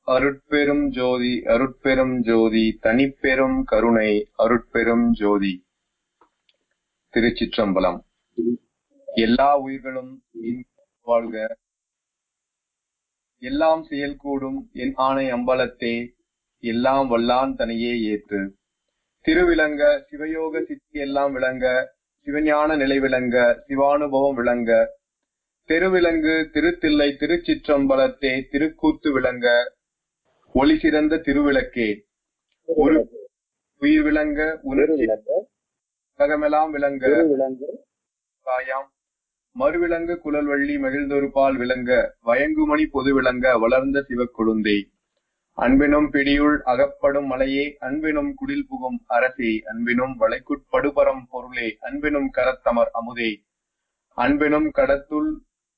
அருட்பெரும் ஜோதி அருட்பெரும் ஜோதி தனிப்பெரும் கருணை அருட்பெரும் ஜோதி திருச்சிற்றம்பலம் எல்லா உயிர்களும் இன்புற்று வாழ்க எல்லாம் செயல்கூடும் என் ஆணை அம்பலத்தே எல்லாம் வல்லான் தனையே ஏற்று திருவிளங்க சிவயோக சித்தி எல்லாம் விளங்க சிவஞான நிலை விளங்க சிவானுபவம் விளங்க தெருவிலங்கு திருத்தில்லை திருச்சிற்றம்பலத்தே திருக்கூத்து விளங்க ஒளி சிறந்த திருவிளக்கே ஒரு உயிர் விளங்க உணர்ச்சி உலகமெல்லாம் விளங்க காயாம் மறுவிலங்கு குழல்வள்ளி மகிழ்ந்தொரு பால் விளங்க வயங்குமணி பொது விளங்க வளர்ந்த சிவக்கொழுந்தே அன்பினும் பிடியுள் அகப்படும் மலையே அன்பினும் குடில் புகும் அரசே அன்பினும் வளைக்குட்படுபரம் பொருளே அன்பினும் கரத்தமர் அமுதே அன்பினும் கடத்துள்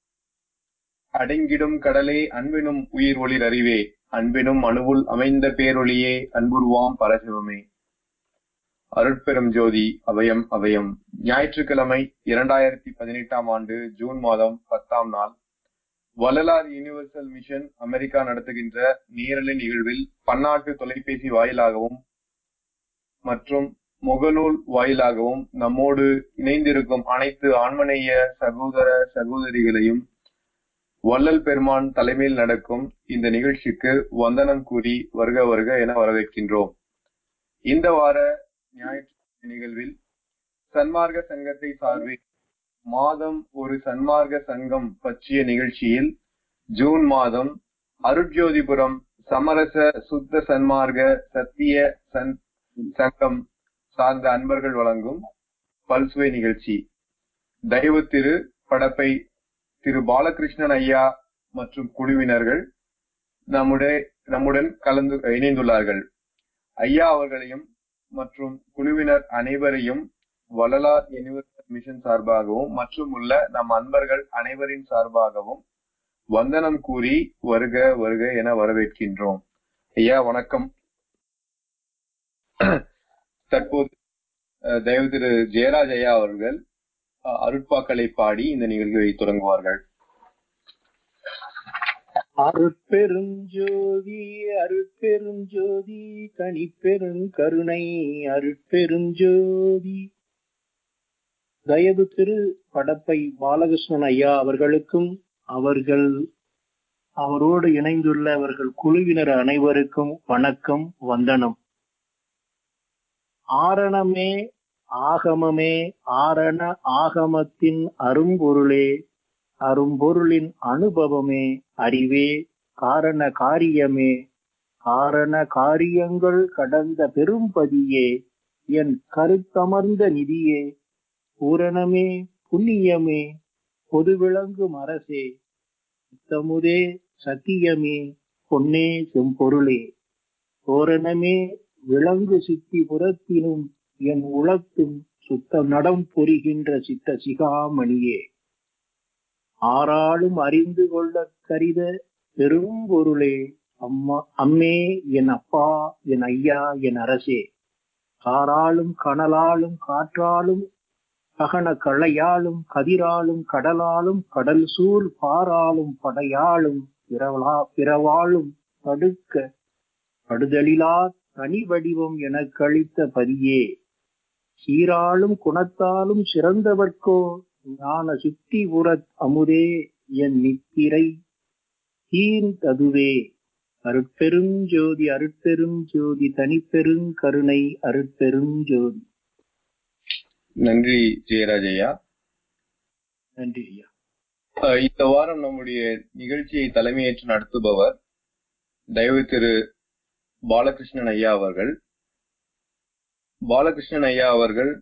அடங்கிடும் கடலே அன்பினும் உயிர் ஒளிர் அறிவே அன்பினும் அணுவுள் அமைந்த பேரொளியே அன்புருவாம் பரசிவமே அருட்பெரும் ஜோதி அபயம் அபயம் ஞாயிற்றுக்கிழமை இரண்டாயிரத்தி பதினெட்டாம் ஆண்டு ஜூன் மாதம் பத்தாம் நாள் வள்ளலார் யூனிவர்சல் மிஷன் அமெரிக்கா நடத்துகின்ற நேரலை நிகழ்வில் பன்னாட்டு தொலைபேசி வாயிலாகவும் மற்றும் முகநூல் வாயிலாகவும் நம்மோடு இணைந்திருக்கும் அனைத்து ஆன்மநேய சகோதர சகோதரிகளையும் வள்ளல் பெருமான் தலைமையில் நடக்கும் இந்த நிகழ்ச்சிக்கு வந்தனம் கூறி வருக வருக என வரவேற்கின்றோம் இந்த வார ஞாயிற்று நிகழ்வில் சன்மார்க்க சங்கத்தை சார்பில் மாதம் ஒரு சன்மார்க்க சங்கம் பற்றிய நிகழ்ச்சியில் ஜூன் மாதம் அருட்ஜோதிபுரம் சமரச சுத்த சன்மார்க்க சத்திய சன் சங்கம் சார்ந்த அன்பர்கள் வழங்கும் பல்சுவை நிகழ்ச்சி தயவு திரு படப்பை திரு பாலகிருஷ்ணன் ஐயா மற்றும் குழுவினர்கள் நம்முடைய நம்முடன் கலந்து இணைந்துள்ளார்கள் ஐயா அவர்களையும் மற்றும் குழுவினர் அனைவரையும் வள்ளலார் யூனிவர்சல் மிஷன் சார்பாகவும் மற்றும் உள்ள நம் அன்பர்கள் அனைவரின் சார்பாகவும் வந்தனம் கூறி வருக வருக என வரவேற்கின்றோம் ஐயா வணக்கம் தற்போது தயவு திரு ஜெயராஜ் ஐயா அவர்கள் அருட்பாக்களை பாடி இந்த நிகழ்வை தொடங்குவார்கள் அருட்பெருஞ்சோதி அருட்பெருஞ்சோதி தனிப்பெரும் கருணை அருட்பெருஞ்சோதி தயவு திரு படப்பை பாலகிருஷ்ணன் ஐயா அவர்களுக்கும் அவர்கள் அவரோடு இணைந்துள்ள அவர்கள் குழுவினர் அனைவருக்கும் வணக்கம் வந்தனம் ஆரணமே ஆகமமே ஆரண ஆகமத்தின் அரும்பொருளே அரும்பொருளின் அனுபவமே அறிவே காரண காரியமே காரண காரியங்கள் கடந்த பெரும்பதியே என் கருத்தமர்ந்த நிதியே பூரணமே புண்ணியமே பொதுவிளங்கும் அரசே சுத்தமுதே சத்தியமே பொன்னே செம்பொருளே தோரணமே விலங்கு சித்தி புறத்தினும் என் உளத்தும் சுத்த நடம் புரிகின்ற சித்த சிகாமணியே ஆறாலும் அறிந்து கொள்ள கரித பெரும் பொருளே அம்மா அம்மே என் அப்பா என் ஐயா என் அரசே காராலும் கனலாலும் காற்றாலும் ககன களையாலும் கதிராலும் கடலாலும் கடல் சூழ் பாராலும் படையாலும் பிறவா பிறவாலும் தடுக்க படுதலிலா தனி வடிவம் என கழித்த பதியே சீராலும் குணத்தாலும் சிறந்தவர்க்கோ ஞான சித்தி உரத் அமுதே என் நித்திரை தீர்ந்ததுவே அருட்பெரும் ஜோதி அருட்பெரும் ஜோதி தனிப்பெரும் கருணை அருட்பெரும் ஜோதி நன்றி ஜெயராஜ் ஐயா நன்றி ஐயா இந்த வாரம் நம்முடைய நிகழ்ச்சியை தலைமையேற்று நடத்துபவர் தயவு திரு பாலகிருஷ்ணன் ஐயா அவர்கள் பாலகிருஷ்ணன் ஐயா அவர்கள்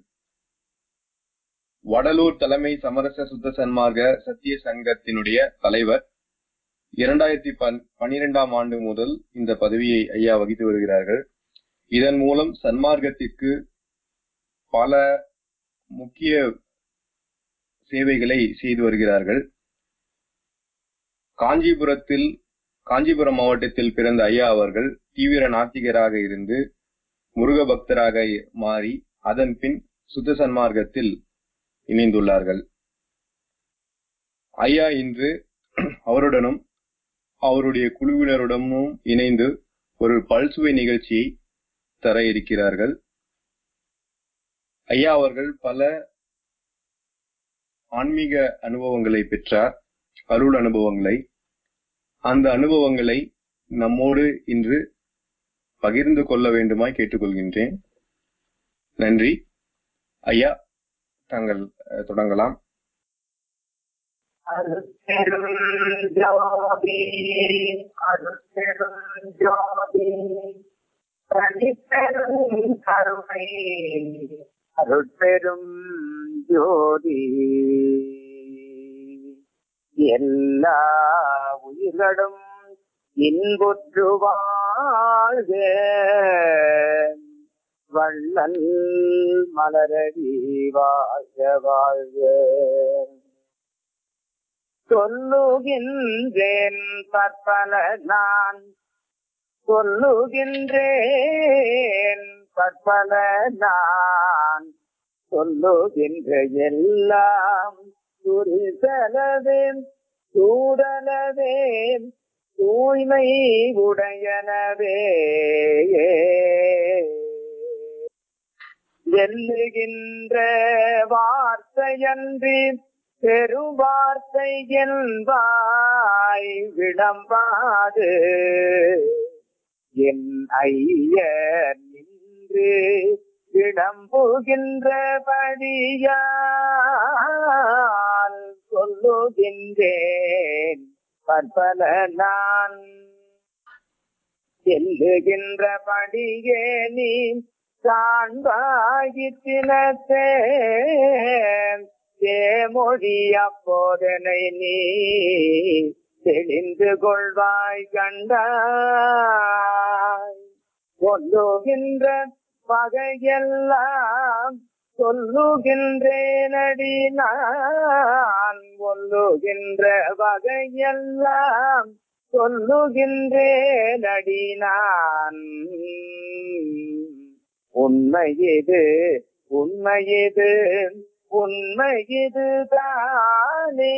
வடலூர் தலைமை சமரச சுத்த சன்மார்க்க சத்திய சங்கத்தினுடைய தலைவர் இரண்டாயிரத்தி பன்னிரெண்டாம் ஆண்டு முதல் இந்த பதவியை ஐயா வகித்து வருகிறார்கள் இதன் மூலம் சன்மார்க்கத்திற்கு பல முக்கிய சேவைகளை செய்து வருகிறார்கள் காஞ்சிபுரத்தில் காஞ்சிபுரம் மாவட்டத்தில் பிறந்த ஐயா அவர்கள் தீவிர நாத்திகராக இருந்து முருக பக்தராக மாறி அதன் பின் சுத்த சன்மார்க்கத்தில் இணைந்துள்ளார்கள் ஐயா இன்று அவருடனும் அவருடைய குழுவினருடனும் இணைந்து ஒரு பல்சுவை நிகழ்ச்சியை தர இருக்கிறார்கள் ஐயா அவர்கள் பல ஆன்மீக அனுபவங்களை பெற்றார் அருள் அனுபவங்களை அந்த அனுபவங்களை நம்மோடு இன்று பகிர்ந்து கொள்ள வேண்டுமாய் கேட்டுக்கொள்கின்றேன் நன்றி ஐயா தாங்கள் அஹ், தொடங்கலாம் அருட்பெருஞ்சோதி அருட்பெருஞ்சோதி தனிப்பெரும் கருணை அருட்பெரும் ஜோதி எல்லா உயிர்களும் இன்புற்று வாழ்க வள்ளல் மலரடி வாழ்க வாழ்க சொல்லுகின்றேன் பற்பல நான் சொல்லுகின்றேன் பற்பல நான் சொல்லுகின்ற எல்லாம் துரிசலவே சூடலவே தூய்மை உடையனவே எல்லுகின்ற வார்த்தையன்றி பெருவார்த்தை என்பாய் விளம்பாது என் ஐயர் நின்று விளம்புகின்றபடியால் சொல்லுகின்றேன் பற்பல நான் செல்லுகின்றபடியே நீ காண்பாயித்தினத்தே தேமொழி அப்போதனை நீ தெளிந்து கொள்வாய் கண்டாய் சொல்லுகின்ற வகையெல்லாம் சொல்லுகின்றேனடி நான் சொல்லுகின்ற வகையெல்லாம் சொல்லுகின்றேனடி நான் உண்மை இது உண்மை இது உண்மை இதுதானே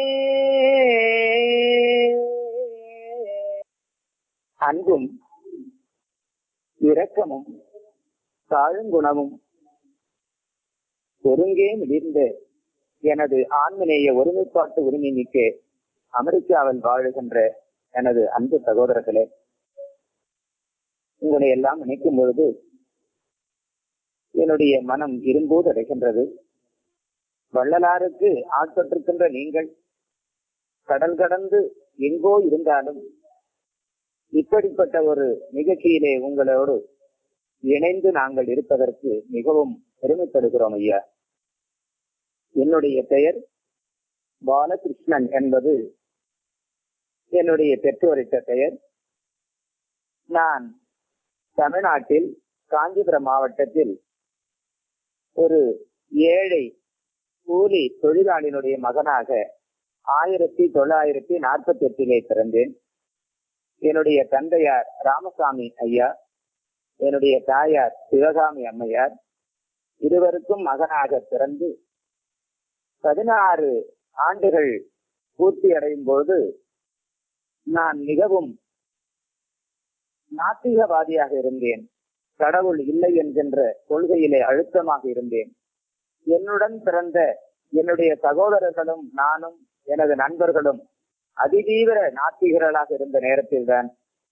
அன்பும் இரக்கமும் தாழ்குணமும் ஒருங்கே மிளிர்ந்த எனது ஆன்மநேய ஒருமைப்பாட்டு உரிமை மிக்க அமெரிக்காவில் வாழுகின்ற எனது அன்பு சகோதரர்களே உங்களை எல்லாம் நினைக்கும் பொழுது என்னுடைய மனம் இரும்போது அடைகின்றது வள்ளலாருக்கு ஆட்பட்டிருக்கின்ற நீங்கள் கடல் கடந்து எங்கோ இருந்தாலும் இப்படிப்பட்ட ஒரு நிகழ்ச்சியிலே உங்களோடு இணைந்து நாங்கள் இருப்பதற்கு மிகவும் பெருமைப்படுகிறோம் ஐயா என்னுடைய பெயர் பாலகிருஷ்ணன் என்பது என்னுடைய பெற்றோரிட்ட பெயர் நான் தமிழ்நாட்டில் காஞ்சிபுரம் மாவட்டத்தில் ஒரு ஏழை கூலி தொழிலாளியினுடைய மகனாக ஆயிரத்தி தொள்ளாயிரத்தி நாற்பத்தி எட்டிலே பிறந்தேன் என்னுடைய தந்தையார் ராமசாமி ஐயா என்னுடைய தாயார் சிவகாமி அம்மையார் இருவருக்கும் மகனாக பிறந்து பதினாறு ஆண்டுகள் பூர்த்தி அடையும் போது நான் மிகவும் நாத்திகவாதியாக இருந்தேன் கடவுள் இல்லை என்கின்ற கொள்கையிலே அழுத்தமாக இருந்தேன் என்னுடன் பிறந்த என்னுடைய சகோதரர்களும் நானும் எனது நண்பர்களும் அதிதீவிர நாத்திகர்களாக இருந்த நேரத்தில்தான்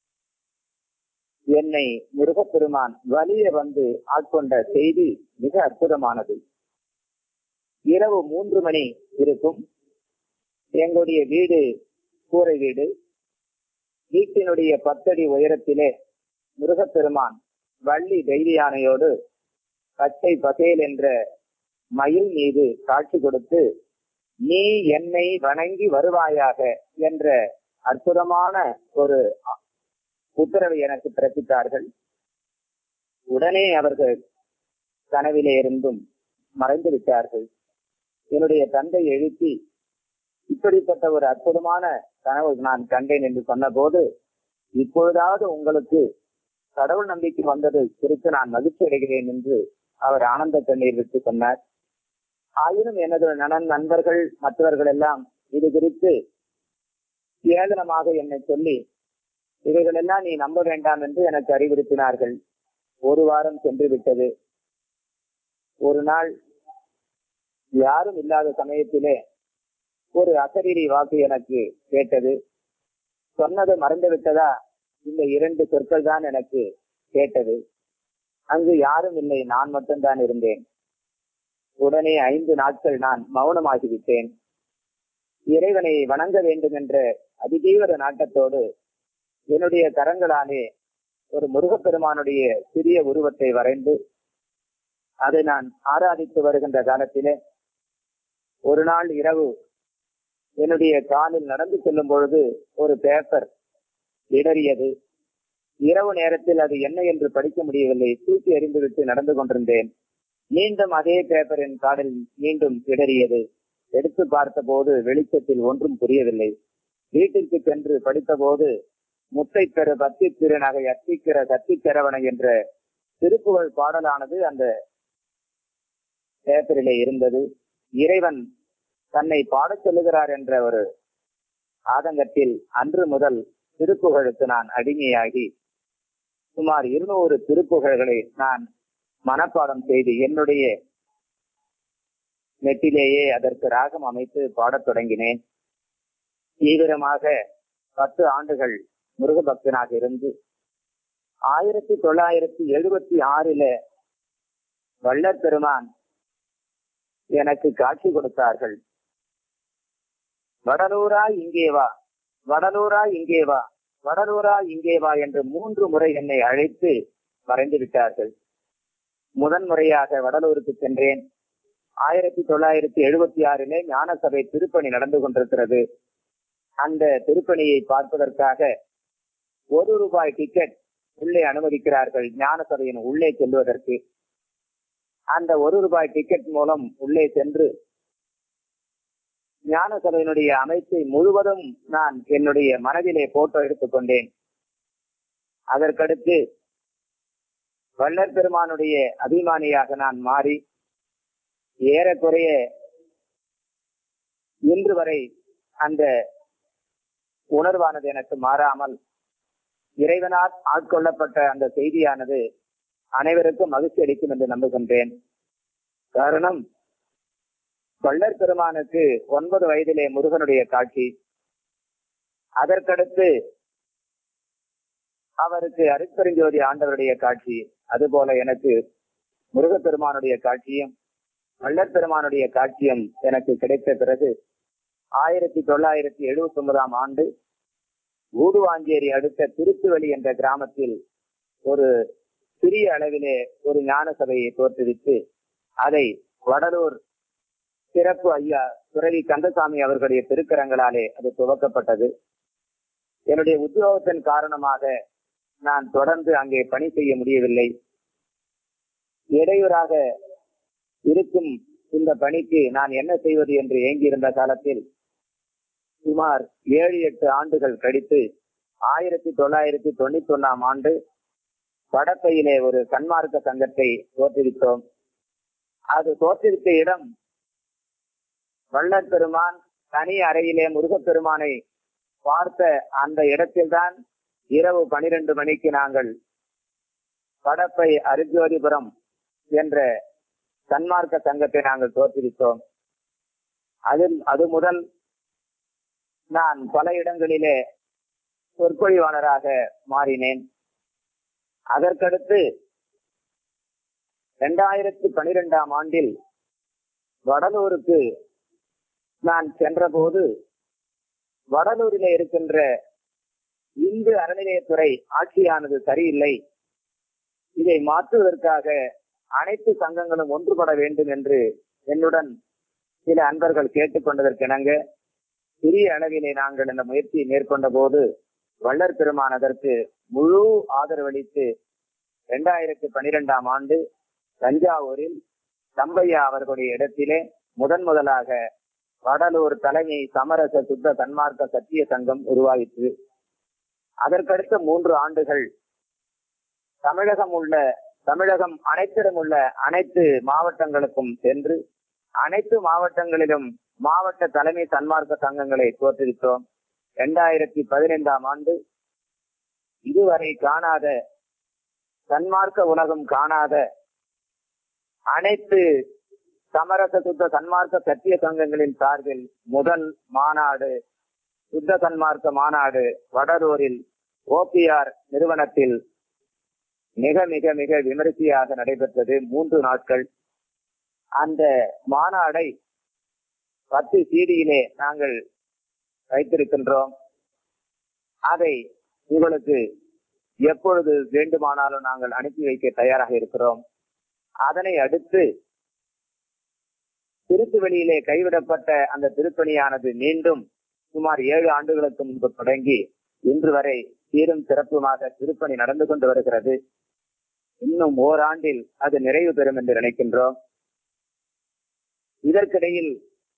என்னை முருகப்பெருமான் வலிய வந்து ஆட்கொண்ட செய்தி மிக அற்புதமானது இரவு மூன்று மணி இருக்கும் எங்களுடைய வீடு கூரை வீடு வீட்டினுடைய பத்தடி உயரத்திலே முருகப்பெருமான் வள்ளி தைரியானையோடு பச்சை பசேல் என்ற மயில் மீது காட்சி கொடுத்து நீ என்னை வணங்கி வருவாயாக என்ற அற்புதமான ஒரு உத்தரவை எனக்கு பிறப்பித்தார்கள் உடனே அவர்கள் கனவிலே இருந்தும் மறைந்து விட்டார்கள் என்னுடைய தந்தை எழுப்பி இப்படிப்பட்ட ஒரு அற்புதமான கனவு நான் கண்டேன் என்று சொன்னபோது இப்பொழுதாவது உங்களுக்கு கடவுள் நம்பிக்கை வந்தது குறித்து நான் மகிழ்ச்சி அடைகிறேன் என்று அவர் ஆனந்த கண்ணீர் விட்டு சொன்னார் ஆயினும் எனது நலன் நண்பர்கள் மற்றவர்கள் எல்லாம் இது குறித்து ஏளனமாக என்னை சொல்லி இவைகளெல்லாம் நீ நம்ப வேண்டாம் என்று எனக்கு அறிவுறுத்தினார்கள் ஒரு வாரம் சென்று விட்டது ஒரு நாள் யாரும் இல்லாத சமயத்திலே ஒரு அசரீரி வாக்கு எனக்கு கேட்டது சொன்னது மறந்து விட்டதா இந்த இரண்டு சொற்கள் தான் எனக்கு கேட்டது அங்கு யாரும் இல்லை நான் மட்டும்தான் இருந்தேன் உடனே ஐந்து நாட்கள் நான் மௌனமாகிவிட்டேன் இறைவனை வணங்க வேண்டும் என்ற அதிதீவிர நாட்டத்தோடு என்னுடைய கரங்களாலே ஒரு முருகப்பெருமானுடைய சிறிய உருவத்தை வரைந்து அதை நான் ஆராதித்து வருகின்ற காலத்திலே ஒரு நாள் இரவு என்னுடைய காலில் நடந்து செல்லும் பொழுது ஒரு பேப்பர் இடறியது இரவு நேரத்தில் அது என்ன என்று படிக்க முடியவில்லை தூக்கி எறிந்துவிட்டு நடந்து கொண்டிருந்தேன் மீண்டும் அதே பேப்பர் என் காலில் மீண்டும் இடறியது எடுத்து பார்த்த போது வெளிச்சத்தில் ஒன்றும் புரியவில்லை வீட்டிற்கு சென்று படித்த போது முத்தை பெற பக்தி திருநகை அத்திக்கிற சத்திக்கிறவனை என்ற திருப்புகழ் பாடலானது அந்த பேப்பரிலே இருந்தது இறைவன் தன்னை பாடச் சொல்லுகிறார் என்ற ஒரு ஆதங்கத்தில் அன்று முதல் திருப்புகழுக்கு நான் அடிமையாகி சுமார் இருநூறு திருப்புகழ்களை நான் மனப்பாடம் செய்து என்னுடைய நெட்டிலேயே அதற்கு ராகம் அமைத்து பாடத் தொடங்கினேன் தீவிரமாக பத்து ஆண்டுகள் முருக பக்தனாக இருந்து ஆயிரத்தி தொள்ளாயிரத்தி எழுபத்தி ஆறில வள்ளற் பெருமான் எனக்கு காட்சி கொடுத்தார்கள் வடலூரா இங்கே வா வடலூரா இங்கே வா வடலூரா இங்கே வா என்று மூன்று முறை என்னை அழைத்து மறைந்து விட்டார்கள் முதன் முறையாக வடலூருக்கு சென்றேன் ஆயிரத்தி தொள்ளாயிரத்தி எழுபத்தி ஆறிலே ஞானசபை திருப்பணி நடந்து கொண்டிருக்கிறது அந்த திருப்பணியை பார்ப்பதற்காக ஒரு ரூபாய் டிக்கெட் உள்ளே அனுமதிக்கிறார்கள் ஞான சபையின் உள்ளே செல்வதற்கு அந்த ஒரு ரூபாய் டிக்கெட் மூலம் உள்ளே சென்று ஞான சபையினுடைய அமைப்பை முழுவதும் நான் என்னுடைய மனதிலே போட்டோ எடுத்துக்கொண்டேன் அதற்கடுத்து வள்ளற் பெருமானுடைய அபிமானியாக நான் மாறி ஏறக்குறைய இன்று வரை அந்த உணர்வானது எனக்கு மாறாமல் இறைவனால் ஆட்கொள்ளப்பட்ட அந்த செய்தியானது அனைவருக்கும் மகிழ்ச்சி அளிக்கும் என்று நம்புகின்றேன் காரணம் வள்ளற் பெருமானுக்கு ஒன்பது வயதிலே முருகனுடைய காட்சி அதற்கடுத்து அவருக்கு அருட்பெருஞ்சோதி ஆண்டவருடைய காட்சி அதுபோல எனக்கு முருகப்பெருமானுடைய காட்சியும் வள்ளற் பெருமானுடைய காட்சியும் எனக்கு கிடைத்த பிறகு ஆயிரத்தி தொள்ளாயிரத்தி எழுபத்தி ஒன்பதாம் ஆண்டு ஊடுவாஞ்சேரி அடுத்த திருத்துவலி என்ற கிராமத்தில் ஒரு சிறிய அளவிலே ஒரு ஞான சபையை தோற்றுவித்து அதை வடலூர் சிறப்பு ஐயா துறவி கந்தசாமி அவர்களுடைய திருக்கரங்களாலே அது துவக்கப்பட்டது என்னுடைய உத்தியோகத்தின் காரணமாக நான் தொடர்ந்து அங்கே பணி செய்ய முடியவில்லை இடையூறாக இருக்கும் இந்த பணிக்கு நான் என்ன செய்வது என்று ஏங்கியிருந்த காலத்தில் சுமார் ஏழு எட்டு ஆண்டுகள் கழித்து ஆயிரத்தி தொள்ளாயிரத்தி தொண்ணூத்தி ஒன்னாம் ஆண்டு வடக்கையிலே ஒரு சன்மார்க்க சங்கத்தை தோற்றுவித்தோம் அது தோற்றுவித்த இடம் வள்ளற் பெருமான் தனி அறையிலே முருகப்பெருமானை பார்த்த அந்த இடத்தில்தான் இரவு பனிரெண்டு மணிக்கு நாங்கள் வடப்பை அருஜோதிபுரம் என்ற சன்மார்க்க சங்கத்தை நாங்கள் தோற்றுவித்தோம் அதில் அது முதல் நான் பல இடங்களிலே சொற்பொழிவாளராக மாறினேன் அதற்கடுத்து இரண்டாயிரத்தி பனிரெண்டாம் ஆண்டில் வடலூருக்கு நான் சென்றபோது வடலூரிலே இருக்கின்ற இந்து அறநிலையத்துறை ஆட்சியானது சரியில்லை இதை மாற்றுவதற்காக அனைத்து சங்கங்களும் ஒன்றுபட வேண்டும் என்று என்னுடன் சில அன்பர்கள் கேட்டுக்கொண்டதற்கிணங்க சிறிய அளவிலே நாங்கள் இந்த முயற்சியை மேற்கொண்ட போது வள்ளற் பெருமான் அதற்கு முழு ஆதரவளித்து இரண்டாயிரத்தி பனிரெண்டாம் ஆண்டு தஞ்சாவூரில் தம்பையா அவர்களுடைய இடத்திலே முதன் முதலாக வடலூர் தலைமை சமரச சுத்த சன்மார்க்க சத்திய சங்கம் உருவாயிற்று அதற்கடுத்த மூன்று ஆண்டுகள் தமிழகம் உள்ள தமிழகம் அனைத்திடம் உள்ள அனைத்து மாவட்டங்களுக்கும் சென்று அனைத்து மாவட்டங்களிலும் மாவட்ட தலைமை சன்மார்க்க சங்கங்களை தோற்றுவித்தோம் இரண்டாயிரத்தி பதினைந்தாம் ஆண்டு இதுவரை காணாத சன்மார்க்க உலகம் காணாத அனைத்து சமரச சுத்த சன்மார்க்க சத்திய சங்கங்களின் சார்பில் முதல் மாநாடு சுத்த சன்மார்க்க மாநாடு வடலூரில் ஓபிஆர் நிறுவனத்தில் மிக மிக மிக விமரிசையாக நடைபெற்றது மூன்று நாட்கள் அந்த மாநாடை பத்து சீடியிலே நாங்கள் வைத்திருக்கின்றோம் அதை உங்களுக்கு எப்பொழுது வேண்டுமானாலும் நாங்கள் அனுப்பி வைக்க தயாராக இருக்கிறோம் அதனை அடுத்து திருத்துவெளியிலே கைவிடப்பட்ட அந்த திருப்பணியானது மீண்டும் சுமார் ஏழு ஆண்டுகளுக்கு முன்பு தொடங்கி இன்று வரை சீரும் சிறப்புமாக திருப்பணி நடந்து கொண்டு வருகிறது இன்னும் ஓராண்டில் அது நிறைவு பெறும் என்று நினைக்கின்றோம் இதற்கிடையில்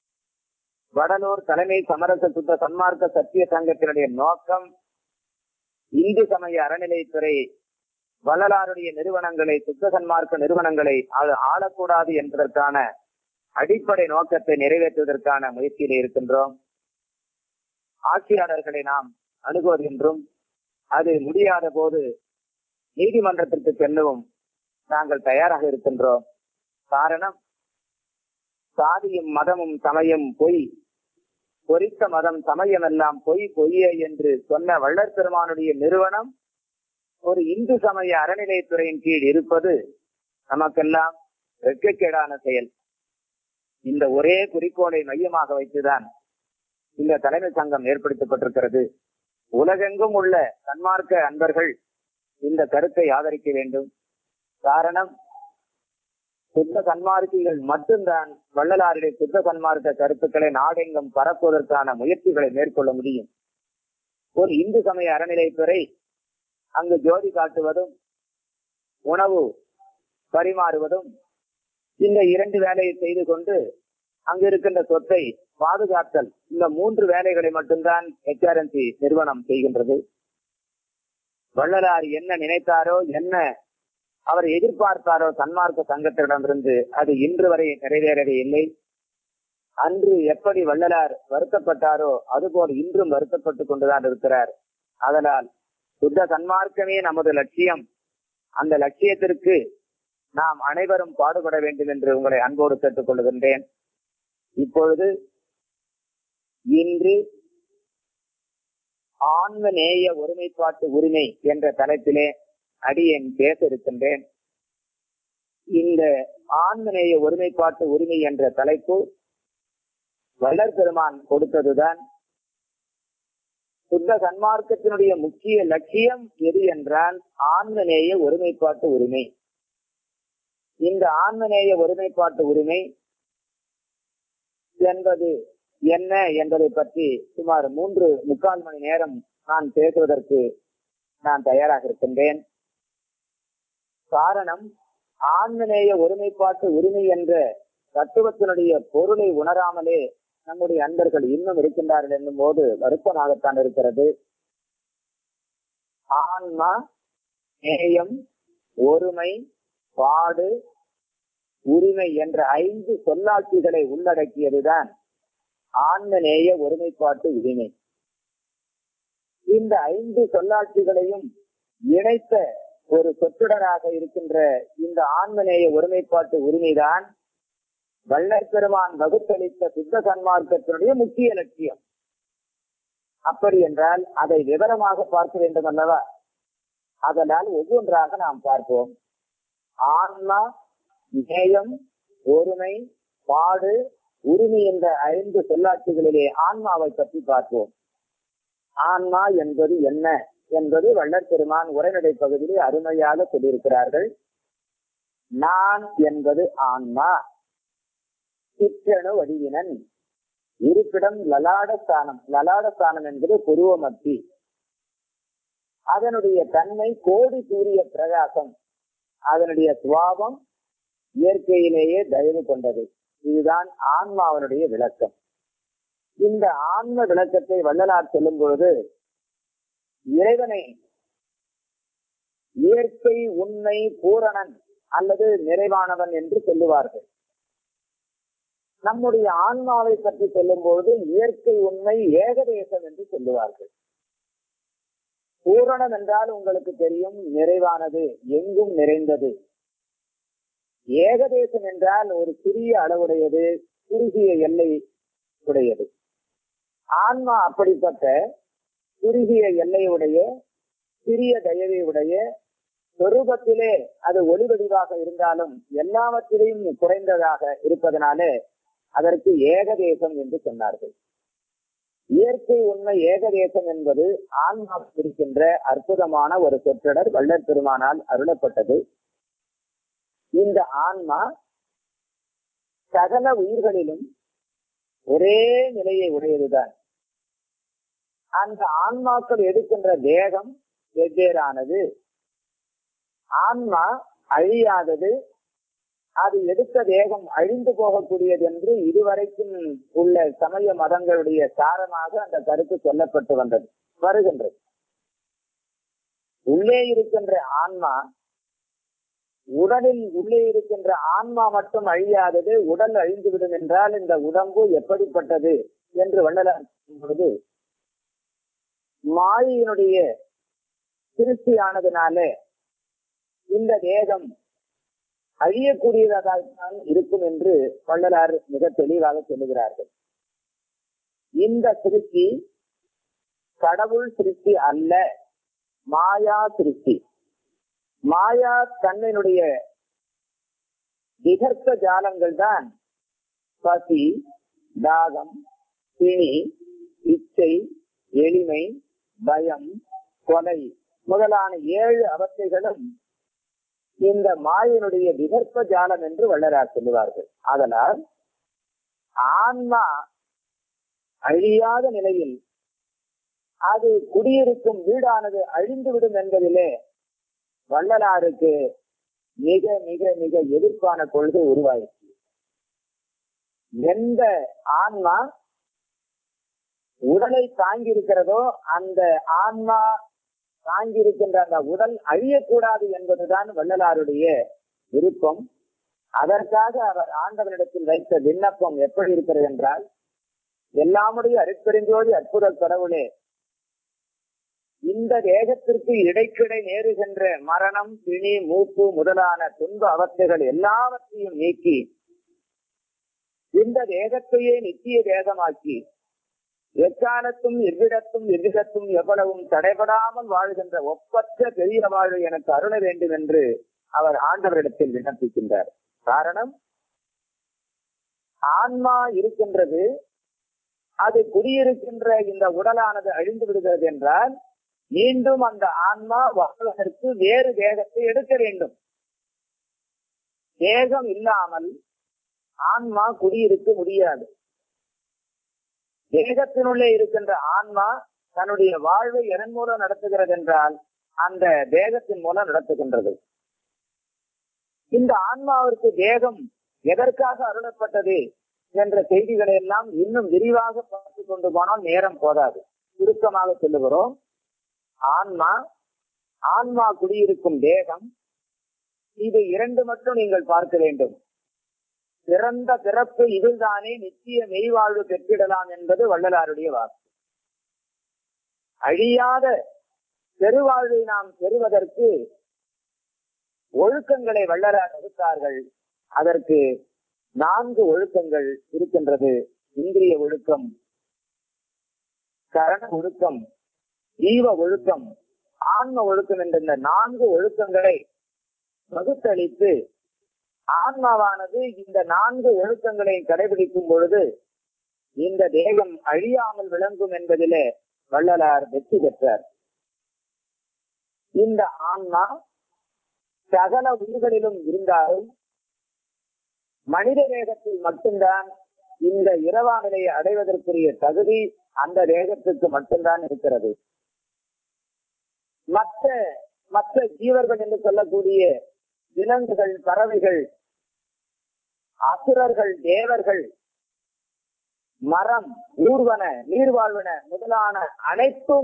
வடலூர் தலைமை சமரச சுத்த சன்மார்க்க சத்திய சங்கத்தினுடைய நோக்கம் இந்து சமய அறநிலைத்துறை வள்ளலாருடைய நிறுவனங்களை சுத்த சன்மார்க்க நிறுவனங்களை அது ஆளக்கூடாது என்பதற்கான அடிப்படை நோக்கத்தை நிறைவேற்றுவதற்கான முயற்சியில் இருக்கின்றோம் ஆட்சியாளர்களை நாம் அணுகுவதென்றும் அது முடியாத போது நீதிமன்றத்திற்கு செல்லவும் நாங்கள் தயாராக இருக்கின்றோம் காரணம் சாதியும் மதமும் சமயம் பொய் பொறித்த மதம் சமயம் எல்லாம் பொய் பொய்யே என்று சொன்ன வள்ளற் பெருமானுடைய நிறுவனம் ஒரு இந்து சமய அறநிலைத்துறையின் கீழ் இருப்பது நமக்கெல்லாம் வெட்கக்கேடான செயல் இந்த ஒரே குறிக்கோளை மையமாக வைத்துதான் இந்த தலைமை சங்கம் ஏற்படுத்தப்பட்டிருக்கிறது உலகெங்கும் உள்ள சன்மார்க்க அன்பர்கள் இந்த கருத்தை ஆதரிக்க வேண்டும் காரணம் சுத்த சன்மார்க்கிகள் மட்டும்தான் வள்ளலாருடைய சுத்த சன்மார்க்க கருத்துக்களை நாடெங்கும் பரப்புவதற்கான முயற்சிகளை மேற்கொள்ள முடியும் ஒரு இந்து சமய அறநிலைத்துறை அங்கு ஜோதி காட்டுவதும் உணவு பரிமாறுவதும் இந்த இரண்டு வேலையை செய்து கொண்டு அங்கு இருக்கின்ற சொத்தை பாதுகாத்தல் இந்த மூன்று வேலைகளை மட்டும்தான் ஹெச்ஆர்என்சி நிறுவனம் செய்கின்றது வள்ளலார் என்ன நினைத்தாரோ என்ன அவர் எதிர்பார்த்தாரோ சன்மார்க்க சங்கத்திடமிருந்து அது இன்று வரை நிறைவேறவே இல்லை அன்று எப்படி வள்ளலார் வருத்தப்பட்டாரோ அதுபோல் இன்றும் வருத்தப்பட்டுக் கொண்டுதான் இருக்கிறார் அதனால் சுத்த சன்மார்க்கமே நமது லட்சியம் அந்த லட்சியத்திற்கு நாம் அனைவரும் பாடுபட வேண்டும் என்று உங்களை அன்போடு கேட்டுக் கொள்கின்றேன் இப்பொழுது இன்று ஆன்ம நேய ஒருமைப்பாட்டு உரிமை என்ற தலைப்பிலே அடியேன் பேச இருக்கின்றேன் இந்த ஆன்மநேய ஒருமைப்பாட்டு உரிமை என்ற தலைப்பு வள்ளற் பெருமான் கொடுத்ததுதான் சுத்த சன்மார்க்கத்தினுடைய முக்கிய லட்சியம் எது என்றால் ஆன்மநேய ஒருமைப்பாட்டு உரிமை இந்த ஆன்மநேய ஒருமைப்பாட்டு உரிமை என்பது என்ன என்பதை பற்றி சுமார் மூன்று முக்கால் மணி நேரம் நான் பேசுவதற்கு நான் தயாராக இருக்கின்றேன் காரணம் ஆன்மநேய ஒருமைப்பாட்டு உரிமை என்ற தத்துவத்தினுடைய பொருளை உணராமலே நம்முடைய அன்பர்கள் இன்னும் இருக்கின்றார்கள் என்னும் போது வருத்தமாகத்தான் இருக்கிறது ஆன்மா நேயம் ஒருமை பாடு உரிமை என்ற ஐந்து சொல்லாட்சிகளை உள்ளடக்கியதுதான் ஆன்மநேய ஒருமைப்பாட்டு உரிமை இந்த ஐந்து சொல்லாட்சிகளையும் இணைத்த ஒரு சொற்றொடராக இருக்கின்ற இந்த ஆன்மநேய ஒருமைப்பாட்டு உரிமைதான் வள்ளற் பெருமான் வகுத்தளித்த சித்த சன்மார்க்கத்தினுடைய முக்கிய லட்சியம் அப்படி என்றால் அதை விவரமாக பார்க்க வேண்டும் அல்லவா அதனால் ஒவ்வொன்றாக நாம் பார்ப்போம் ஆன்மா நேயம் ஒருமை பாடு உரிமை என்ற ஐந்து சொல்லாட்சிகளிலே ஆன்மாவை பற்றி பார்ப்போம் ஆன்மா என்பது என்ன என்பது வள்ளற் பெருமான் உரைநடை பகுதியிலே அருமையாக சொல்லியிருக்கிறார்கள் நான் என்பது ஆன்மா சிற்றணு வடிவினன் இருப்பிடம் லலாட ஸ்தானம் லலாட ஸ்தானம் என்பது புருவமத்தி அதனுடைய தன்மை கோடி சூரிய பிரகாசம் அதனுடைய சுவாபம் இயற்கையிலேயே தயவு கொண்டது இதுதான் ஆன்மாவனுடைய விளக்கம் இந்த ஆன்ம விளக்கத்தை வள்ளலார் சொல்லும் பொழுது இறைவனை இயற்கை உண்மை பூரணன் அல்லது நிறைவானவன் என்று சொல்லுவார்கள் நம்முடைய ஆன்மாவை பற்றி சொல்லும் பொழுது இயற்கை உண்மை ஏகதேசம் என்று சொல்லுவார்கள் பூரணம் என்றால் உங்களுக்கு தெரியும் நிறைவானது எங்கும் நிறைந்தது ஏகதேசம் என்றால் ஒரு சிறிய அளவுடையது குறுகிய எல்லை உடையது ஆன்மா அப்படிப்பட்ட குறுகிய எல்லையுடைய சிறிய தயவை உடைய சொரூபத்திலே அது ஒளிவடிவாக இருந்தாலும் எல்லாவற்றிலையும் குறைந்ததாக இருப்பதனாலே அதற்கு ஏகதேசம் என்று சொன்னார்கள் இயற்கை உண்மை ஏகதேசம் என்பது ஆன்மா இருக்கின்ற அற்புதமான ஒரு சொற்றொடர் வள்ளற் பெருமானால் அருளப்பட்டது இந்த ஆன்மா சகல உயிர்களிலும் ஒரே நிலையை உடையதுதான் அந்த ஆன்மாக்கள் எடுக்கின்ற தேகம் வெவ்வேறானது ஆன்மா அழியாதது அது எடுத்த தேகம் அழிந்து போகக்கூடியது என்று இதுவரைக்கும் உள்ள சமய மதங்களுடைய சாரமாக அந்த கருத்து சொல்லப்பட்டு வந்தது வருகின்றது உள்ளே இருக்கின்ற ஆன்மா உடலில் உள்ளே இருக்கின்ற ஆன்மா மட்டும் அழியாதது உடல் அழிந்துவிடும் என்றால் இந்த உடம்பு எப்படிப்பட்டது என்று வள்ளலார் பொழுது மாயினுடைய திருப்தியானதுனாலே இந்த தேகம் அழியக்கூடியதாகத்தான் இருக்கும் என்று வள்ளலார் மிக தெளிவாக சொல்லுகிறார்கள் இந்த சிருஷ்டி கடவுள் சிருஷ்டி அல்ல மாயா சிருஷ்டி மாயா தன்னினுடைய விகர்த்த ஜாலங்கள் தான் பசி தாகம் பிணி இச்சை எளிமை பயம் கொலை முதலான ஏழு அவஸ்தைகளும் இந்த மாயினுடைய விகற்ப ஜாலம் என்று வள்ளலார் சொல்லுவார்கள் அதனால் ஆன்மா அழியாத நிலையில் அது குடியிருக்கும் வீடானது அழிந்துவிடும் என்பதிலே வள்ளலாருக்கு மிக மிக மிக எதிர்ப்பான கொள்கை உருவாயிற்று எந்த ஆன்மா உடலை தாங்கி இருக்கிறதோ அந்த ஆன்மா தாங்கி இருக்கின்ற அந்த உடல் அழியக்கூடாது என்பதுதான் வள்ளலாருடைய விருப்பம் அதற்காக அவர் ஆண்டவனிடத்தில் வைத்த விண்ணப்பம் எப்படி இருக்கிறது என்றால் எல்லாமுடைய அருட்பெருஞ்சோதி அற்புத கடவுளே இந்த தேகத்திற்கு இடைக்கிடை நேருகின்ற மரணம் பிணி மூப்பு முதலான துன்ப அவஸ்தைகள் எல்லாவற்றையும் நீக்கி இந்த தேகத்தையே நித்திய தேகமாக்கி எக்காலத்தும் எவ்விடத்தும் எவ்விடத்தும் எவ்வளவும் தடைபடாமல் வாழ்கின்ற ஒப்பற்ற பெரிய வாழ்வு எனக்கு அருள வேண்டும் என்று அவர் ஆண்டவரிடத்தில் விண்ணப்பிக்கின்றார் காரணம் ஆன்மா இருக்கின்றது அது குடியிருக்கின்ற இந்த உடலானது அழிந்து விடுகிறது என்றால் மீண்டும் அந்த ஆன்மா வாழ்வதற்கு வேறு தேகத்தை எடுக்க வேண்டும் தேகம் இல்லாமல் ஆன்மா குடியிருக்க முடியாது தேகத்தினுள்ளே இருக்கின்ற ஆன்மா தன்னுடைய வாழ்வை எதன் மூலம் நடத்துகிறது என்றால் அந்த தேகத்தின் மூலம் நடத்துகின்றது இந்த ஆன்மாவிற்கு தேகம் எதற்காக அருளப்பட்டது என்ற செய்திகளை எல்லாம் இன்னும் விரிவாக பார்த்து கொண்டு போனால் நேரம் போதாது சுருக்கமாக சொல்லுகிறோம் ஆன்மா ஆன்மா குடியிருக்கும் தேகம் இது இரண்டு மட்டும் நீங்கள் பார்க்க வேண்டும் பிறந்த பிறப்பு இதுதானே நித்திய மெய்வாழ்வு பெற்றிடலாம் என்பது வள்ளலாருடைய வாக்கு அழியாத பெருவாழ்வை நாம் பெறுவதற்கு ஒழுக்கங்களை வள்ளலார் வகுத்தார்கள் அதற்கு நான்கு ஒழுக்கங்கள் இருக்கின்றது இந்திரிய ஒழுக்கம் கரண ஒழுக்கம் ஜீவ ஒழுக்கம் ஆன்ம ஒழுக்கம் என்ற இந்த நான்கு ஒழுக்கங்களை வகுத்தளித்து ஆன்மாவானது இந்த நான்கு ஒழுக்கங்களை கடைபிடிக்கும் பொழுது இந்த தேகம் அழியாமல் விளங்கும் என்பதிலே வள்ளலார் வெற்றி பெற்றார் இந்த ஆன்மா சகல உயிர்களிலும் இருந்தாலும் மனித தேகத்தில் மட்டும்தான் இந்த இரவா நிலையை அடைவதற்குரிய தகுதி அந்த தேகத்துக்கு மட்டும்தான் இருக்கிறது மற்ற மற்ற ஜீவர்கள் என்று சொல்லக்கூடிய விலங்குகள் பறவைகள் அசுரர்கள் தேவர்கள் மரம் ஊர்வன நீர்வாழ்வன முதலான அனைத்தும்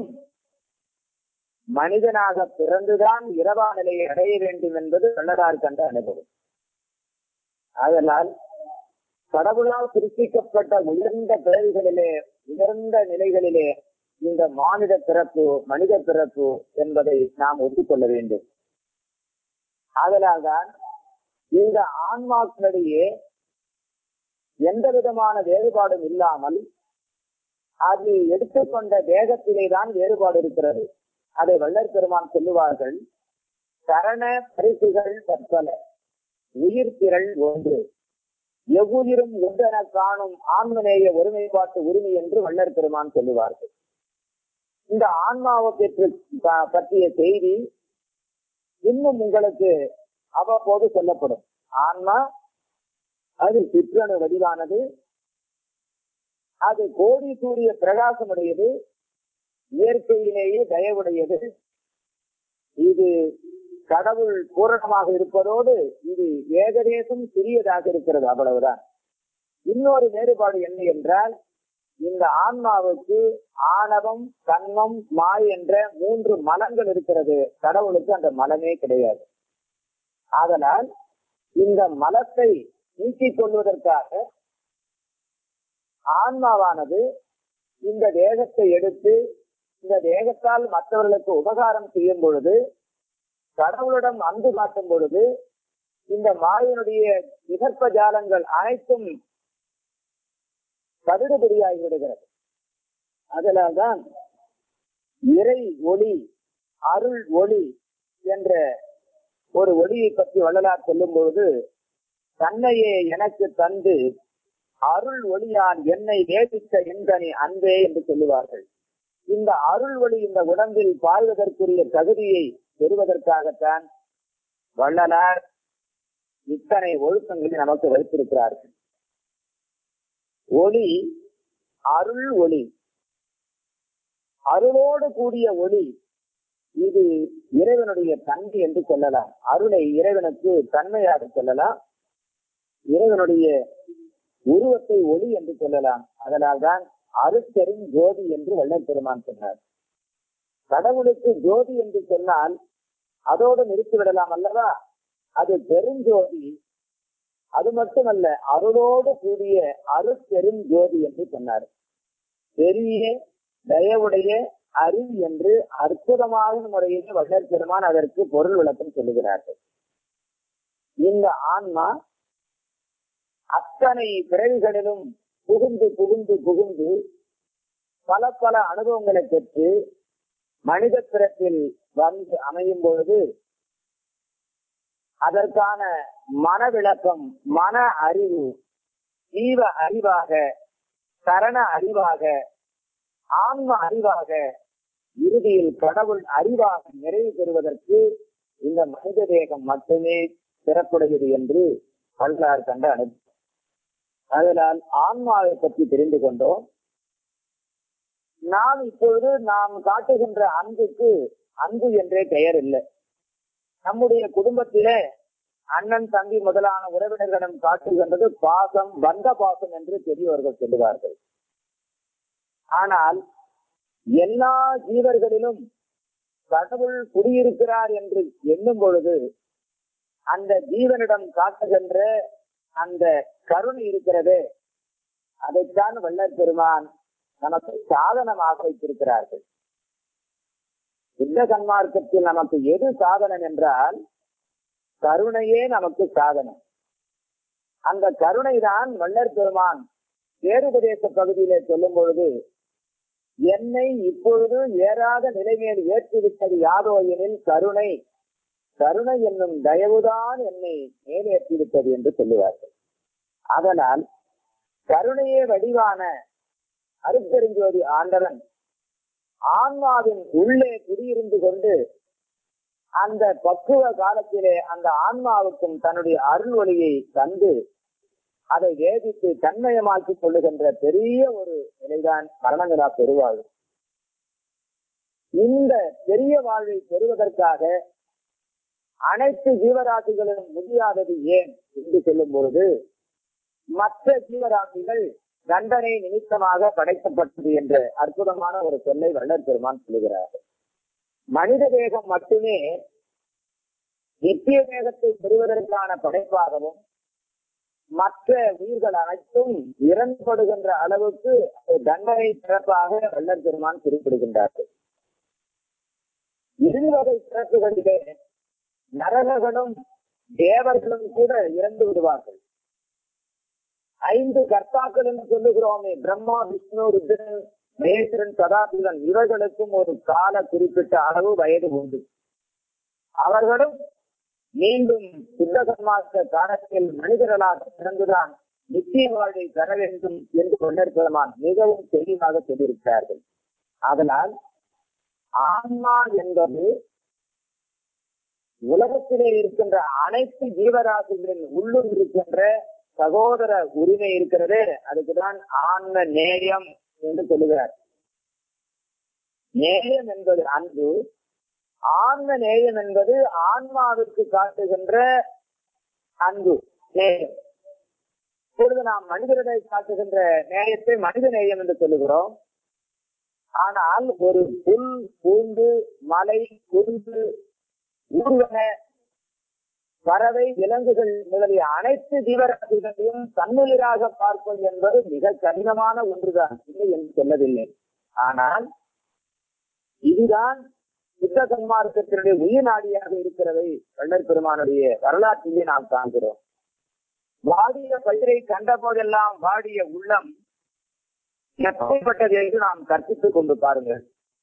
மனிதனாக பிறந்துதான் இரவா நிலையை அடைய வேண்டும் என்பது வள்ளலார் கண்ட அனுபவம் அதனால் கடவுளால் சிருஷ்டிக்கப்பட்ட உயர்ந்த பிறவிகளிலே உயர்ந்த நிலைகளிலே இந்த மானிட பிறப்பு மனித பிறப்பு என்பதை நாம் ஒத்துக்கொள்ள வேண்டும் அதனால்தான் இந்த ஆன்மாக்களிடையே எந்த விதமான வேறுபாடும் இல்லாமல் அது எடுத்துக்கொண்ட வேகத்திலே தான் வேறுபாடு இருக்கிறது அதை வள்ளற் பெருமான் சொல்லுவார்கள் சரண பரிசுகள் பற்பல உயிர் திரள் ஒன்று எவ்வுயிரும் ஒன்றென காணும் ஆன்மநேய ஒருமைப்பாட்டு உரிமை என்று வள்ளற் பெருமான் சொல்லுவார்கள் இந்த ஆன்மாவை பெற்று ப- பற்றிய செய்தி இன்னும் உங்களுக்கு அவ்வப்போது சொல்லப்படும் ஆன்மா அது சிற்றணு வடிவானது அது கோடி சூரிய பிரகாசமுடையது இயற்கையிலேயே தயவுடையது இது கடவுள் பூரணமாக இருப்பதோடு இது ஏகதேசம் சிறியதாக இருக்கிறது அவ்வளவுதான் இன்னொரு வேறுபாடு என்ன என்றால் இந்த ஆன்மாவுக்கு ஆணவம் கண்மம் மாய் என்ற மூன்று மலங்கள் இருக்கிறது கடவுளுக்கு அந்த மலமே கிடையாது ஆதலால் இந்த மலத்தை நீக்கிக் கொள்வதற்காக ஆன்மாவானது இந்த தேகத்தை எடுத்து இந்த தேகத்தால் மற்றவர்களுக்கு உபகாரம் செய்யும் பொழுது கடவுளிடம் அன்பு காட்டும் பொழுது இந்த மாயினுடைய விகற்ப ஜாலங்கள் அனைத்தும் கடுகுபடியாகி விடுகிறது அதனால்தான் இறை ஒளி அருள் ஒளி என்ற ஒரு ஒளியை பற்றி வள்ளலார் சொல்லும் பொழுது தன்னையே எனக்கு தந்து அருள் ஒளியான் என்னை நேசித்த எந்தனி அன்பே என்று சொல்லுவார்கள் இந்த அருள் ஒளி இந்த உடம்பில் பாய்வதற்குரிய தகுதியை பெறுவதற்காகத்தான் வள்ளலார் இத்தனை ஒழுக்கங்களை நமக்கு வைத்திருக்கிறார்கள் ஒளி அருள் ஒளி அருளோடு கூடிய ஒளி இது இறைவனுடைய தன்மை என்று சொல்லலாம் அருளை இறைவனுக்கு தன்மையாக சொல்லலாம் இறைவனுடைய உருவத்தை ஒளி என்று சொல்லலாம் அதனால்தான் அருட்பெரும் ஜோதி என்று வள்ளல் பெருமான் சொன்னார் கடவுளுக்கு ஜோதி என்று சொன்னால் அதோடு நிறுத்திவிடலாம் அல்லவா அது பெருஞ்சோதி அது மட்டுமல்ல அருளோடு கூடிய அருட்பெரும் ஜோதி என்று சொன்னார் பெரிய தயவுடைய அறிவு என்று அற்புதமான முறையில் வள்ளல் பெருமான் அதற்கு பொருள் விளக்கம் சொல்லுகிறார்கள் இந்த ஆன்மா அத்தனை பிறவிகளிலும் புகுந்து புகுந்து புகுந்து பல பல அனுபவங்களை பெற்று மனித பிறப்பில் வந்து அமையும் பொழுது அதற்கான மனவிளக்கம் மன அறிவு ஜீவ அறிவாக சரண அறிவாக ஆன்ம அறிவாக இறுதியில் கடவுள் அறிவாக நிறைவு பெறுவதற்கு இந்த மனித தேகம் மட்டுமே சிறப்புடையது என்று வல்லார் கண்ட அனுப்பி அதனால் ஆன்மாவை பற்றி தெரிந்து கொண்டோம் நாம் இப்பொழுது நாம் காட்டுகின்ற அன்புக்கு அன்பு என்றே பெயர் இல்லை நம்முடைய குடும்பத்திலே அண்ணன் தம்பி முதலான உறவினர்களிடம் காட்டுகின்றது பாசம் பந்த பாசம் என்று பெரியவர்கள் சொல்லுவார்கள் ஆனால் எல்லா ஜீவர்களிலும் கடவுள் குடியிருக்கிறார் என்று எண்ணும் பொழுது அந்த ஜீவனிடம் காட்டுகின்ற அந்த கருணை இருக்கிறது அதைத்தான் வள்ளல் பெருமான் நமக்கு சாதனமாக வைத்திருக்கிறார்கள் இந்த சன்மார்க்கத்தில் நமக்கு எது சாதனம் என்றால் கருணையே நமக்கு சாதனம் அந்த கருணை தான் வள்ளல் பெருமான் வேறுபதேச பகுதியிலே சொல்லும் பொழுது என்னை இப்பொழுது ஏறாத நிலைமேல் ஏற்றிவிட்டது யாதோ எனில் கருணை கருணை என்னும் தயவுதான் என்னை மேலேற்றிவிட்டது என்று சொல்லுவார்கள் அதனால் கருணையே வடிவான அருப்பெருஞ்சோதி ஆண்டவன் ஆன்மாவின் உள்ளே குடியிருந்து கொண்டு அந்த பக்குவ காலத்திலே அந்த ஆன்மாவுக்கும் தன்னுடைய அருள் ஒளியை தந்து அதை வேதித்து தன்மயமாக்கிக் கொள்ளுகின்ற பெரிய ஒரு நிலைதான் மரணமிலா பெருவாழ்வு இந்த பெரிய வாழ்வை பெறுவதற்காக அனைத்து ஜீவராசிகளும் முடியாதது ஏன் என்று சொல்லும் பொழுது மற்ற ஜீவராசிகள் தண்டனை நிமித்தமாக படைக்கப்பட்டது என்ற அற்புதமான ஒரு சொல்லை வள்ளல் பெருமான் சொல்லுகிறார் மனித தேகம் மட்டுமே நித்திய தேகத்தை பெறுவதற்கான படைப்பாகவும் மற்ற உயிர்கள் அனைத்தும் இறந்துபடுகின்ற அளவுக்கு தண்டனை சிறப்பாக வள்ளல் பெருமான் குறிப்பிடுகின்றார்கள் இறுதி வகை சிறப்புகளிலே நரகர்களும் தேவர்களும் கூட இறந்து விடுவார்கள் ஐந்து கர்த்தாக்கள் என்று சொல்லுகிறோமே பிரம்மா விஷ்ணு ருத்ரன் மகேஸ்வரன் சதாசிவன் இவர்களுக்கும் ஒரு கால குறிப்பிட்ட அளவு வயது உண்டு அவர்களும் மீண்டும் சுத்தகர்மாக்க காலத்தில் மனிதர்களாக பிறந்துதான் நிச்சய வாழ்வை பெற வேண்டும் என்று கொண்டிருப்பதமான் மிகவும் தெளிவாக சொல்லியிருக்கிறார்கள் அதனால் ஆன்மா என்பது உலகத்திலே இருக்கின்ற அனைத்து ஜீவராசிகளின் உள்ளும் இருக்கின்ற சகோதர உரிமை இருக்கிறது அதுக்குதான் ஆன்ம நேயம் என்று சொல்லுகிறார் நேயம் என்பது அன்பு ஆன்ம நேயம் என்பது ஆன்மாவிற்கு காட்டுகின்ற அன்பு நேயம் இப்பொழுது நாம் மனிதர்களை காட்டுகின்ற நேயத்தை மனித நேயம் என்று சொல்லுகிறோம் ஆனால் ஒரு புல் பூண்டு மலை குண்டு ஊர்வன பறவை விலங்குகள் முதலிய அனைத்து ஜீவராசிகளையும் தன்னுயிராக பார்ப்பது என்பது மிக கடினமான ஒன்றுதான் இல்லை என்று சொல்லவில்லை ஆனால் இதுதான் புத்த சன்மார்க்கத்தினுடைய உயிர் நாடியாக இருக்கிறதை வள்ளல் பெருமானுடைய வரலாற்றிலே நாம் காண்கிறோம் வாடிய பயிரை கண்ட போதெல்லாம் வாடிய உள்ளம் எப்படிப்பட்டது என்று நாம் கற்பித்துக் கொண்டு பாருங்கள்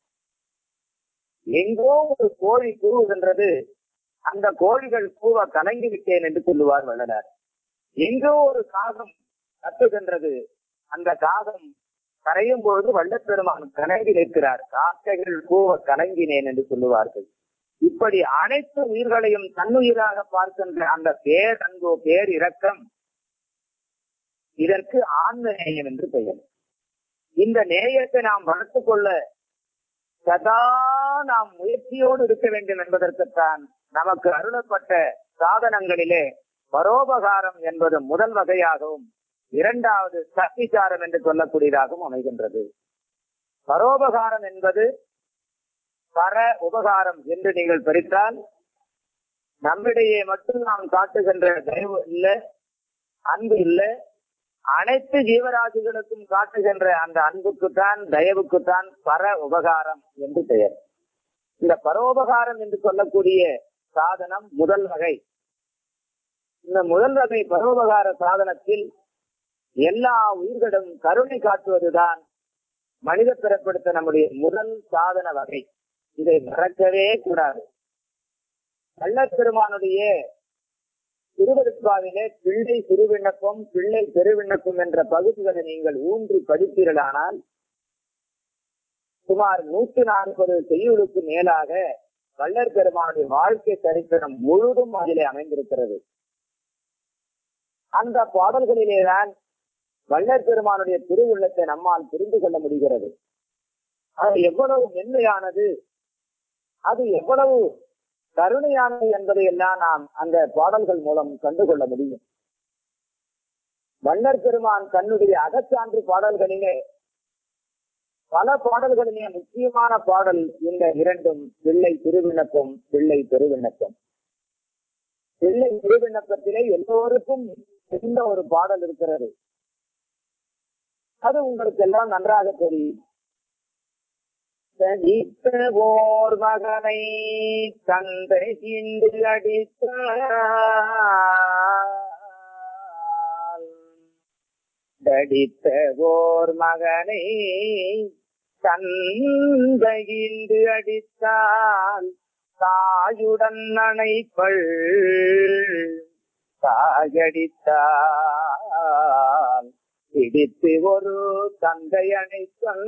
எங்கோ ஒரு கோழி கூறுகின்றது அந்த கோழிகள் கூவ கலங்கி விட்டேன் என்று சொல்லுவார் வள்ளலார் எங்கோ ஒரு காகம் கத்துகின்றது அந்த காகம் கரையும் பொழுது வள்ளப்பெருமான் கலங்கி நிற்கிறார் காக்கைகள் கூவ கலங்கினேன் என்று சொல்லுவார்கள் இப்படி அனைத்து உயிர்களையும் தன்னுயிராக பார்க்கின்ற அந்த பேரன்பு பேர் இரக்கம் இதற்கு ஆன்ம நேயம் என்று பெயர் இந்த நேயத்தை நாம் வளர்த்துக் கொள்ள சதா நாம் முயற்சியோடு இருக்க வேண்டும் என்பதற்குத்தான் நமக்கு அருளப்பட்ட சாதனங்களிலே பரோபகாரம் என்பது முதல் வகையாகவும் இரண்டாவது சக்திசாரம் என்று சொல்லக்கூடியதாகவும் அமைகின்றது பரோபகாரம் என்பது பர உபகாரம் என்று நீங்கள் பிரித்தால் நம்மிடையே மட்டும் நாம் காட்டுகின்ற தயவு இல்ல அன்பு இல்ல அனைத்து ஜீவராசிகளுக்கும் காட்டுகின்ற அந்த அன்புக்குத்தான் தயவுக்குத்தான் பர உபகாரம் என்று பெயர் இந்த பரோபகாரம் என்று சொல்லக்கூடிய சாதனம் முதல் வகை இந்த முதல் வகை பரோபகார சாதனத்தில் எல்லா உயிர்களும் கருணை காட்டுவதுதான் மனித பிறப்படுத்த நம்முடைய முதல் சாதன வகை இதை மறக்கவே கூடாது கள்ளப்பெருமானுடைய திருவருட்பாவிலே பிள்ளை திருவிண்ணப்பம் பிள்ளை பெருவிண்ணப்பம் என்ற பகுதிகளை நீங்கள் ஊன்றி படிப்பீர்களானால் சுமார் நூற்றி நாற்பது செய்யுளுக்கு மேலாக வள்ளற் பெருமானுடைய வாழ்க்கை சரித்திரம் முழுதும் அதிலே அமைந்திருக்கிறது அந்த பாடல்களிலேதான் வள்ளற் பெருமானுடைய திருவுள்ளத்தை நம்மால் புரிந்து கொள்ள முடிகிறது அது எவ்வளவு மென்மையானது அது எவ்வளவு கருணையானது என்பதை எல்லாம் நாம் அந்த பாடல்கள் மூலம் கண்டுகொள்ள முடியும் வள்ளற் பெருமான் தன்னுடைய அகச்சான்று பாடல்களிலே பல பாடல்களிலே முக்கியமான பாடல் இந்த இரண்டும் பிள்ளை திருவிண்ணப்பம் பிள்ளை பெருவிண்ணப்பம் பிள்ளை திருவிண்ணப்பத்திலே எல்லோருக்கும் தெரிந்த ஒரு பாடல் இருக்கிறது அது உங்களுக்கு எல்லாம் நன்றாக தெரியும் தனித்த ஓர் மகனை தந்தை சிந்து அடித்தார் தடித்த ஓர் மகனை தந்தையின்று அடித்தால் தாயுடன் அணைப்பள் தாயடித்தால் பிடித்து ஒரு தந்தை அணைத்தல்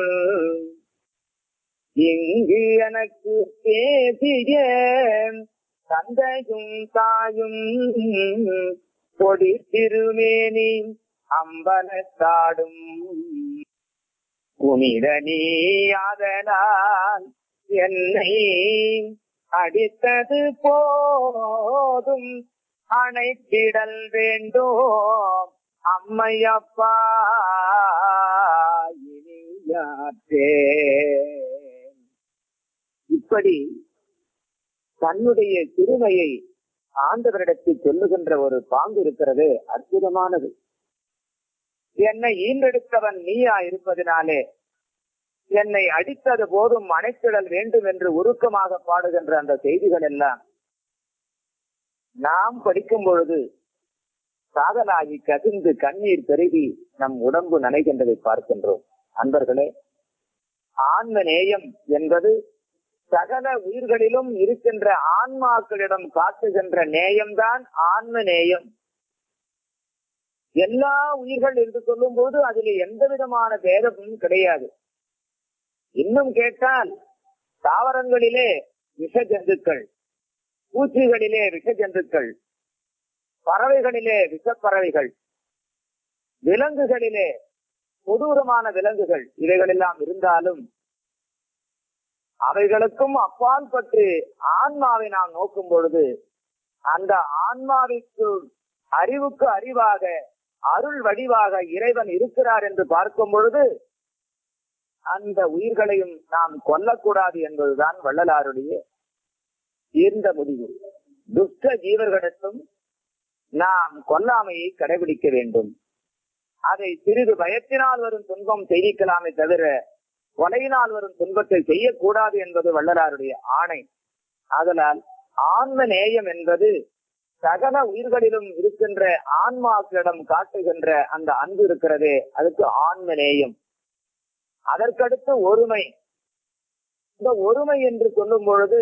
இங்கு எனக்கு பேசிய தந்தையும் தாயும் கொடி திருமேனி அம்பலத்தாடும் புனித நீ அதனால் என்னை அடித்தது போதும் அணைத்திடல் வேண்டும் அம்மையப்பா இனியாற்றே இப்படி தன்னுடைய சிறுமையை ஆண்டவரிடத்தில் சொல்லுகின்ற ஒரு பாங்கு இருக்கிறது அற்புதமானது என்னை ஈன்றெடுத்தவன் நீயா இருப்பதினாலே என்னை அடித்தது போதும் அணைத்திடல் வேண்டும் என்று உருக்கமாக பாடுகின்ற அந்த செய்திகள் எல்லாம் நாம் படிக்கும் பொழுது காதலாகி கசிந்து கண்ணீர் பெருகி நம் உடம்பு நனைகின்றதை பார்க்கின்றோம் அன்பர்களே ஆன்ம நேயம் என்பது சகல உயிர்களிலும் இருக்கின்ற ஆன்மாக்களிடம் காட்டுகின்ற நேயம்தான் ஆன்ம நேயம் எல்லா உயிர்கள் என்று சொல்லும் போது அதில் எந்த விதமான பேதமும் கிடையாது இன்னும் கேட்டால் தாவரங்களிலே விஷ ஜந்துக்கள் பூச்சிகளிலே விஷ ஜந்துக்கள் பறவைகளிலே விஷப்பறவைகள் விலங்குகளிலே கொடூரமான விலங்குகள் இவைகளெல்லாம் இருந்தாலும் அவைகளுக்கும் அப்பால் பற்றி ஆன்மாவை நாம் நோக்கும் பொழுது அந்த ஆன்மாவிற்கு அறிவுக்கு அறிவாக அருள் வடிவாக இறைவன் இருக்கிறார் என்று பார்க்கும் பொழுது அந்த உயிர்களையும் நாம் கொல்லக்கூடாது என்பதுதான் வள்ளலாருடைய ஈர்ந்த முடிவு துஷ்ட ஜீவர்களிடத்தும் நாம் கொல்லாமையை கடைபிடிக்க வேண்டும் அதை சிறிது பயத்தினால் வரும் துன்பம் செய்திக்கலாமே தவிர கொலையினால் வரும் துன்பத்தை செய்யக்கூடாது என்பது வள்ளலாருடைய ஆணை ஆதலால் ஆன்ம நேயம் என்பது சகல உயிர்களிலும் இருக்கின்ற ஆன்மாக்களிடம் காட்டுகின்ற அந்த அன்பு இருக்கிறதே அதுக்கு ஆன்ம நேயம் அதற்கடுத்து ஒருமை இந்த ஒருமை என்று சொல்லும் பொழுது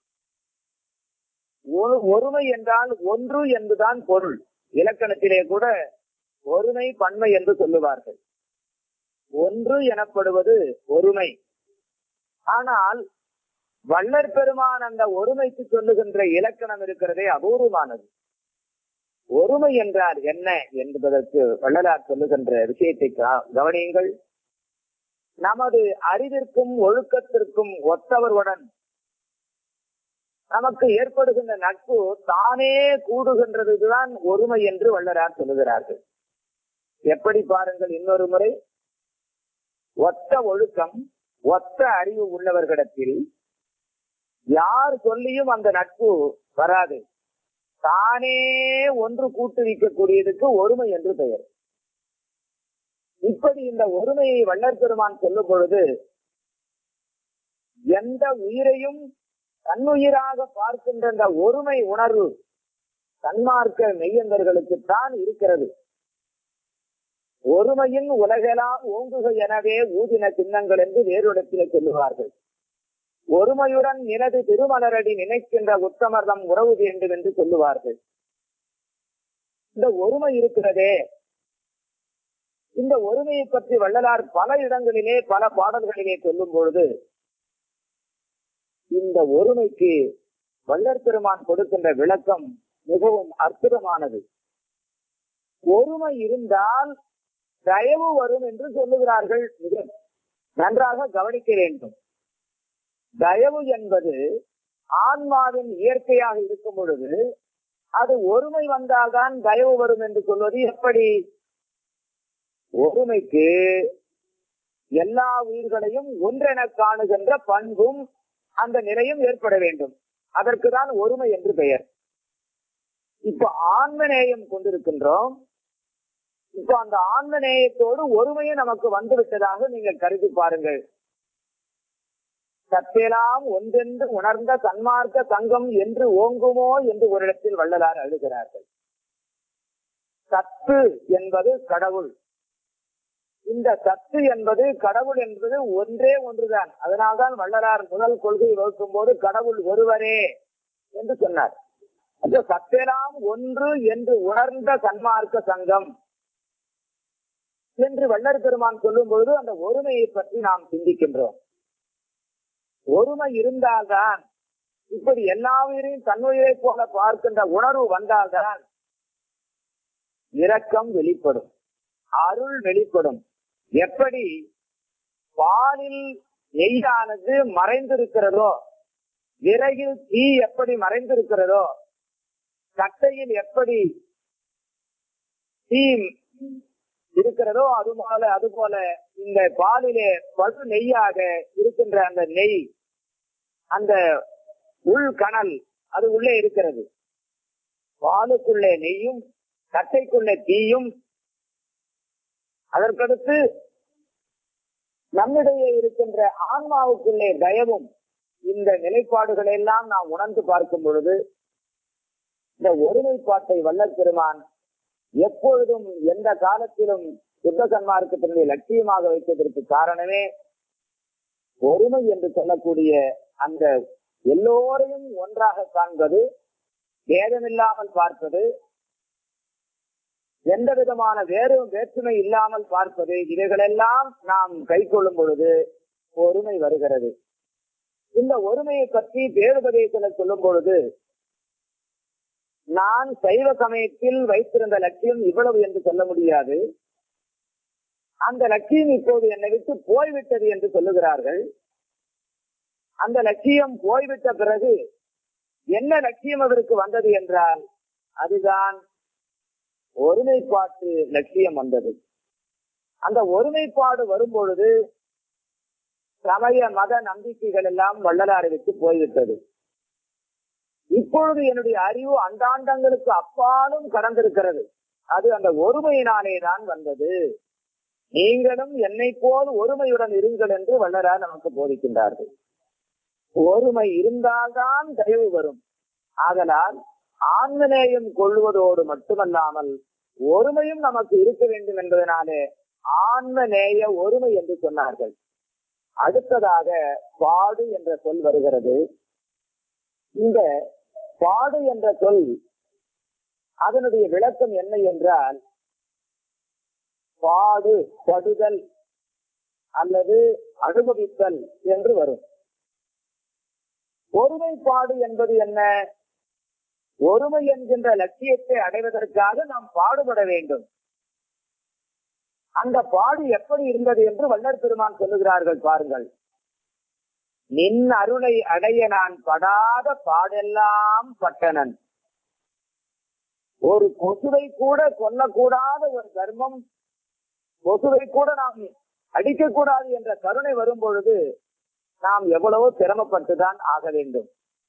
ஒரு- ஒருமை என்றால் ஒன்று என்றுதான் பொருள் இலக்கணத்திலே கூட ஒருமை பன்மை என்று சொல்லுவார்கள் ஒன்று எனப்படுவது ஒருமை ஆனால் வள்ளற் பெருமான் அந்த ஒருமைக்கு சொல்லுகின்ற இலக்கணம் இருக்கிறதே அபூர்வமானது ஒருமை என்றால் என்ன என்பதற்கு வள்ளலார் சொல்லுகின்ற விஷயத்தை கா- கவனியுங்கள் நமது அறிவிற்கும் ஒழுக்கத்திற்கும் ஒத்தவர்களுடன் நமக்கு ஏற்படுகின்ற நட்பு தானே கூடுகின்றதுதான் ஒருமை என்று வள்ளலார் சொல்லுகிறார்கள் எப்படி பாருங்கள் இன்னொரு முறை ஒத்த ஒழுக்கம் ஒத்த அறிவு உள்ளவர்களிடத்தில் யார் சொல்லியும் அந்த நட்பு வராது தானே ஒன்று கூட்டுவிக்கக்கூடியதுக்கு ஒருமை என்று பெயர் இப்படி இந்த ஒருமையை வள்ளற் பெருமான் சொல்லும் பொழுது எந்த உயிரையும் தன்னுயிராக பார்க்கின்ற இந்த ஒருமை உணர்வு தன்மார்க்க மெய்யந்தர்களுக்கு தான் இருக்கிறது ஒருமையின் உலகெல்லாம் ஓங்குக எனவே ஊதின சின்னங்கள் என்று வேறுடத்திலே சொல்லுவார்கள் ஒருமையுடன் நினது திருமலரடி நினைக்கின்ற உத்தமர்தம் உறவு வேண்டும் என்று சொல்லுவார்கள் இந்த ஒருமை இருக்கிறதே இந்த ஒருமையை பற்றி வள்ளலார் பல இடங்களிலே பல பாடல்களிலே சொல்லும் பொழுது இந்த ஒருமைக்கு வள்ளற் பெருமான் கொடுக்கின்ற விளக்கம் மிகவும் அற்புதமானது ஒருமை இருந்தால் தயவு வரும் என்று சொல்லுகிறார்கள் மிக நன்றாக கவனிக்க வேண்டும் தயவு என்பது ஆன்மாவின் இயற்கையாக இருக்கும் பொழுது அது ஒருமை வந்தால்தான் தயவு வரும் என்று சொல்வது எப்படி ஒருமைக்கு எல்லா உயிர்களையும் ஒன்றென காணுகின்ற பண்பும் அந்த நிலையும் ஏற்பட வேண்டும் அதற்கு தான் ஒருமை என்று பெயர் இப்ப ஆன்மநேயம் கொண்டிருக்கின்றோம் இப்ப அந்த ஆன்மநேயத்தோடு ஒருமையும் நமக்கு வந்து விட்டதாக நீங்கள் கருதி பாருங்கள் சத்தெல்லாம் ஒன்றென்று உணர்ந்த சன்மார்க்க சங்கம் என்று ஓங்குமோ என்று ஒரு இடத்தில் வள்ளலார் அழுகிறார்கள் சத்து என்பது கடவுள் இந்த சத்து என்பது கடவுள் என்பது ஒன்றே ஒன்றுதான் அதனால்தான் வள்ளலார் முதல் கொள்கை வகுக்கும் போது கடவுள் ஒருவரே என்று சொன்னார் அந்த சத்தெல்லாம் ஒன்று என்று உணர்ந்த சன்மார்க்க சங்கம் என்று வள்ளர் பெருமான் சொல்லும் பொழுது அந்த ஒருமையை பற்றி நாம் சிந்திக்கின்றோம் ஒருமை இருந்தால்தான் இப்படி எல்லா உயிரையும் தன்னுயிரை போல பார்க்கின்ற உணர்வு வந்தால்தான் இரக்கம் வெளிப்படும் அருள் வெளிப்படும் எப்படி பாலில் நெய்யானது மறைந்திருக்கிறதோ விறகில் தீ எப்படி மறைந்திருக்கிறதோ கட்டையில் எப்படி தீ இருக்கிறதோ அது போல அது போல இந்த பாலிலே படு நெய்யாக இருக்கின்ற அந்த நெய் அந்த உள் கணல் அது உள்ளே இருக்கிறது பாலுக்குள்ளே நெய்யும் கட்டைக்குள்ளே தீயும் அதற்கடுத்து நம்மிடையே இருக்கின்ற ஆன்மாவுக்குள்ளே தயவும் இந்த நிலைப்பாடுகளை எல்லாம் நாம் உணர்ந்து பார்க்கும் பொழுது இந்த ஒருமைப்பாட்டை வல்லற் பெருமான் எப்பொழுதும் எந்த காலத்திலும் சுத்த சன்மார்க்கத்தினுடைய லட்சியமாக வைத்ததற்கு காரணமே ஒருமை என்று சொல்லக்கூடிய அந்த எல்லோரையும் ஒன்றாக காண்பது பேதமில்லாமல் பார்ப்பது எந்த விதமான வேறு வேற்றுமை இல்லாமல் பார்ப்பது இவைகளெல்லாம் நாம் கை கொள்ளும் பொழுது ஒருமை வருகிறது இந்த ஒருமையை பற்றி பேருபதேசத்தில் சொல்லும் பொழுது நான் சைவ சமயத்தில் வைத்திருந்த லட்சியம் இவ்வளவு என்று சொல்ல முடியாது அந்த லட்சியம் இப்போது என்னை விட்டு போய்விட்டது என்று சொல்லுகிறார்கள் அந்த லட்சியம் போய்விட்ட பிறகு என்ன லட்சியம் அவருக்கு வந்தது என்றால் அதுதான் ஒருமைப்பாட்டு லட்சியம் வந்தது அந்த ஒருமைப்பாடு வரும் பொழுது சமய மத நம்பிக்கைகள் எல்லாம் வள்ளலாரை விட்டு போய்விட்டது இப்பொழுது என்னுடைய அறிவு அண்டாண்டங்களுக்கு அப்பாலும் கடந்திருக்கிறது அது அந்த ஒருமையினாலே தான் வந்தது நீங்களும் என்னை போல் ஒருமையுடன் இருங்கள் என்று வள்ளலார் நமக்கு போதிக்கின்றார்கள் ஒருமை இருந்தால்தான் தயவு வரும் ஆதலால் ஆன்மநேயம் கொள்வதோடு மட்டுமல்லாமல் ஒருமையும் நமக்கு இருக்க வேண்டும் என்பதனாலே ஆன்மநேய ஒருமை என்று சொன்னார்கள் அடுத்ததாக பாடு என்ற சொல் வருகிறது இந்த பாடு என்ற சொல் அதனுடைய விளக்கம் என்ன என்றால் பாடு படுதல் அல்லது அனுபவித்தல் என்று வரும் ஒருமைப்பாடு என்பது என்ன ஒருமை என்கின்ற லட்சியத்தை அடைவதற்காக நாம் பாடுபட வேண்டும் அந்த பாடு எப்படி இருந்தது என்று வல்லற் பெருமான் சொல்லுகிறார்கள் பாருங்கள் நின் அருளை அடைய நான் படாத பாடெல்லாம் பட்டனன் ஒரு கொசுவை கூட கொல்லக்கூடாத ஒரு தர்மம் கொசுவை கூட நாம் அடிக்கக்கூடாது என்ற கருணை வரும் பொழுது நாம் எவ்வளவோ சிரமப்பட்டுதான் ஆக வேண்டும்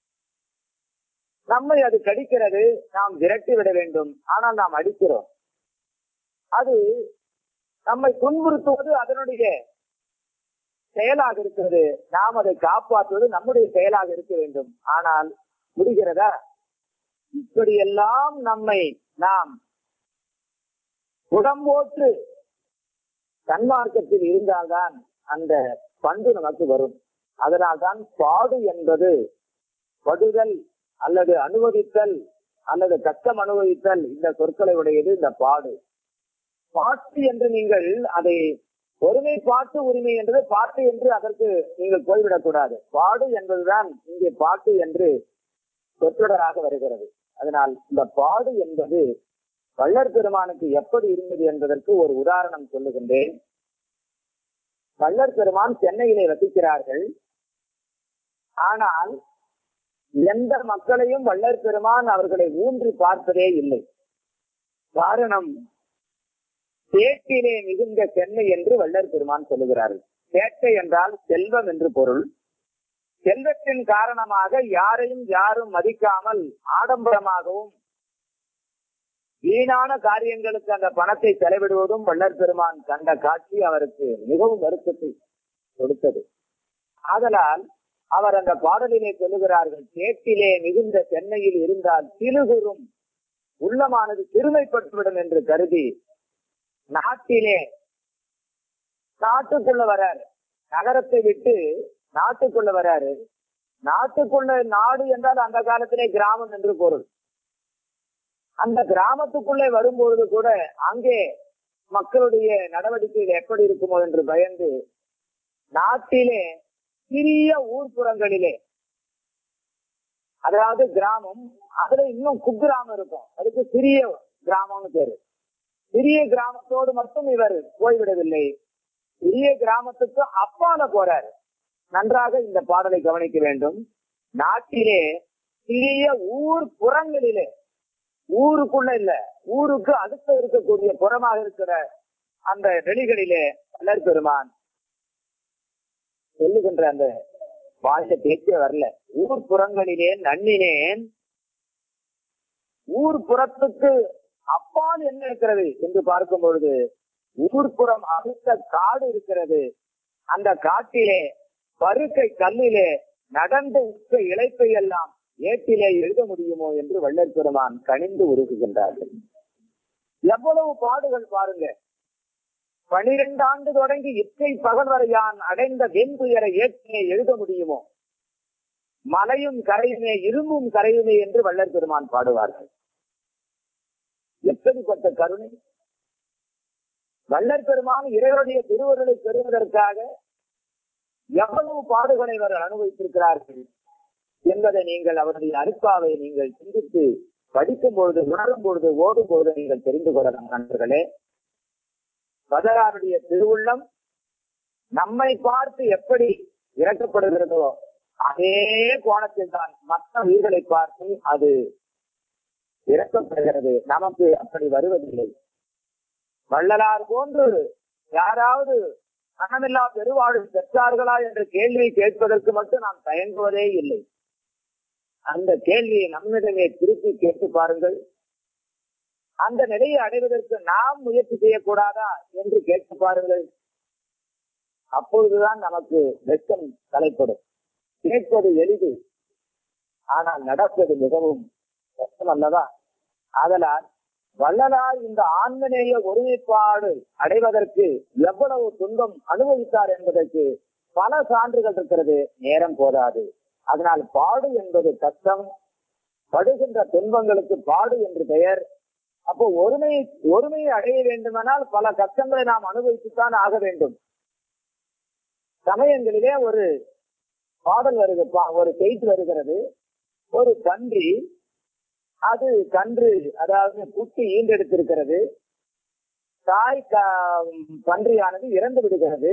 நம்மை அது கடிக்கிறது நாம் விரட்டி விட வேண்டும் ஆனால் நாம் அடிக்கிறோம் அது நம்மை துன்புறுத்துவது அதனுடைய செயலாக இருக்கிறது நாம் அதை காப்பாற்றுவது நம்முடைய செயலாக இருக்க வேண்டும் ஆனால் முடிகிறதா இப்படியெல்லாம் நம்மை நாம் உடம்போற்று சன்மார்க்கத்தில் இருந்தால்தான் அந்த பண்பு நமக்கு வரும் அதனால்தான் பாடு என்பது படுதல் அல்லது அனுபவித்தல் அல்லது கஷ்டம் அனுபவித்தல் இந்த சொற்களை உடையது இந்த பாடு பாட்டு என்று நீங்கள் அதை ஒருமை பாட்டு உரிமை என்பது பாட்டு என்று அதற்கு நீங்கள் போய்விடக் கூடாது பாடு என்பதுதான் இங்கே பாட்டு என்று சொற்றொடராக வருகிறது அதனால் இந்த பாடு என்பது வள்ளற் பெருமானுக்கு எப்படி இருந்தது என்பதற்கு ஒரு உதாரணம் சொல்லுகின்றேன் வள்ளற் பெருமான் சென்னையிலே வசிக்கிறார்கள் ஆனால் எந்த மக்களையும் வள்ளற் பெருமான் அவர்களை ஊன்றி பார்ப்பதே இல்லை காரணம் சேட்டிலே மிகுந்த சென்னை என்று வள்ளற் பெருமான் சொல்லுகிறார்கள் சேட்டை என்றால் செல்வம் என்று பொருள் செல்வத்தின் காரணமாக யாரையும் யாரும் மதிக்காமல் ஆடம்பரமாகவும் வீணான காரியங்களுக்கு அந்த பணத்தை செலவிடுவதும் வள்ளற் பெருமான் கண்ட காட்சி அவருக்கு மிகவும் வருத்தத்தை கொடுத்தது ஆதலால் அவர் அந்த பாடலிலே சொல்லுகிறார்கள் சேட்டிலே மிகுந்த சென்னையில் இருந்தால் சிலுகுறும் உள்ளமானது சிறுமைப்பட்டுவிடும் என்று கருதி நாட்டிலே நாட்டுக்குள்ள வராரு நகரத்தை விட்டு நாட்டுக்குள்ள வராரு நாட்டுக்குள்ள நாடு என்றால் அந்த காலத்திலே கிராமம் என்று பொருள் அந்த கிராமத்துக்குள்ளே வரும்பொழுது கூட அங்கே மக்களுடைய நடவடிக்கைகள் எப்படி இருக்குமோ என்று பயந்து நாட்டிலே சிறிய ஊர்ப்புறங்களிலே அதாவது கிராமம் அதுல இன்னும் குக்கிராமம் இருக்கும் அதுக்கு சிறிய கிராமம்னு பேரு சிறிய கிராமத்தோடு மட்டும் இவர் போய்விடவில்லை சிறிய கிராமத்துக்கு அப்பால போறாரு நன்றாக இந்த பாடலை கவனிக்க வேண்டும் நாட்டிலே சிறிய ஊர் புறங்களிலே ஊருக்குள்ள இல்ல ஊருக்கு அடுத்த இருக்கக்கூடிய புறமாக இருக்கிற அந்த வெளிகளிலே வளர் பெருமான் சொல்லுகின்ற அந்த வாய்ந்த பேச்சே வரல ஊர் புறங்களிலே நன்னினேன் ஊர் புறத்துக்கு அப்பால் என்ன இருக்கிறது என்று பார்க்கும் பொழுது ஊர்ப்புறம் அடுத்த காடு இருக்கிறது அந்த காட்டிலே பருக்கை கல்லிலே நடந்து உற்ற இழைப்பை எல்லாம் ஏட்டிலே எழுத முடியுமோ என்று வள்ளல் பெருமான் கனிந்து உருகுகின்றார்கள் எவ்வளவு பாடுகள் பாருங்க பனிரெண்டு ஆண்டு தொடங்கி இற்றை பகல் வரையான் அடைந்த வெண்துயரை ஏற்றிலே எழுத முடியுமோ மலையும் கரையுமே இரும்பும் கரையுமே என்று வள்ளல் பெருமான் பாடுவார்கள் எப்படிப்பட்ட கருணை வள்ளல் பெருமான் இறைவனுடைய திருவருளை பெறுவதற்காக எவ்வளவு பாடுகளை அவர்கள் அனுபவித்திருக்கிறார்கள் என்பதை நீங்கள் அவருடைய அருப்பாவை நீங்கள் சிந்தித்து படிக்கும் பொழுது உணரும் பொழுது ஓடும் பொழுது நீங்கள் தெரிந்து கொள்ளலாம் நண்பர்களே பதராருடைய திருவுள்ளம் நம்மை பார்த்து எப்படி இறக்கப்படுகிறதோ அதே கோணத்தில் தான் மற்ற உயிர்களை பார்த்து அது இறக்கப்படுகிறது நமக்கு அப்படி வருவதில்லை வள்ளலார் போன்று யாராவது மனமில்லா பெருவாழ்வு பெற்றார்களா என்ற கேள்வியை கேட்பதற்கு மட்டும் நாம் தயங்குவதே இல்லை அந்த கேள்வியை நம்மிடமே திருப்பி கேட்டு பாருங்கள் அந்த நிலையை அடைவதற்கு நாம் முயற்சி செய்யக்கூடாதா என்று கேட்டு பாருங்கள் அப்பொழுதுதான் நமக்கு வெட்கம் தலைப்படும் கேட்பது எளிது ஆனால் நடப்பது மிகவும் கஷ்டம் அல்லவா ஆதலால் வள்ளலார் இந்த ஆன்மநேய ஒருமைப்பாடு அடைவதற்கு எவ்வளவு துன்பம் அனுபவித்தார் என்பதற்கு பல சான்றுகள் இருக்கிறது நேரம் போதாது அதனால் பாடு என்பது கஷ்டம் படுகின்ற துன்பங்களுக்கு பாடு என்று பெயர் அப்போ ஒருமை ஒருமையை அடைய வேண்டுமானால் பல கஷ்டங்களை நாம் அனுபவித்துத்தான் ஆக வேண்டும் சமயங்களிலே ஒரு பாடல் வருது ஒரு செய்தி வருகிறது ஒரு பன்றி அது கன்று அதாவது குட்டி ஈண்டெடுத்திருக்கிறது தாய் பன்றியானது இறந்து விடுகிறது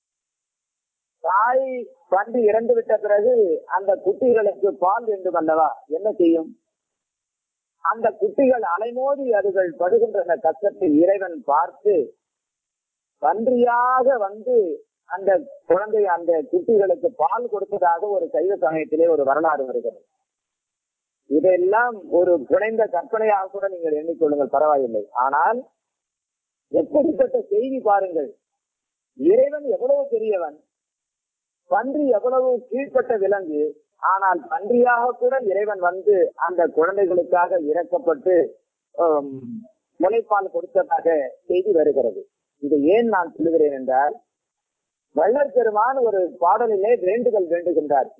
தாய் பன்றி இறந்து விட்ட பிறகு அந்த குட்டிகளுக்கு பால் வேண்டும் அல்லவா என்ன செய்யும் அந்த குட்டிகள் அலைமோதி அதுகள் படுகின்ற அந்த கஷ்டத்தை இறைவன் பார்த்து பன்றியாக வந்து அந்த குழந்தை அந்த குட்டிகளுக்கு பால் கொடுத்ததாக ஒரு சைவ சமயத்திலே ஒரு வரலாறு வருகிறது இதெல்லாம் ஒரு குறைந்த கற்பனையாக கூட நீங்கள் எண்ணிக்கொள்ளுங்கள் பரவாயில்லை ஆனால் எப்படிப்பட்ட செய்தி பாருங்கள் இறைவன் எவ்வளவு பெரியவன் பன்றி எவ்வளவு கீழ்ப்பட்ட விலங்கு ஆனால் பன்றியாக கூட இறைவன் வந்து அந்த குழந்தைகளுக்காக இறக்கப்பட்டு முளைப்பால் கொடுத்ததாக செய்தி வருகிறது இது ஏன் நான் சொல்லுகிறேன் என்றால் வள்ளல் பெருமான் ஒரு பாடலிலே வேண்டுதல் வேண்டுகின்றார்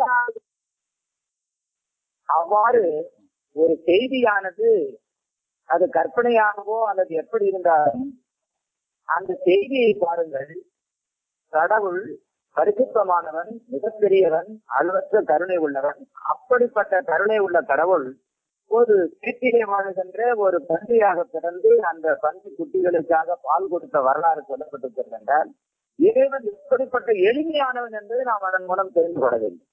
அவ்வாறு ஒரு செய்தியானது அது கற்பனையாகவோ அல்லது எப்படி இருந்தாலும் அந்த செய்தியை பாருங்கள் கடவுள் பரிசுத்தமானவன் மிகப்பெரியவன் அளவற்ற கருணை உள்ளவன் அப்படிப்பட்ட கருணை உள்ள கடவுள் ஒரு வீட்டிலே வாழ்கின்ற ஒரு பன்றியாக பிறந்து அந்த பன்றி குட்டிகளுக்காக பால் கொடுத்த வரலாறு சொல்லப்பட்டிருக்கிறது என்றால் இறைவன் எப்படிப்பட்ட எளிமையானவன் என்பதை நாம் அதன் மூலம் தெரிந்து கொள்ள வேண்டும்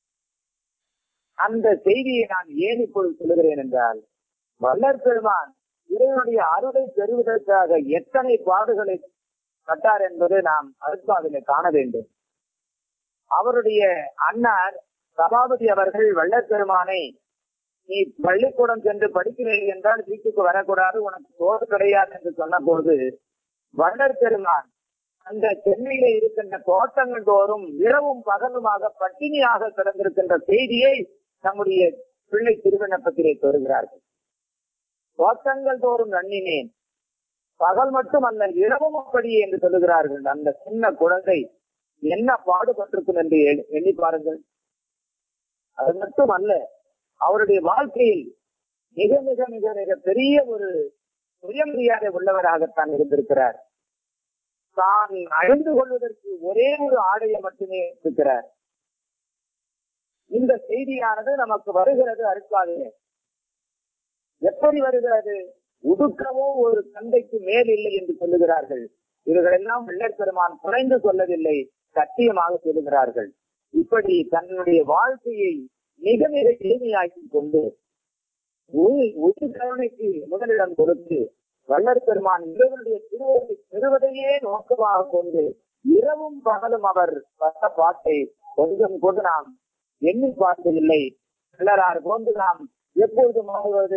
அந்த செய்தியை நான் ஏன் இப்பொழுது சொல்லுகிறேன் என்றால் வல்லற் பெருமான் இறைவனுடைய அருளை பெறுவதற்காக எத்தனை பாடுகளை பட்டார் என்பதை நாம் அருட்பாவிலே காண வேண்டும் அவருடைய அண்ணார் சபாபதி அவர்கள் வள்ளற் பெருமானை நீ பள்ளிக்கூடம் சென்று படிக்கிறீர்கள் என்றால் வீட்டுக்கு வரக்கூடாது உனக்கு சோறு கிடையாது என்று சொன்ன போது வள்ளற் பெருமான் அந்த சென்னையில இருக்கின்ற தோட்டங்கள் தோறும் இரவும் பகலுமாக பட்டினியாக கிடந்திருக்கின்ற செய்தியை நம்முடைய பிள்ளை திருவிண்ணப்பத்திலே பெறுகிறார்கள் தோட்டங்கள் தோறும் நன்னினேன் பகல் மட்டுமல்ல இரவும் அப்படியே என்று சொல்லுகிறார்கள் அந்த சின்ன குழந்தை என்ன பாடுபட்டிருக்கும் என்று எண்ணி பாருங்கள் அது மட்டுமல்ல அவருடைய வாழ்க்கையில் மிக மிக மிக மிக பெரிய ஒரு சுயமரியாதை உள்ளவராகத்தான் இருந்திருக்கிறார் தான் அழிந்து கொள்வதற்கு ஒரே ஒரு ஆடையை மட்டுமே இருக்கிறார் இந்த செய்தியானது நமக்கு வருகிறது அருட்பாவிலே எப்படி வருகிறது உடுக்கவோ ஒரு தந்தைக்கு மேல் இல்லை என்று சொல்லுகிறார்கள் இவர்களெல்லாம் வெள்ளர் பெருமான் குறைந்து சொல்லவில்லை சத்தியமாக சொல்லுகிறார்கள் இப்படி தன்னுடைய வாழ்க்கையை மிக மிக எளிமையாக்கி கொண்டு உயிர் கருணைக்கு முதலிடம் கொடுத்து வள்ளர் பெருமான் இறைவனுடைய திருவருளை பெறுவதையே நோக்கமாக கொண்டு இரவும் பகலும் அவர் பட்ட பாட்டை கொஞ்சம் கூட நாம் எண்ணி பார்த்ததில்லை வள்ளலார் போன்று நாம் எப்பொழுது மாறுவது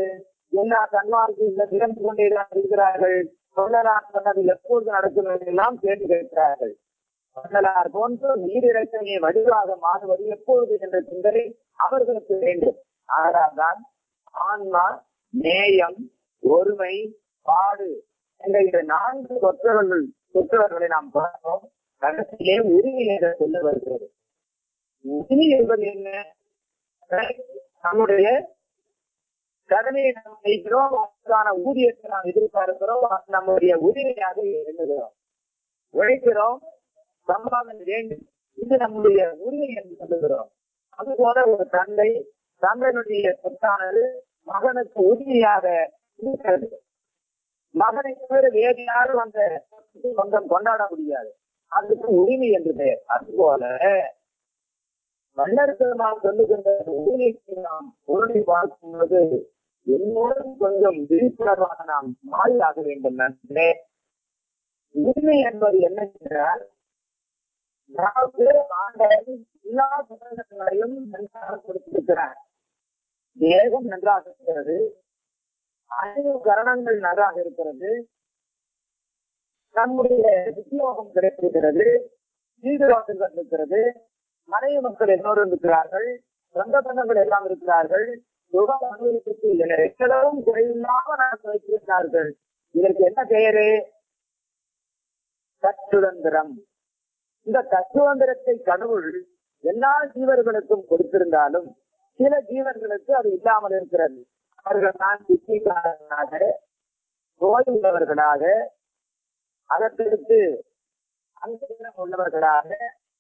எல்லா சன்மார்க்கும் இறந்து கொண்டேதான் இருக்கிறார்கள் சொல்லலார் சொன்னது எப்போது நடக்கும் என்றெல்லாம் கேள்வி கேட்கிறார்கள் சொல்லலார் போன்று நீரிழக்கையை வடிவாக மாறுவது எப்பொழுது என்ற சிந்தனை அவர்களுக்கு வேண்டும் ஆனால்தான் ஆன்மா நேயம் ஒருமை பாடு என்ற இந்த நான்கு சொற்றவர்கள் சொற்றவர்களை நாம் பார்த்தோம் கடைசியிலே உரிமை என்று சொல்ல வருகிறது உரிமை என்பது என்ன நம்முடைய கடமையை நாம் செய்கிறோம் அதற்கான ஊதியத்தை நாம் எதிர்பார்க்கிறோம் அது நம்முடைய உரிமையாக எண்ணுகிறோம் உழைக்கிறோம் சம்பாதனை வேண்டும் இது நம்முடைய உரிமை என்று சொல்லுகிறோம் அதுபோல ஒரு தந்தை தந்தையினுடைய சொத்தானது மகனுக்கு உரிமையாக இருக்கிறது மகனை தவிர வேறு யாரும் அந்த சொந்தம் கொண்டாட முடியாது அதுக்கு உரிமை என்று பெயர் அதுபோல மன்னர் பெருமாள் சொல்லுகின்ற உரிமைக்கு நாம் பொருளை பார்க்கும் பொழுது எல்லோரும் கொஞ்சம் விழிப்புணர்வாக நாம் மாறியாக வேண்டும் நண்பர்களே உரிமை என்பது என்ன என்றால் நமக்கு ஆண்டவன் எல்லா சுதந்திரங்களையும் நன்றாக கொடுத்திருக்கிறார் தேகம் நன்றாக இருக்கிறது ஐந்து கரணங்கள் நன்றாக இருக்கிறது நம்முடைய உத்தியோகம் கிடைத்திருக்கிறது ஈடுபாடுகள் இருக்கிறது மனைவி மக்கள் எல்லோரும் இருக்கிறார்கள் சொந்த பந்தங்கள் எல்லாம் இருக்கிறார்கள் சுகம் அனுபவித்து எவ்வளவும் குறையில்லாம நடத்தி வைத்திருக்கிறார்கள் இதற்கு என்ன பெயரு கற்றுதந்திரம் இந்த தத்துவந்திரத்தை கடவுள் எல்லா ஜீவர்களுக்கும் கொடுத்திருந்தாலும் சில ஜீவர்களுக்கு அது இல்லாமல் இருக்கிறது அவர்கள் தான் சித்திக்காரர்களாக நோய் உள்ளவர்களாக அதற்கடுத்து அங்கீகாரம் உள்ளவர்களாக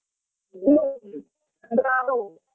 நன்றாக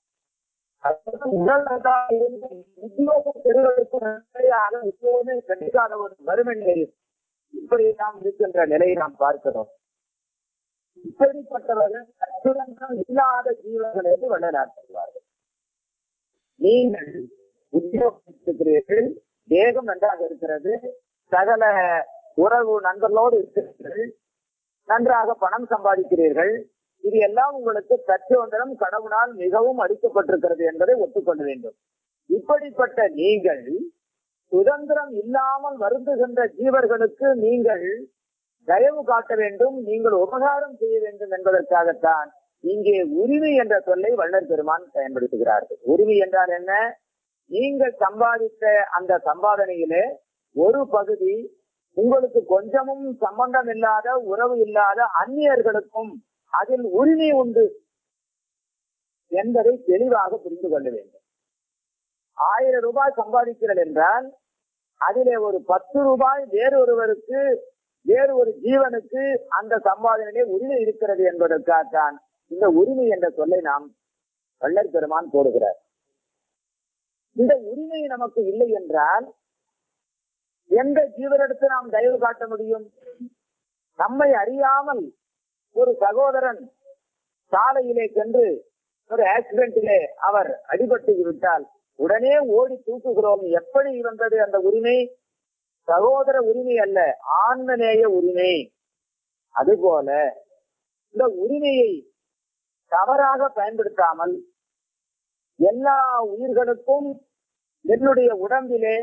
உடல் நன்றாக இருந்து உத்தியோகம் பெறுவதற்கு நன்மையாக எப்போதுமே கிடைக்காத ஒரு வறுமை நிலையில் இப்படி நாம் இருக்கின்ற நிலையை நாம் பார்க்கிறோம் இப்படிப்பட்டவர்கள் கட்டுடங்கள் இல்லாத ஜீவர்கள் என்று வள்ளலார் சொல்வார்கள் நீங்கள் உத்தியோகிக்கிறீர்கள் தேகம் நன்றாக இருக்கிறது சகல உறவு நண்பர்களோடு இருக்கிறீர்கள் நன்றாக பணம் சம்பாதிக்கிறீர்கள் இது எல்லாம் உங்களுக்கு தத்துவந்தரம் கடவுளால் மிகவும் அளிக்கப்பட்டிருக்கிறது என்பதை ஒத்துக்கொள்ள வேண்டும் இப்படிப்பட்ட நீங்கள் சுதந்திரம் இல்லாமல் வருந்துகின்ற ஜீவர்களுக்கு நீங்கள் தயவு காட்ட வேண்டும் நீங்கள் உபகாரம் செய்ய வேண்டும் என்பதற்காகத்தான் இங்கே உரிமை என்ற சொல்லை வள்ளல் பெருமான் பயன்படுத்துகிறார்கள் உரிமை என்றால் என்ன நீங்கள் சம்பாதித்த அந்த சம்பாதனையிலே ஒரு பகுதி உங்களுக்கு கொஞ்சமும் சம்பந்தம் இல்லாத உறவு இல்லாத அந்நியர்களுக்கும் அதில் உரிமை உண்டு என்பதை தெளிவாக புரிந்து கொள்ள வேண்டும் ஆயிரம் ரூபாய் சம்பாதிக்கிறது என்றால் அதிலே ஒரு பத்து ரூபாய் வேறொருவருக்கு வேறு ஒரு ஜீவனுக்கு அந்த சம்பாதனையிலே உரிமை இருக்கிறது என்பதற்காகத்தான் இந்த உரிமை என்ற சொல்லை நாம் வள்ளல் பெருமான் போடுகிறார் இந்த உரிமை நமக்கு இல்லை என்றால் எந்த ஜீவனிடத்து நாம் தயவு காட்ட முடியும் நம்மை அறியாமல் ஒரு சகோதரன் சாலையிலே சென்று ஒரு ஆக்சிடென்டிலே அவர் அடிபட்டு விட்டால் உடனே ஓடி தூக்குகிறோம் எப்படி வந்தது அந்த உரிமை சகோதர உரிமை அல்ல ஆன்மநேய உரிமை அதுபோல இந்த உரிமையை தவறாக பயன்படுத்தாமல் எல்லா உயிர்களுக்கும் என்னுடைய உடம்பிலே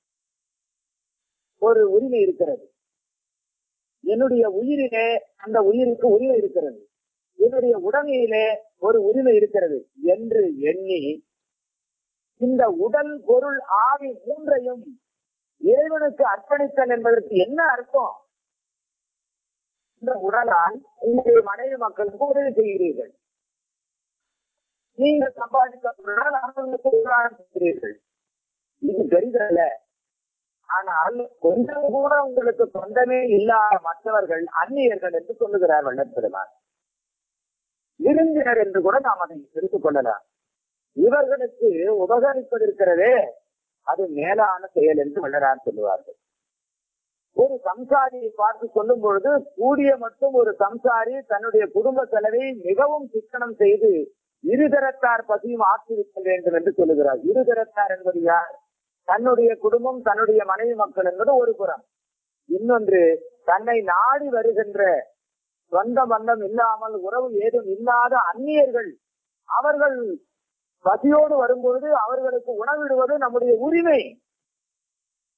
ஒரு உரிமை இருக்கிறது என்னுடைய உயிரிலே அந்த உயிருக்கு உரிமை இருக்கிறது என்னுடைய உடமையிலே ஒரு உரிமை இருக்கிறது என்று எண்ணி இந்த உடல் பொருள் ஆவி மூன்றையும் இறைவனுக்கு அர்ப்பணித்தல் என்பதற்கு என்ன அர்த்தம் இந்த உடலால் உங்களுடைய மனைவி மக்களுக்கு உதவி செய்கிறீர்கள் நீங்கள் சம்பாதிக்கப்பட்டால் அவர்களுக்கு உதாரணம் செய்கிறீர்கள் இது பெரிதல்ல ஆனால் கொஞ்சம் கூட உங்களுக்கு சொந்தமே இல்லாத மற்றவர்கள் அந்நியர்கள் என்று சொல்லுகிறார் வள்ளல் பெருமான் விருந்தினர் என்று கூட நாம் அதை எடுத்துக் கொள்ளலாம் இவர்களுக்கு உபகரிப்பதற்கிறதே அது மேலான செயல் என்று வள்ளலார் சொல்லுவார்கள் ஒரு சம்சாரியை பார்த்து சொல்லும் பொழுது கூடிய மட்டும் ஒரு சம்சாரி தன்னுடைய குடும்ப செலவை மிகவும் சிக்கனம் செய்து இருதரத்தார் பசியும் ஆக்கிவிக்க வேண்டும் என்று சொல்லுகிறார் இருதரத்தார் என்பது யார் தன்னுடைய குடும்பம் தன்னுடைய மனைவி மக்கள் என்பது ஒரு புறம் இன்னொன்று தன்னை நாடி வருகின்ற சொந்த பந்தம் இல்லாமல் உறவு ஏதும் இல்லாத அந்நியர்கள் அவர்கள் பசியோடு வரும்பொழுது அவர்களுக்கு உணவிடுவது நம்முடைய உரிமை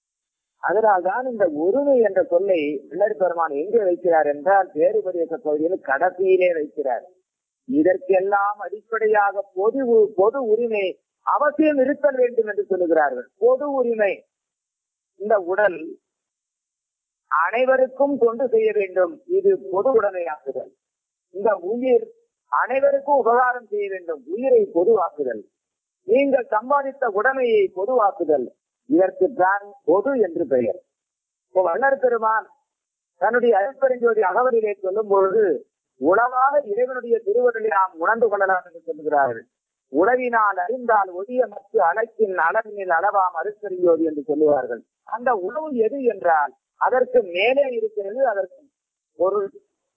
அதனால்தான் இந்த ஒருமை என்ற சொல்லை பிள்ளர் பெருமான் எங்கே வைக்கிறார் என்றால் பேருபதேச பகுதியில் கடைசியிலே வைக்கிறார் இதற்கெல்லாம் அடிப்படையாக பொது உ- பொது உரிமை அவசியம் இருத்தல் வேண்டும் என்று சொல்லுகிறார்கள் பொது உரிமை இந்த உடல் அனைவருக்கும் தொண்டு செய்ய வேண்டும் இது பொது உடைமையாக்குதல் இந்த உயிர் அனைவருக்கும் உபகாரம் செய்ய வேண்டும் உயிரை பொதுவாக்குதல் நீங்கள் சம்பாதித்த உடைமையை பொதுவாக்குதல் இதற்கு தான் பொது என்று பெயர் இப்போ வள்ளல் பெருமான் தன்னுடைய அருட்பெருஞ்சோதி அகவலிலே சொல்லும் பொழுது உளவாக இறைவனுடைய திருவருளை நாம் உணர்ந்து கொள்ளலாம் என்று சொல்லுகிறார்கள் உளவினால் அறிந்தால் ஒழிய மற்ற அழகின் அளவினில் அளவாம் அருட்பெருஞ்சோதி என்று சொல்லுவார்கள் அந்த உணவு எது என்றால் அதற்கு மேலே இருக்கிறது அதற்கு பொருள்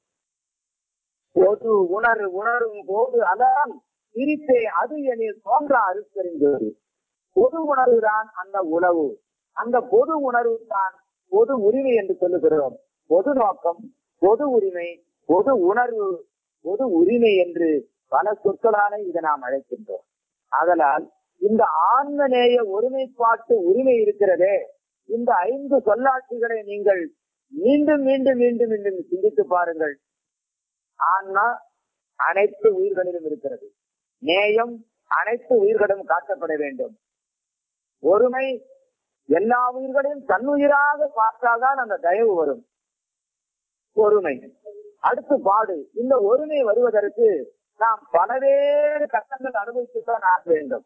பொது உணர் உணரும் போது அதான் பிரித்தே அது எனில் தோன்ற அருட்பெருஞ்சோதி பொது உணர்வு தான் அந்த உணவு அந்த பொது உணர்வு தான் பொது உரிமை என்று சொல்லுகிறோம் பொது நோக்கம் பொது உரிமை பொது உணர்வு பொது உரிமை என்று பல சொற்களான இதை நாம் அழைக்கின்றோம் ஆதலால் இந்த ஆன்மநேய ஒருமைப்பாட்டு உரிமை இருக்கிறதே இந்த ஐந்து சொல்லாட்சிகளை நீங்கள் மீண்டும் மீண்டும் மீண்டும் மீண்டும் சிந்தித்து பாருங்கள் ஆன்மா அனைத்து உயிர்களிலும் இருக்கிறது நேயம் அனைத்து உயிர்களும் காட்டப்பட வேண்டும் ஒருமை எல்லா உயிர்களையும் தன்னுயிராக பார்த்தால்தான் அந்த தயவு வரும் ஒருமை அடுத்து பாடு இந்த ஒருமை வருவதற்கு நாம் பலவேறு கட்டங்கள் அனுபவித்துத்தான் ஆக வேண்டும்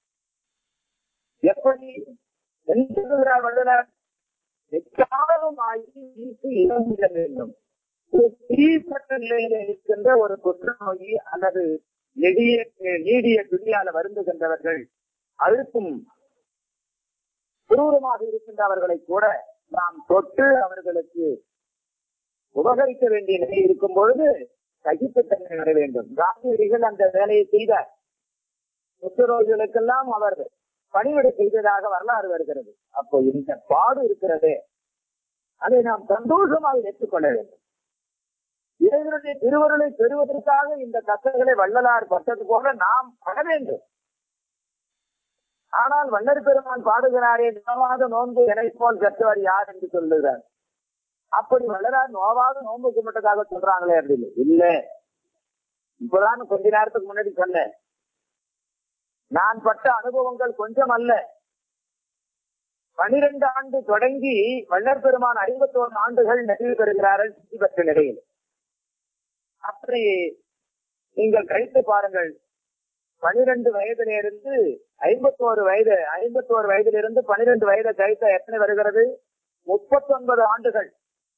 எப்படி என்ன சொல்லுகிறார் வள்ளுவர் எக்காலம் ஆகி ஈர்த்து இழந்திட வேண்டும் ஒரு கீழ்பட்ட நிலையில இருக்கின்ற ஒரு புற்றுநோய் அல்லது நெடிய நீடிய துடியால வருந்துகின்றவர்கள் அதற்கும் குரூரமாக இருக்கின்றவர்களை கூட நாம் தொட்டு அவர்களுக்கு உபகரிக்க வேண்டிய நிலை இருக்கும் பொழுது சகிப்புத்தன்மை வர வேண்டும் காந்தியடிகள் அந்த வேலையை செய்தார் புற்றுநோய்களுக்கெல்லாம் அவர் பணிவிடை செய்ததாக வரலாறு வருகிறது அப்போ இந்த பாடு இருக்கிறதே அதை நாம் சந்தோஷமாக ஏற்றுக்கொள்ள வேண்டும் இறைவனுடைய திருவருளை பெறுவதற்காக இந்த கஷ்டங்களை வள்ளலார் பட்டது போல நாம் பட வேண்டும் ஆனால் வள்ளர் பெருமான் பாடுகிறாரே நோவாத நோன்பு எனை போல் பெற்றவர் யார் என்று சொல்லுகிறார் அப்படி வள்ளலார் நோவாத நோன்பு கும்பிட்டதாக சொல்றாங்களே அப்படின்னு இல்ல இப்பதான் கொஞ்ச நேரத்துக்கு முன்னாடி சொன்னேன் நான் பட்ட அனுபவங்கள் கொஞ்சம் அல்ல பனிரெண்டு ஆண்டு தொடங்கி வள்ளர் பெருமான் ஐம்பத்தோரு ஆண்டுகள் நிறைவு பெறுகிறார்கள் சித்தி பெற்ற நிலையில் அப்படி நீங்கள் கழித்து பாருங்கள் பனிரெண்டு வயதிலிருந்து ஐம்பத்தோரு வயது ஐம்பத்தோரு வயதிலிருந்து பனிரெண்டு வயது கழித்த எத்தனை வருகிறது முப்பத்தி ஒன்பது ஆண்டுகள்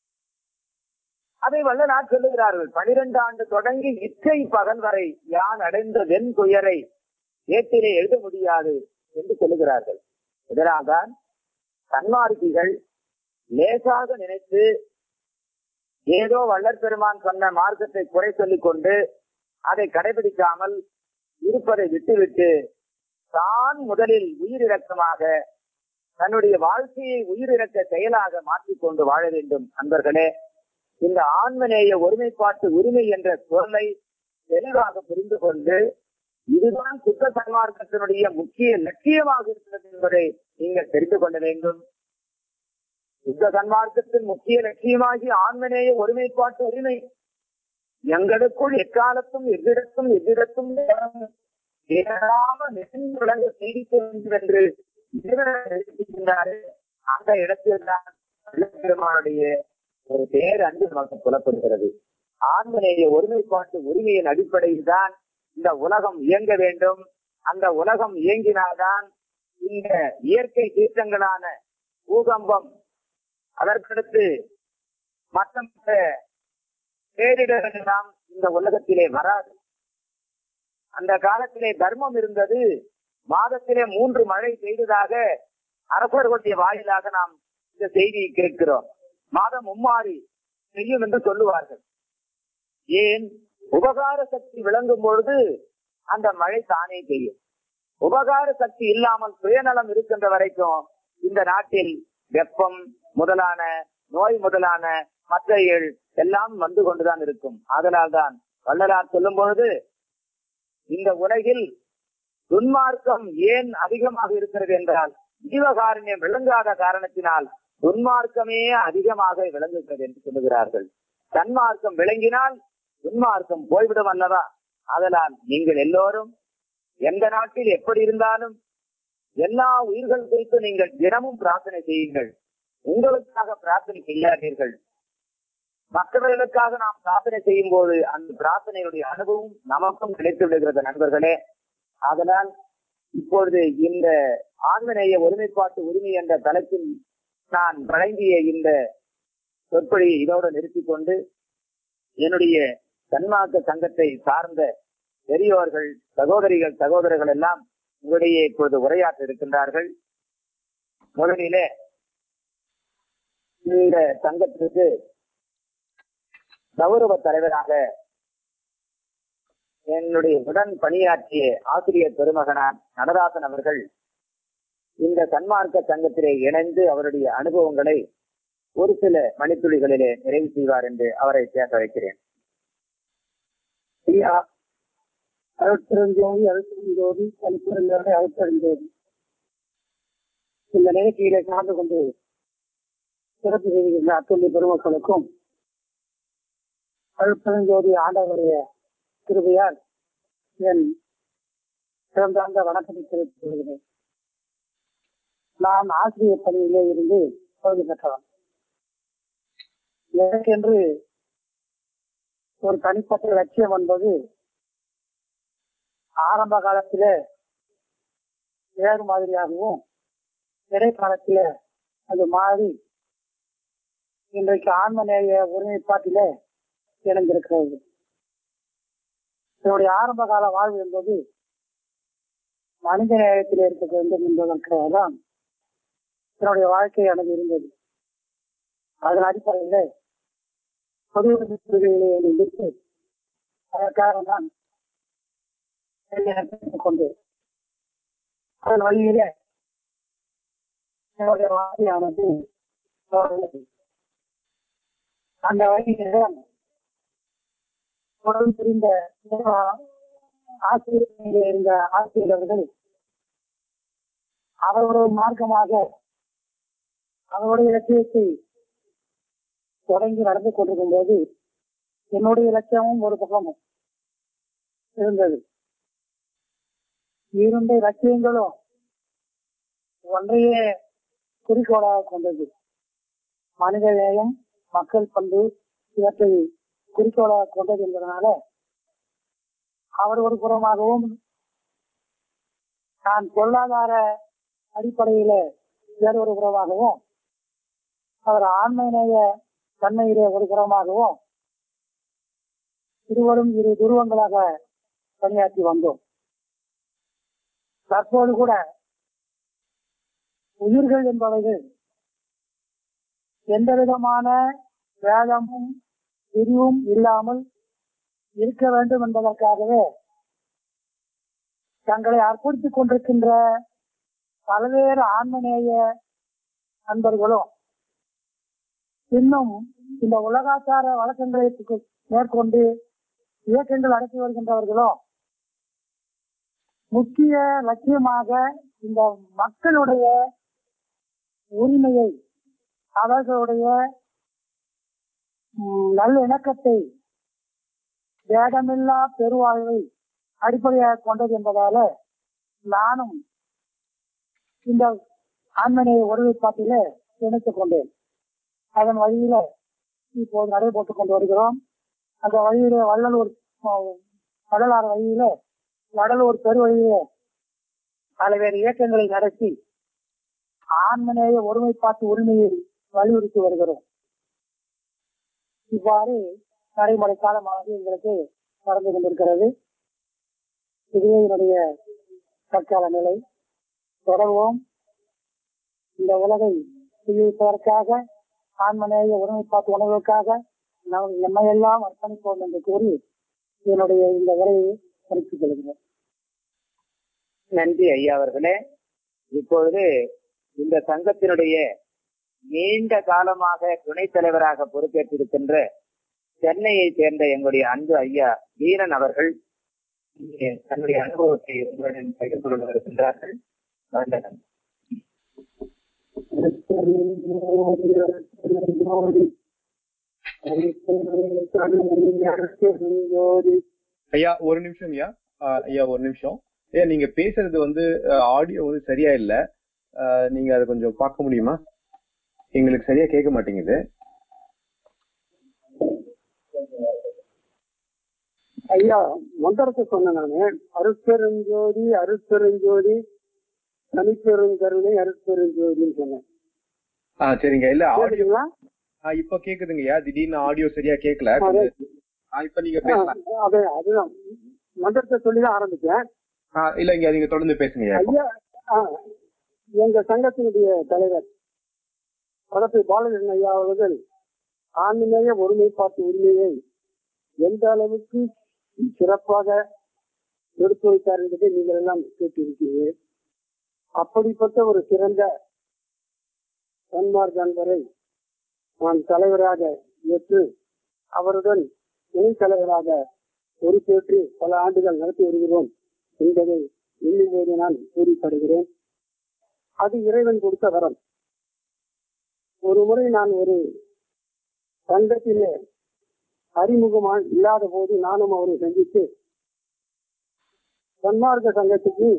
அதை வல்லநாட் சொல்லுகிறார்கள் பனிரெண்டு ஆண்டு தொடங்கி இச்சை பகல் வரை யான் அடைந்த வெண் துயரை ஏட்டிலே எழுத முடியாது என்று சொல்லுகிறார்கள் இதனால்தான் சன்மார்க்கிகள் லேசாக நினைத்து ஏதோ வள்ளற் பெருமான் சொன்ன மார்க்கத்தை குறை சொல்லிக் கொண்டு அதை கடைபிடிக்காமல் இருப்பதை விட்டுவிட்டு தான் முதலில் உயிரிழக்கமாக தன்னுடைய வாழ்க்கையை உயிரிழக்க செயலாக மாற்றிக்கொண்டு வாழ வேண்டும் அன்பர்களே இந்த ஆன்மநேய ஒருமைப்பாட்டு உரிமை என்ற சொல்லை தெளிவாக புரிந்து கொண்டு இதுதான் சுத்த சன்மார்க்கத்தினுடைய முக்கிய லட்சியமாக இருக்கிறது என்பதை நீங்கள் தெரிந்து கொள்ள வேண்டும் சுத்த சன்மார்க்கத்தின் முக்கிய லட்சியமாகி ஆன்மநேய ஒருமைப்பாட்டு உரிமை எங்களுக்குள் எக்காலத்தும் எவ்விடத்தும் எவ்விடத்தும் ஏறாம நெருங்கி விளங்க நீடிக்க வேண்டும் என்று இறைவன் எழுதியிருந்தாரு அந்த இடத்தில் தான் பெருமானுடைய ஒரு பேர் அன்பு நமக்கு புலப்படுகிறது ஆன்மநேய ஒருமைப்பாட்டு உரிமையின் அடிப்படையில் தான் இந்த உலகம் இயங்க வேண்டும் அந்த உலகம் இயங்கினால்தான் இந்த இயற்கை சீற்றங்களான பூகம்பம் அதற்கடுத்து மற்ற மற்ற பேரிடர்கள் எல்லாம் இந்த உலகத்திலே வராது அந்த காலத்திலே தர்மம் இருந்தது மாதத்திலே மூன்று மழை பெய்ததாக அரசர்களுடைய வாயிலாக நாம் இந்த செய்தியை கேட்கிறோம் மாதம் மும்மாறி செய்யும் என்று சொல்லுவார்கள் ஏன் உபகார சக்தி விளங்கும் பொழுது அந்த மழை தானே பெய்யும் உபகார சக்தி இல்லாமல் சுயநலம் இருக்கின்ற வரைக்கும் இந்த நாட்டில் வெப்பம் முதலான நோய் முதலான மற்றைகள் எல்லாம் வந்து கொண்டுதான் இருக்கும் அதனால் தான் வள்ளலார் சொல்லும் பொழுது இந்த உலகில் துன்மார்க்கம் ஏன் அதிகமாக இருக்கிறது என்றால் ஜீவகாரண்யம் விளங்காத காரணத்தினால் துன்மார்க்கமே அதிகமாக விளங்குகிறது என்று சொல்லுகிறார்கள் தன்மார்க்கம் விளங்கினால் துன்மார்க்கம் போய்விடும் அல்லவா அதனால் நீங்கள் எல்லோரும் எந்த நாட்டில் எப்படி இருந்தாலும் எல்லா உயிர்கள் குறித்து நீங்கள் தினமும் பிரார்த்தனை செய்யுங்கள் உங்களுக்காக பிரார்த்தனை செய்யாதீர்கள் மற்றவர்களுக்காக நாம் பிரார்த்தனை செய்யும் போது அந்த பிரார்த்தனையுடைய அனுபவம் நமக்கும் கிடைத்து விடுகிறது நண்பர்களே அதனால் இப்பொழுது இந்த ஆண்மநேய ஒருமைப்பாட்டு உரிமை என்ற தலைப்பில் நான் வழங்கிய இந்த சொற்பொழியை இதோடு நிறுத்திக் கொண்டு என்னுடைய தன்மார்க்க சங்கத்தை சார்ந்த பெரியோர்கள் சகோதரிகள் சகோதரர்கள் எல்லாம் உங்களிடையே இப்பொழுது உரையாற்ற இருக்கின்றார்கள் முதலிலே இந்த சங்கத்திற்கு கௌரவ தலைவராக என்னுடைய உடன் பணியாற்றிய ஆசிரியர் பெருமகனார் நடராசன் அவர்கள் இந்த சன்மார்க்க சங்கத்திலே இணைந்து அவருடைய அனுபவங்களை ஒரு சில மணித்துளிகளிலே நிறைவு செய்வார் என்று அவரை பேச வைக்கிறேன் ஐயா அழுத்தறிஞ்சோதி அழுத்தறிஞ்சோதி அழுத்தறிஞ்சோதி அழுத்தறிஞ்சோதி இந்த நிகழ்ச்சியிலே கலந்து கொண்டு சிறப்பு செய்கின்ற அத்துள்ளி பெருமக்களுக்கும் அழுத்தறிஞ்சோதி ஆண்டவருடைய கிருபையால் என் சிறந்தாந்த வணக்கத்தை தெரிவித்துக் கொள்கிறேன் நான் ஆசிரியர் பணியிலே இருந்து பகுதி பெற்றவன் எனக்கென்று ஒரு தனிப்பட்ட லட்சியம் என்பது ஆரம்ப காலத்தில வேறு மாதிரியாகவும் இடைக்காலத்தில அது மாறி இன்றைக்கு ஆன்மநேய ஒருமைப்பாட்டில இணைந்திருக்கிறது என்னுடைய ஆரம்ப கால வாழ்வு என்பது மனித நேயத்தில் இருக்க வேண்டும் என்பதற்காகதான் என்னுடைய வாழ்க்கை எனக்கு இருந்தது அதன் அடிப்படையில பொது கொள்கைகளை எதிர்த்து அதற்காக நான் கொண்டு அதன் வழியில என்னுடைய வாழ்க்கையானது தொடர்ந்தது. அந்த வழியில தொடர்ந்து புரிந்த ஆசிரியர் இருந்த ஆசிரியர்கள் அவருடைய மார்க்கமாக அவருடைய லட்சியத்தை தொடங்கி நடந்து கொண்டிருக்கும் போது என்னுடைய லட்சியமும் ஒரு பக்கம் இருந்தது இரண்டு லட்சியங்களும் ஒன்றையே குறிக்கோளாக கொண்டது மனித நேயம் மக்கள் பண்பு இவற்றை குறிக்கோளாக கொண்டது என்பதனால அவர் ஒரு புறமாகவும் நான் பொருளாதார அடிப்படையில வேறொரு புறமாகவும் அவர் ஆண்மையினைய தன்மையிலே ஒரு புறமாகவும் இருவரும் இரு துருவங்களாக பணியாற்றி வந்தோம் தற்போது கூட உயிர்கள் என்பவைகள் எந்த விதமான வேதமும் விரிவும் இல்லாமல் இருக்க வேண்டும் என்பதற்காகவே தங்களை அர்ப்பணித்துக் கொண்டிருக்கின்ற பல்வேறு ஆன்மநேய நண்பர்களும் இன்னும் இந்த உலகாச்சார வழக்கங்களை மேற்கொண்டு இயக்கங்கள் நடத்தி வருகின்றவர்களும் முக்கிய லட்சியமாக இந்த மக்களுடைய உரிமையை அவர்களுடைய ம், நல்ல இணக்கத்தை வேதமில்லா பெருவாழ்வை அடிப்படையாக கொண்டது என்பதால நானும் இந்த ஆண்மனையை ஒருமைப்பாட்டில இணைத்துக் கொண்டேன் அதன் வழியில இப்போது நடைபெற்றுக் கொண்டு வருகிறோம் அந்த வழியில வள்ளலூர் அஹ், வள்ளலார் வழியில வடலூர் பெருவழியில பல்வேறு இயக்கங்களை நடத்தி ஆண்மநேய ஒருமைப்பாட்டு உரிமையை வலியுறுத்தி வருகிறோம் இவ்வாறு நடைமுறை காலமானது எங்களுக்கு நடந்து கொண்டிருக்கிறது இதுவே என்னுடைய தற்கால நிலை தொடர்வோம் இந்த உலகை செய்வதற்காக ஆன்மநேய ஒருமைப்பாட்டு உணர்வுக்காக நாம் நம்மையெல்லாம் அர்ப்பணிப்போம் என்று கூறி என்னுடைய இந்த உரையை முடித்துக் கொள்கிறேன் நன்றி ஐயா அவர்களே இப்பொழுது இந்த சங்கத்தினுடைய நீண்ட காலமாக துணைத் தலைவராக பொறுப்பேற்றிருக்கின்ற சென்னையை சேர்ந்த எங்களுடைய அன்பு ஐயா வீரன் அவர்கள் இங்கே தன்னுடைய அனுபவத்தை உங்களுடன் பகிர்ந்து கொள்ள வருகின்றார்கள் வந்தனம் ஐயா ஒரு நிமிஷம் ஐயா ஆஹ் ஐயா ஒரு நிமிஷம் ஐயா நீங்க பேசுறது வந்து ஆடியோ வந்து சரியா இல்ல ஆஹ் நீங்க அதை கொஞ்சம் பார்க்க முடியுமா எங்களுக்கு சரியா கேட்க மாட்டேங்குது ஐயா மந்திரத்தை சொன்னேன் நானு அருட்பெருஞ்சோதி அருட்பெருஞ்சோதி தனிப்பெருங்கருணை அருட்பெருஞ்சோதின்னு சொன்னேன் ஆஹ் சரிங்க இல்ல ஆடியோ கேக்குதுங்களா? இப்ப கேக்குதுங்க ஐயா திடீர்னு ஆடியோ சரியா கேட்கல ஆ, கொஞ்சம் right. ஆஹ் இப்ப நீங்க ஆ, பேசலாம் அது அதுதான் மந்திரத்தை சொல்லி தான் ஆரம்பிச்சேன் ஆஹ் இல்ல இங்க நீங்க தொடர்ந்து பேசுங்க ஐயா இப்போ. ஐயா ஆ, எங்க சங்கத்தினுடைய தலைவர் படத்தை பாலகிருஷ்ணன் ஐயா அவர்கள் ஆன்மீக ஒருமைப்பாட்டு உரிமையை எந்த அளவுக்கு சிறப்பாக எடுத்து வைத்தார் என்பதை நீங்கள் எல்லாம் கேட்டிருக்கிறீர்கள் அப்படிப்பட்ட ஒரு சிறந்த சன்மார்க் அன்பரை நான் தலைவராக ஏற்று அவருடன் துணைத் தலைவராக பொறுப்பேற்று பல ஆண்டுகள் நடத்தி வருகிறோம் என்பதை எண்ணும்போது நான் கூறிப்படுகிறேன் அது இறைவன் கொடுத்த வரம் ஒரு முறை நான் ஒரு சங்கத்திலே அறிமுகமா இல்லாத போது நானும் அவரை சந்தித்து சன்மார்க்க சங்கத்துக்கு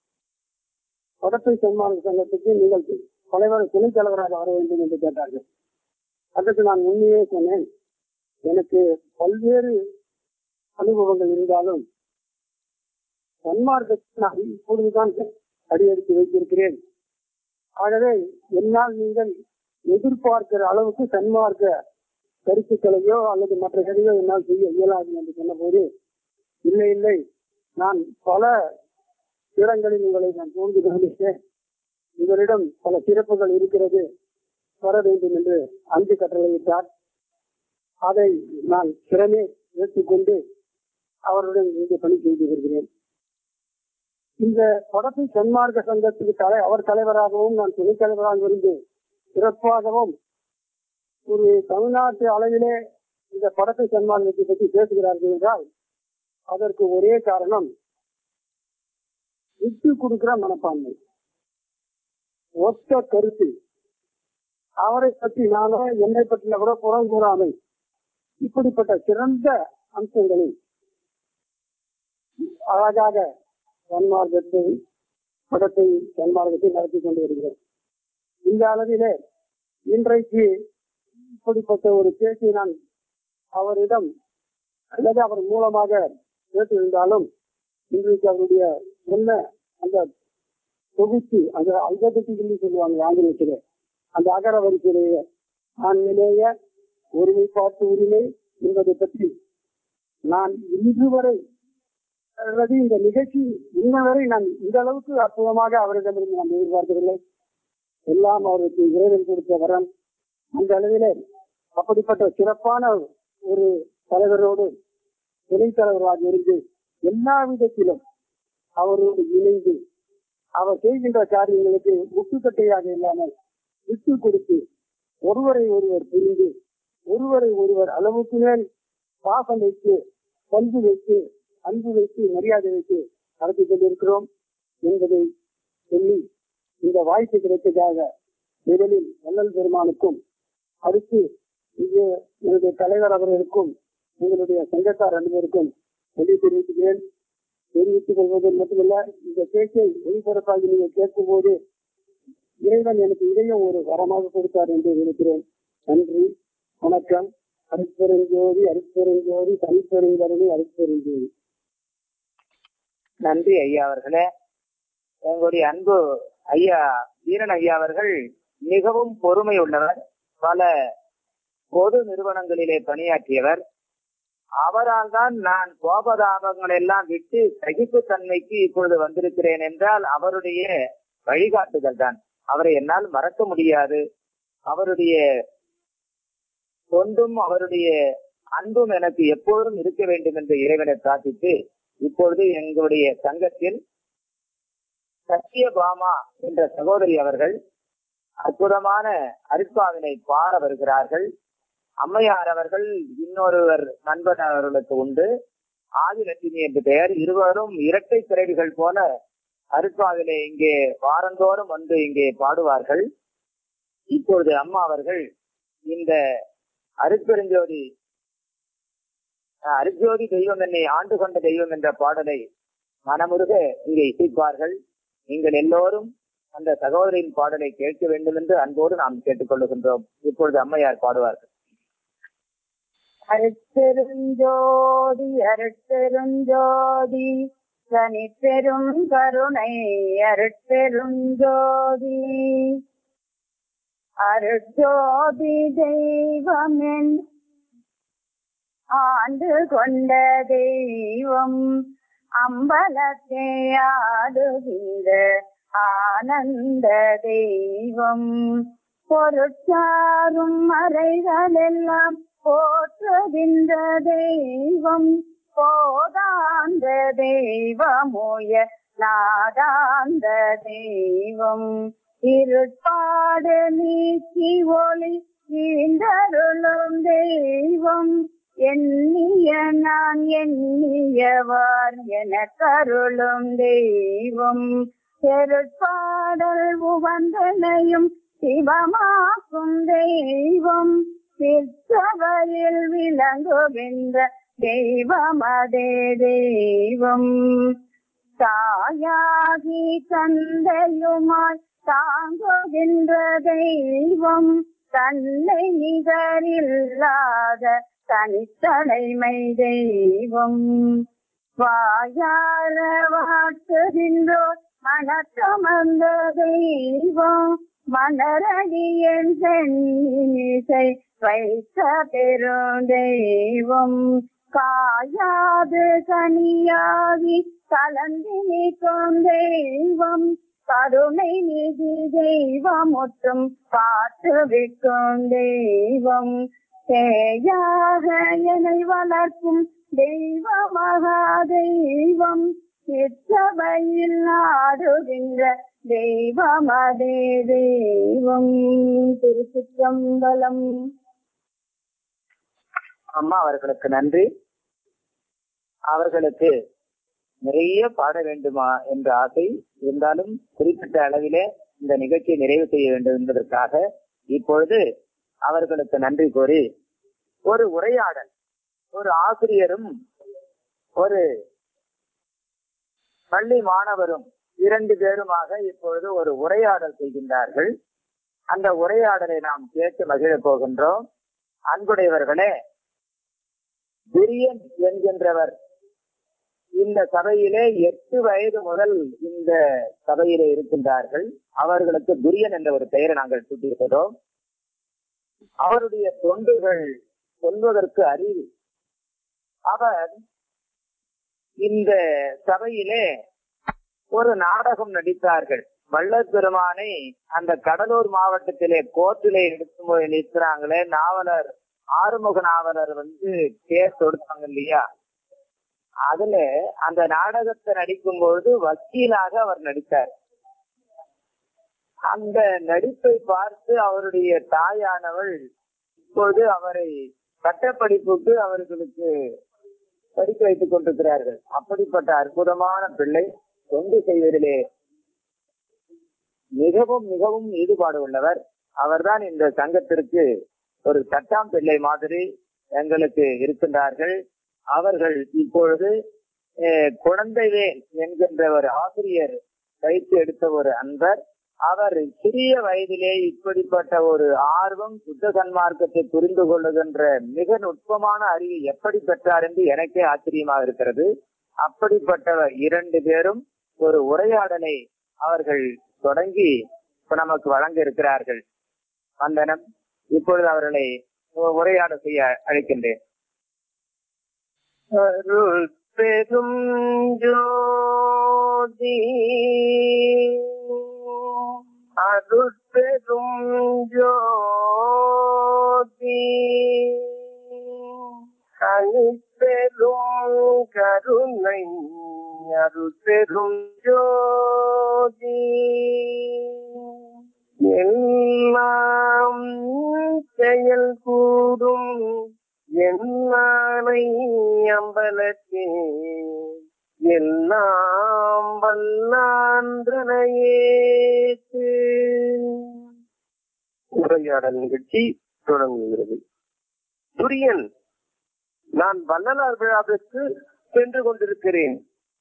படத்தை சன்மார்க்க சங்கத்துக்கு நீங்கள் தலைவர் துணைத் தலைவராக வர வேண்டும் என்று கேட்டார்கள் அதற்கு நான் உண்மையே சொன்னேன் எனக்கு பல்வேறு அனுபவங்கள் இருந்தாலும் சன்மார்க்கத்தை நான் இப்பொழுதுதான் அடியெடுத்து வைத்திருக்கிறேன் ஆகவே என்னால் நீங்கள் எதிர்பார்க்கிற அளவுக்கு சன்மார்க்க கருத்துக்களையோ அல்லது மற்ற எதையோ என்னால் செய்ய இயலாது என்று சொன்னபோது இல்லை இல்லை நான் பல இடங்களில் உங்களை நான் தோன்றி கவனித்தேன் உங்களிடம் பல சிறப்புகள் இருக்கிறது வர வேண்டும் என்று அன்பு கட்டளையிட்டார் அதை நான் திறமே ஏற்றுக்கொண்டு அவருடன் இருந்து பணி செய்து வருகிறேன் இந்த படத்தை சன்மார்க்க சங்கத்துக்கு தலை அவர் தலைவராகவும் நான் துணைத் தலைவராக இருந்து சிறப்பாகவும் ஒரு தமிழ்நாட்டு அளவிலே இந்த படத்தை சன்மார்க்கத்தை பற்றி பேசுகிறார்கள் என்றால் அதற்கு ஒரே காரணம் விட்டு கொடுக்கிற மனப்பான்மை ஒத்த கருத்து அவரை பற்றி நானோ என்னை பற்றின கூட புறம் கூறாமை இப்படிப்பட்ட சிறந்த அம்சங்களை அழகாக சன்மார்க்கத்தை படத்தை சன்மார்க்கத்தை நடத்தி கொண்டு வருகிறோம் இந்த அளவிலே இன்றைக்கு இப்படிப்பட்ட ஒரு பேச்சை நான் அவரிடம் அல்லது அவர் மூலமாக கேட்டிருந்தாலும் இன்றைக்கு அவருடைய சொன்ன அந்த தொகுத்து அந்த அல்பபெட்டிக் சொல்லுவாங்க ஆங்கிலத்திலே அந்த அகர வரிசையிலேயே ஆண்மையிலேய ஒருமைப்பாட்டு உரிமை என்பதை பற்றி நான் இன்று வரை அல்லது இந்த நிகழ்ச்சி இன்ன வரை நான் இந்த அளவுக்கு அற்புதமாக அவரிடமிருந்து நான் எதிர்பார்க்கவில்லை எல்லாம் அவருக்கு இறைவன் கொடுத்த வரம் அந்த அளவிலே அப்படிப்பட்ட சிறப்பான ஒரு தலைவரோடு துணைத் தலைவராக இருந்து எல்லா விதத்திலும் அவரோடு இணைந்து அவர் செய்கின்ற காரியங்களுக்கு முட்டுக்கட்டையாக இல்லாமல் விட்டு கொடுத்து ஒருவரை ஒருவர் புரிந்து ஒருவரை ஒருவர் அளவுக்கு மேல் பாசம் வைத்து பண்பு வைத்து அன்பு வைத்து மரியாதை வைத்து நடத்தி கொண்டிருக்கிறோம் என்பதை சொல்லி இந்த வாய்ப்பு கிடைத்ததாக முதலில் வள்ளல் பெருமானுக்கும் அடுத்து இங்கு என்னுடைய தலைவர் அவர்களுக்கும் உங்களுடைய சங்கத்தார் ரெண்டு பேருக்கும் சொல்லி தெரிவிக்கிறேன் தெரிவித்துக் கொள்வது மட்டுமல்ல இந்த பேச்சை ஒளிபரப்பாகி நீங்கள் கேட்கும் போது இறைவன் எனக்கு இதையும் ஒரு வரமாக கொடுத்தார் என்று நினைக்கிறேன் நன்றி வணக்கம் அருட்பெருஞ்சோதி அருட்பெருஞ்சோதி தனிப்பெருங்கருணை அருட்பெருஞ்சோதி நன்றி ஐயா அவர்களே எங்களுடைய அன்பு ஐயா வீரன் ஐயா அவர்கள் மிகவும் பொறுமை உள்ளவர் பல பொது நிறுவனங்களிலே பணியாற்றியவர் அவரால் தான் நான் கோபதாபங்கள் எல்லாம் விட்டு சகிப்புத்தன்மைக்கு இப்பொழுது வந்திருக்கிறேன் என்றால் அவருடைய வழிகாட்டுதல் தான் அவரை என்னால் மறக்க முடியாது அவருடைய தொண்டும் அவருடைய அன்பும் எனக்கு எப்போதும் இருக்க வேண்டும் என்று இறைவனை பிரார்த்தித்து இப்பொழுது எங்களுடைய சங்கத்தில் சத்யபாமா என்ற சகோதரி அவர்கள் அற்புதமான அருட்பாவினை பாட வருகிறார்கள் அம்மையார் அவர்கள் இன்னொருவர் நண்பன் அவர்களுக்கு உண்டு ஆதிலட்சுமி என்று பெயர் இருவரும் இரட்டை பிறவிகள் போல அருட்பாவிலே இங்கே வாரந்தோறும் வந்து இங்கே பாடுவார்கள் இப்பொழுது அம்மா அவர்கள் இந்த அருட்பெருஞ்சோதி அஹ், அருட்ஜோதி தெய்வம் என்னை ஆண்டு கொண்ட தெய்வம் என்ற பாடலை மனமுருக இங்கே இசைப்பார்கள் நீங்கள் எல்லோரும் அந்த சகோதரியின் பாடலை கேட்க வேண்டும் என்று அன்போடு நாம் கேட்டுக்கொள்ளுகின்றோம் இப்பொழுது அம்மையார் பாடுவார்கள் அருட்பெருஞ்சோதி அருட்பெருஞ்சோதி தனிப்பெரும் கருணை அருட்பெருஞ்சோதி அருட்ஜோதி தெய்வமென் ஆண்டு கொண்ட தெய்வம் அம்பலத்தை ஆடுகின்ற ஆனந்த தெய்வம் பொருட்சாரும் மறைகளெல்லாம் போற்றுகின்ற தெய்வம் போதாந்த தெய்வமுய நாதாந்த தெய்வம் இருட்பாடு நீக்கி ஒளி ஈந்தருளும் தெய்வம் எண்ணிய நான் எண்ணியவார் என கருளும் தெய்வம் பெருட்பாடல் உவந்தனையும் சிவமாக்கும் தெய்வம் சிற்றவையில் விளங்குகின்ற தெய்வமதே தெய்வம் தாயாகி தந்தையுமாய் தாங்குகின்ற தெய்வம் தன்னை நிகரில்லாத தனித்தலைமை தெய்வம் வாயார வாட்டுகின்றோர் மனக்கமர்ந்த தெய்வம் மலரடியன் சென்னிசை வைத்த பெரும் தெய்வம் காயாது கனியாகி கலந்து நிற்கும் தெய்வம் கருணை நிதி தெய்வம் ஒற்றும் காத்து விற்கும் தெய்வம் தேயாக என்னை வளர்க்கும் தெய்வ மகா தெய்வம் சிற்றவையில் நாடுகின்ற தெய்வமதே தெய்வம் திருச்சிற்றம்பலம் அம்மா அவர்களுக்கு நன்றி அவர்களுக்கு நிறைய பாட வேண்டுமா என்ற ஆசை இருந்தாலும் குறிப்பிட்ட அளவிலே இந்த நிகழ்ச்சியை நிறைவு செய்ய வேண்டும் என்பதற்காக இப்பொழுது அவர்களுக்கு நன்றி கூறி ஒரு உரையாடல் ஒரு ஆசிரியரும் ஒரு பள்ளி மாணவரும் இரண்டு பேருமாக இப்பொழுது ஒரு உரையாடல் செய்கின்றார்கள் அந்த உரையாடலை நாம் கேட்டு மகிழப் போகின்றோம் அன்புடையவர்களே துரியன் என்கின்றவர் இந்த சபையிலே எட்டு வயது முதல் இந்த சபையிலே இருக்கின்றார்கள் அவர்களுக்கு துரியன் என்ற ஒரு பெயரை நாங்கள் சூட்டியிருக்கிறோம் அவருடைய தொண்டுகள் சொல்வதற்கு அறிவு அவர் இந்த சபையிலே ஒரு நாடகம் நடித்தார்கள் வள்ளல் பெருமானை அந்த கடலூர் மாவட்டத்திலே கோர்ட்டிலே எடுக்கும்போது நிற்கிறாங்களே நாவலர் ஆறுமுக நாவலர் வந்து கேஸ் தொடுத்தாங்க இல்லையா அதுல அந்த நாடகத்தை நடிக்கும் பொழுது வக்கீலாக அவர் நடித்தார் அந்த நடிப்பை பார்த்து அவருடைய தாயானவள் இப்போது அவரை பட்டப்படிப்புக்கு அவர்களுக்கு படிக்க வைத்துக் கொண்டிருக்கிறார்கள் அப்படிப்பட்ட அற்புதமான பிள்ளை தொண்டு செய்வதிலே மிகவும் மிகவும் ஈடுபாடு உள்ளவர் அவர்தான் இந்த சங்கத்திற்கு ஒரு சட்டாம் பிள்ளை மாதிரி எங்களுக்கு இருக்கின்றார்கள் அவர்கள் இப்பொழுது அஹ், குழந்தைவேல் என்கின்ற ஒரு ஆசிரியர் பயிற்சி எடுத்த ஒரு அன்பர் அவர் சிறிய வயதிலே இப்படிப்பட்ட ஒரு ஆர்வம் சுத்த சன்மார்க்கத்தை புரிந்து கொள்ளுகின்ற மிக நுட்பமான அறிவு எப்படி பெற்றார் என்று எனக்கே ஆச்சரியமாக இருக்கிறது அப்படிப்பட்டவர் இரண்டு பேரும் ஒரு உரையாடலை அவர்கள் தொடங்கி இப்ப நமக்கு வழங்க இருக்கிறார்கள் வந்தனம் இப்பொழுது அவர்களை உரையாட செய்ய அழைக்கின்றேன் அருள் பெரும் ஜோதி அருள் பெரும் ஜோதி தனிப்பெரும் கருணை அருள் பெரும் ஜோதி எல்லாம் செயல் கூடும் என்னானை அம்பலத்தே எல்லாம் வல்லான்றனையேத்து உரையாடல் நிகழ்ச்சி தொடங்குகிறது துரியன் நான் வள்ளலார் விழாவிற்கு சென்று கொண்டிருக்கிறேன்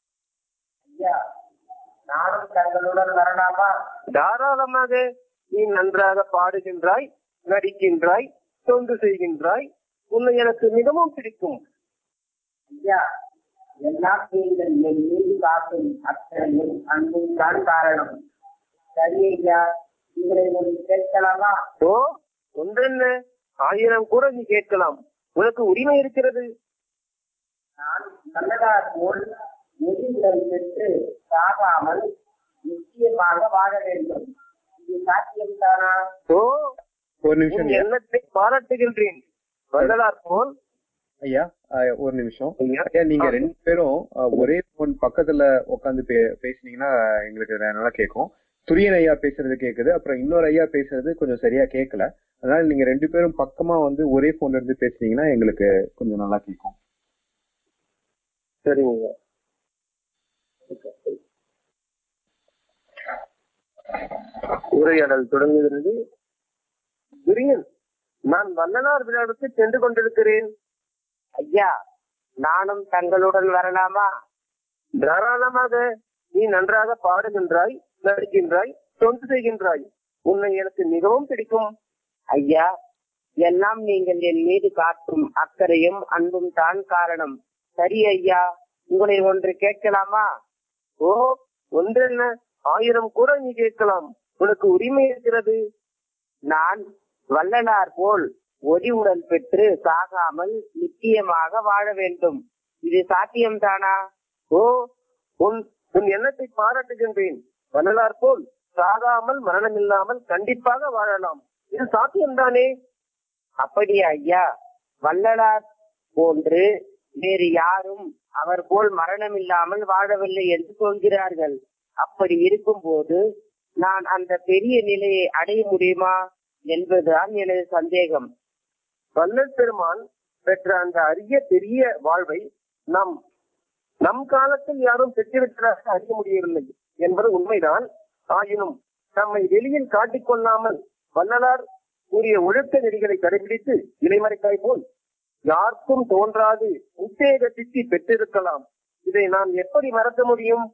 நானும் தங்களுடன் வரலாமா தாராளமாக நீ நன்றாக பாடுகின்றாய் நடிக்கின்றாய் தொண்டு செய்கின்றாய் உன்னை எனக்கு மிகவும் பிடிக்கும் ஐயா எல்லாம் நீங்கள் என் மீது காட்டும் அக்கறையும் அன்பும் தான் காரணம் சரி ஐயா உங்களை ஒரு கேட்கலாமா ஓ ஒன்றென்ன ஆயிரம் கூட நீ கேட்கலாம் உனக்கு உரிமை இருக்கிறது நான் நல்லதார் போல் நெறிமுறை பெற்று சாகாமல் நிச்சயமாக வாழ வேண்டும் இது சாத்தியம்தானா ஓ ஒரு நிமிஷம் உன் ஐயா. எண்ணத்தை பாராட்டுகின்றேன் வள்ளலார் போல் ஐயா அஹ், ஒரு நிமிஷம் ஐயா. ஐயா நீங்க ஆ. ரெண்டு பேரும் அஹ், ஒரே போன் பக்கத்துல உட்காந்து பேசுனீங்கன்னா எங்களுக்கு நல்லா கேட்கும் துரியன் ஐயா பேசுறது கேக்குது அப்புறம் இன்னொரு ஐயா பேசுறது கொஞ்சம் சரியா கேட்கல அதனால நீங்க ரெண்டு பேரும் பக்கமா வந்து ஒரே போன்ல இருந்து பேசுனீங்கன்னா எங்களுக்கு கொஞ்சம் நல்லா கேட்கும் சரிங்க உரையாடல் தொடங்குகிறது துரியன் நான் வள்ளலார் விழாவுக்கு சென்று கொண்டிருக்கிறேன் ஐயா நானும் தங்களுடன் வரலாமா தாராளமாக நீ நன்றாக பாடுகின்றாய் நடிக்கின்றாய் தொண்டு செய்கின்றாய் உன்னை எனக்கு மிகவும் பிடிக்கும் ஐயா எல்லாம் நீங்கள் என் மீது காட்டும் அக்கறையும் அன்பும் தான் காரணம் சரி ஐயா உங்களை ஒன்று கேட்கலாமா ஓ ஒன்றென்ன ஆயிரம் கூட நீ கேட்கலாம் உனக்கு உரிமை இருக்கிறது நான் வள்ளலார் போல் ஒளி உடல் பெற்று சாகாமல் நிச்சயமாக வாழ வேண்டும் இது சாத்தியம்தானா ஓ உன் உன் எண்ணத்தை பாராட்டுகின்றேன் வள்ளலார் போல் சாகாமல் மரணமில்லாமல் கண்டிப்பாக வாழலாம் இது சாத்தியம்தானே அப்படியா ஐயா வள்ளலார் போன்று வேறு யாரும் அவர் போல் மரணம் இல்லாமல் வாழவில்லை என்று சொல்கிறார்கள் அப்படி இருக்கும்போது நான் அந்த பெரிய நிலையை அடைய முடியுமா என்பதுதான் எனது சந்தேகம் வள்ளல் பெருமான் பெற்ற அந்த அரிய பெரிய வாழ்வை நம் நம் காலத்தில் யாரும் பெற்றுவிட்டதாக அறிய முடியவில்லை என்பது உண்மைதான் ஆயினும் நம்மை வெளியில் காட்டிக் கொள்ளாமல் வள்ளலார் கூறிய ஒழுக்க நெறிகளை கடைபிடித்து இலைமறைக்காய் போல் யாருக்கும் தோன்றாது உத்தேக சித்தி பெற்றிருக்கலாம் இதை நாம் எப்படி மறக்க முடியும்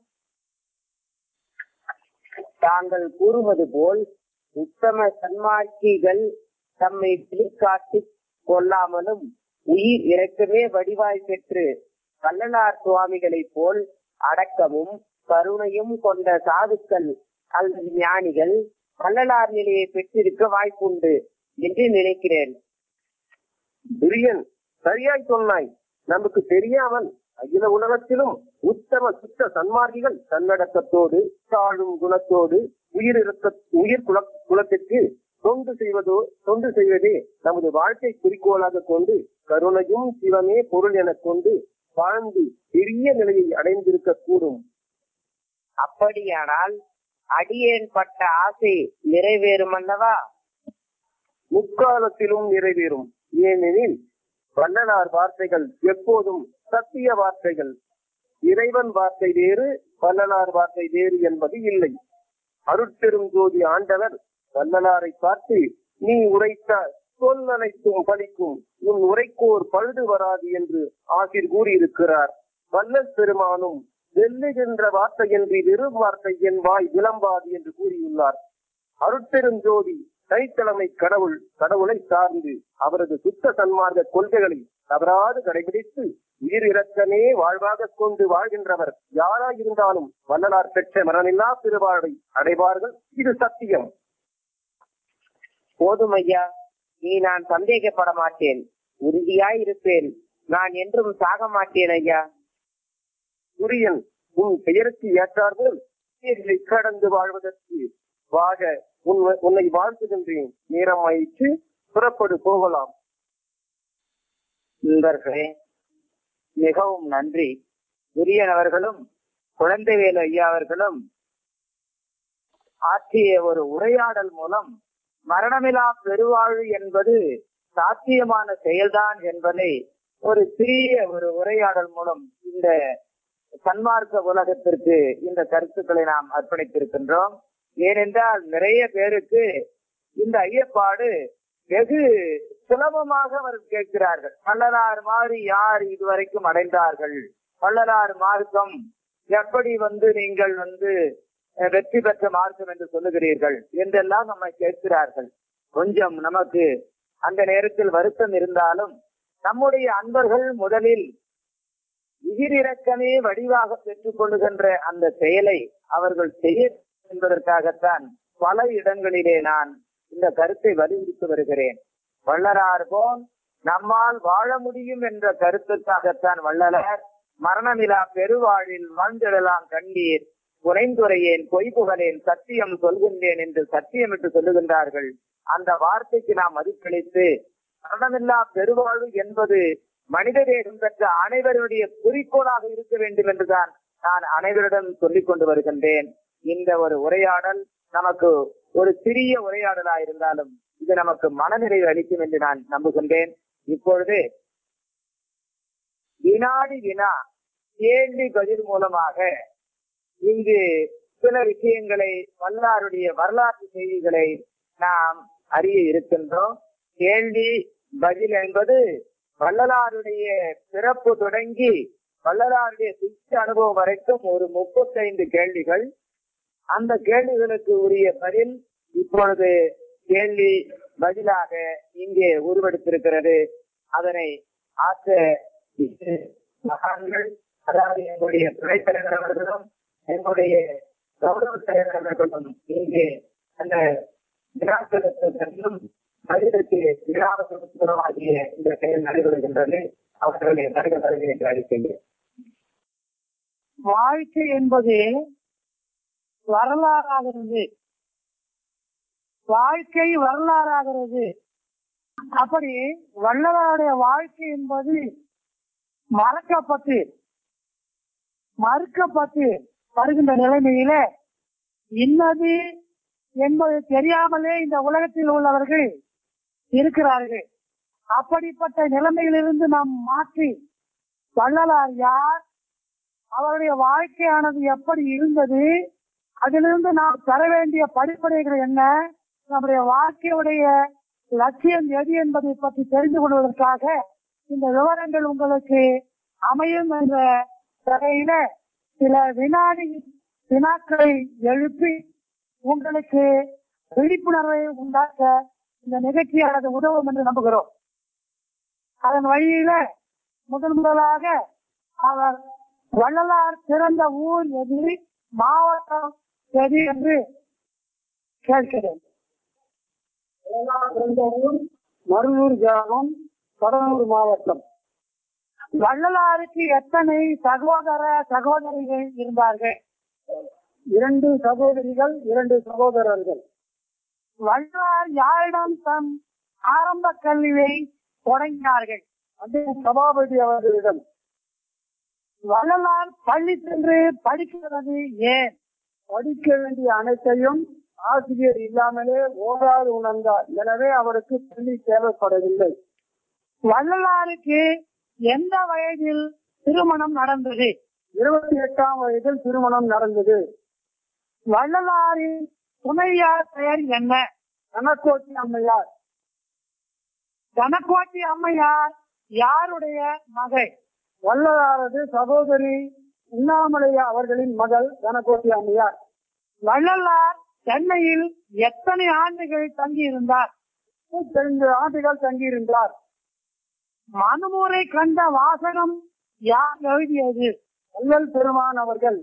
தாங்கள் கூறுவது போல் உத்தம சன்மார்க்கிகள் தம்மை வெளிக்காட்டிக் கொள்ளாமலும் உயிர் இறக்கமே வடிவாய் பெற்று வள்ளலார் சுவாமிகளைப் போல் அடக்கமும் கருணையும் கொண்ட சாதுக்கள் அல்லது ஞானிகள் வள்ளலார் நிலையை பெற்றிருக்க வாய்ப்புண்டு என்று நினைக்கிறேன் துரியன் சரியாய் சொன்னாய் நமக்கு தெரியாமல் அகில உலகத்திலும் உத்தம சுத்த சன்மார்க்கிகள் தன்னடக்கத்தோடு தாழும் குணத்தோடு உயிர் இருக்க உயிர் குல குலத்திற்கு தொண்டு செய்வதோ தொண்டு செய்வதே நமது வாழ்க்கை குறிக்கோளாக கொண்டு கருணையும் சிவமே பொருள் எனக் கொண்டு வாழ்ந்து பெரிய நிலையை அடைந்திருக்க கூடும் அப்படியானால் அடியேன் பட்ட ஆசை நிறைவேறும் அல்லவா முக்காலத்திலும் நிறைவேறும் ஏனெனில் வள்ளலார் வார்த்தைகள் எப்போதும் சத்திய வார்த்தைகள் இறைவன் வார்த்தை வேறு வள்ளலார் வார்த்தை வேறு என்பது இல்லை அருட்பெரும் ஜோதி ஆண்டவர் வள்ளலாரை பார்த்து நீ உரைத்த சொல் அனைத்தும் பலிக்கும் உன் உரைக்கோர் பழுது வராது என்று ஆசிர் கூறியிருக்கிறார் வல்லல் பெருமானும் வெல்லுகின்ற வார்த்தையன்றி வெறும் வார்த்தை என் வாய் விளம்பாது என்று கூறியுள்ளார் அருட்பெரும் ஜோதி கைத்தலைமை கடவுள் கடவுளை சார்ந்து அவரது சுத்த சன்மார்க்க கொள்கைகளை தவறாது கடைபிடித்து உயிர் இறக்கமே வாழ்வாக கொண்டு வாழ்கின்றவர் யாராயிருந்தாலும் வள்ளலார் பெற்ற மரணமில்லா திருவாழ்வை அடைவார்கள் இது சத்தியம் போதும் ஐயா நீ நான் சந்தேகப்பட மாட்டேன் உறுதியாய் இருப்பேன் நான் என்றும் சாக மாட்டேன் ஐயா துரியன் உன் பெயருக்கு ஏற்றாற்போல் உயிர்களை கடந்து வாழ்வதற்கு வாழ உன்- உன்னை வாழ்த்துகின்றேன் நேரம் ஆயிற்று புறப்படு போகலாம் நண்பர்களே மிகவும் நன்றி துரியன் அவர்களும் குழந்தைவேலு ஐயா அவர்களும் ஆற்றிய ஒரு உரையாடல் மூலம் மரணமிலா பெருவாழ்வு என்பது சாத்தியமான செயல்தான் என்பதை ஒரு சிறிய ஒரு உரையாடல் மூலம் இந்த சன்மார்க்க உலகத்திற்கு இந்த கருத்துக்களை நாம் அர்ப்பணித்திருக்கின்றோம் ஏனென்றால் நிறைய பேருக்கு இந்த ஐயப்பாடு வெகு சுலபமாக அவர் கேட்கிறார்கள் வள்ளலார் மாதிரி யார் இதுவரைக்கும் அடைந்தார்கள் வள்ளலார் மார்க்கம் எப்படி வந்து நீங்கள் வந்து அஹ், வெற்றி பெற்ற மார்க்கம் என்று சொல்லுகிறீர்கள் என்றெல்லாம் நம்மை கேட்கிறார்கள் கொஞ்சம் நமக்கு அந்த நேரத்தில் வருத்தம் இருந்தாலும் நம்முடைய அன்பர்கள் முதலில் உயிரிறக்கமே வடிவாக பெற்றுக் கொள்ளுகின்ற அந்த செயலை அவர்கள் செய்ய என்பதற்காகத்தான் பல இடங்களிலே நான் இந்த கருத்தை வலியுறுத்தி வருகிறேன் வள்ளலார் போல் நம்மால் வாழ முடியும் என்ற கருத்துக்காகத்தான் வள்ளலார் மரணமிலா பெருவாழில் வாழ்ந்திடலாம் கண்ணீர் புனைந்துரையேன் பொய் புகழேன் சத்தியம் சொல்கின்றேன் என்று சத்தியம் என்று சொல்லுகின்றார்கள் அந்த வார்த்தைக்கு நாம் மதிப்பளித்து மரணமில்லா பெருவாழ்வு என்பது மனித தேகம் பெற்ற அனைவருடைய குறிக்கோளாக இருக்க வேண்டும் என்றுதான் நான் அனைவரிடம் சொல்லிக் கொண்டு வருகின்றேன் இந்த ஒரு உரையாடல் நமக்கு ஒரு சிறிய உரையாடலா இருந்தாலும் இது நமக்கு மனநிறைவு அளிக்கும் என்று நான் நம்புகின்றேன் இப்பொழுது வினாடி வினா கேள்வி பதில் மூலமாக இங்கு சில விஷயங்களை வல்லாருடைய வரலாற்று செய்திகளை நாம் அறிய இருக்கின்றோம் கேள்வி பதில் என்பது வள்ளலாருடைய பிறப்பு தொடங்கி வள்ளலாருடைய சித்த அனுபவம் வரைக்கும் ஒரு முப்பத்தைந்து கேள்விகள் அந்த கேள்விகளுக்கு உரிய பதில் இப்பொழுது கேள்வி பதிலாக இங்கே உருவெடுத்திருக்கிறது அதனை ஆற்ற இரு மகான்கள் அதாவது எங்களுடைய துணைத் தலைவர் அவர்களும் எங்களுடைய கௌரவ தலைவர் அவர்களும் இங்கே அந்த விழாக்களுக்கு சென்றும் மனிதருக்கு விழாவசமாகிய இந்த செயல் நடைபெறுகின்றது அவர்களை வருக வருக என்று அழைக்கின்றேன் வாழ்க்கை என்பது வரலாறாகிறது வாழ்க்கை வரலாறாகிறது அப்படி வள்ளலாருடைய வாழ்க்கை என்பது மறக்கப்பட்டு மறுக்கப்பட்டு வருகின்ற நிலைமையில இன்னது என்பது தெரியாமலே இந்த உலகத்தில் உள்ளவர்கள் இருக்கிறார்கள் அப்படிப்பட்ட நிலைமையிலிருந்து நாம் மாற்றி வள்ளலார் யார் அவருடைய வாழ்க்கையானது எப்படி இருந்தது அதிலிருந்து நாம் பெற வேண்டிய படிப்படைகள் என்ன நம்முடைய வாழ்க்கையுடைய லட்சியம் எது என்பதை பற்றி தெரிந்து கொள்வதற்காக இந்த விவரங்கள் உங்களுக்கு அமையும் என்ற வகையில சில வினாடி வினாக்களை எழுப்பி உங்களுக்கு விழிப்புணர்வை உண்டாக்க இந்த நிகழ்ச்சியானது உதவும் என்று நம்புகிறோம் அதன் வழியில முதன் முதலாக அவர் வள்ளலார் பிறந்த ஊர் எது மாவட்டம் எது என்று கேட்கிறேன் வள்ளலார் பிறந்த ஊர் மருதூர் கிராமம் கடலூர் மாவட்டம் வள்ளலாருக்கு எத்தனை சகோதர சகோதரிகள் இருந்தார்கள் இரண்டு சகோதரிகள் இரண்டு சகோதரர்கள் வள்ளலார் யாரிடம் தம் ஆரம்ப கல்வியை தொடங்கினார்கள் அது சபாபதி அவர்களிடம் வள்ளலார் பள்ளி சென்று படிக்கிறது ஏன் படிக்க வேண்டிய அனைத்தையும் ஆசிரியர் இல்லாமலே ஓடாது உணர்ந்தார் எனவே அவருக்கு பள்ளி தேவைப்படவில்லை வள்ளலாருக்கு எந்த வயதில் திருமணம் நடந்தது இருபத்தி எட்டாம் வயதில் திருமணம் நடந்தது வள்ளலாரின் துணையார் பெயர் என்ன கனக்கோட்டி அம்மையார் கனக்கோட்டி அம்மையார் யாருடைய மகை வள்ளலாரது சகோதரி உண்ணாமலையா அவர்களின் மகள் கனக்கோட்டி அம்மையார் வள்ளலார் சென்னையில் எத்தனை ஆண்டுகள் தங்கியிருந்தார் முப்பத்தைந்து ஆண்டுகள் தங்கியிருந்தார் மனுமுறை கண்ட வாசகம் யார் எழுதியது வள்ளல் பெருமான் அவர்கள்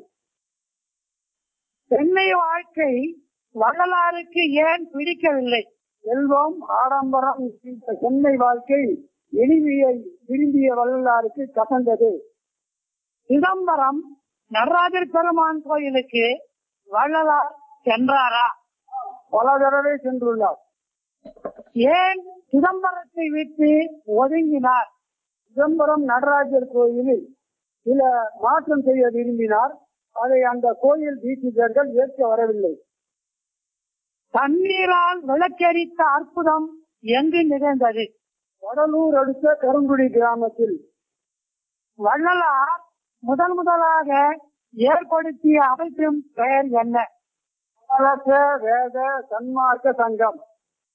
சென்னை வாழ்க்கை வள்ளலாருக்கு ஏன் பிடிக்கவில்லை செல்வம் ஆடம்பரம் இந்த சென்னை வாழ்க்கை எளிமையை விரும்பிய வள்ளலாருக்கு கசந்தது சிதம்பரம் நடராஜர் பெருமான் கோயிலுக்கு வள்ளலார் சென்றாரா பல தடவை சென்றுள்ளார் ஏன் சிதம்பரத்தை விட்டு ஒதுங்கினார் சிதம்பரம் நடராஜர் கோயிலில் சில மாற்றம் செய்ய விரும்பினார் அதை அந்த கோயில் தீட்சிதர்கள் ஏற்க வரவில்லை தண்ணீரால் விளக்கெரித்த அற்புதம் எங்கு நிகழ்ந்தது வடலூர் அடுத்த கருங்குடி கிராமத்தில் வள்ளலார் முதன் முதலாக ஏற்படுத்திய அமைப்பின் பெயர் என்ன கலச வேத சன்மார்க்க சங்கம்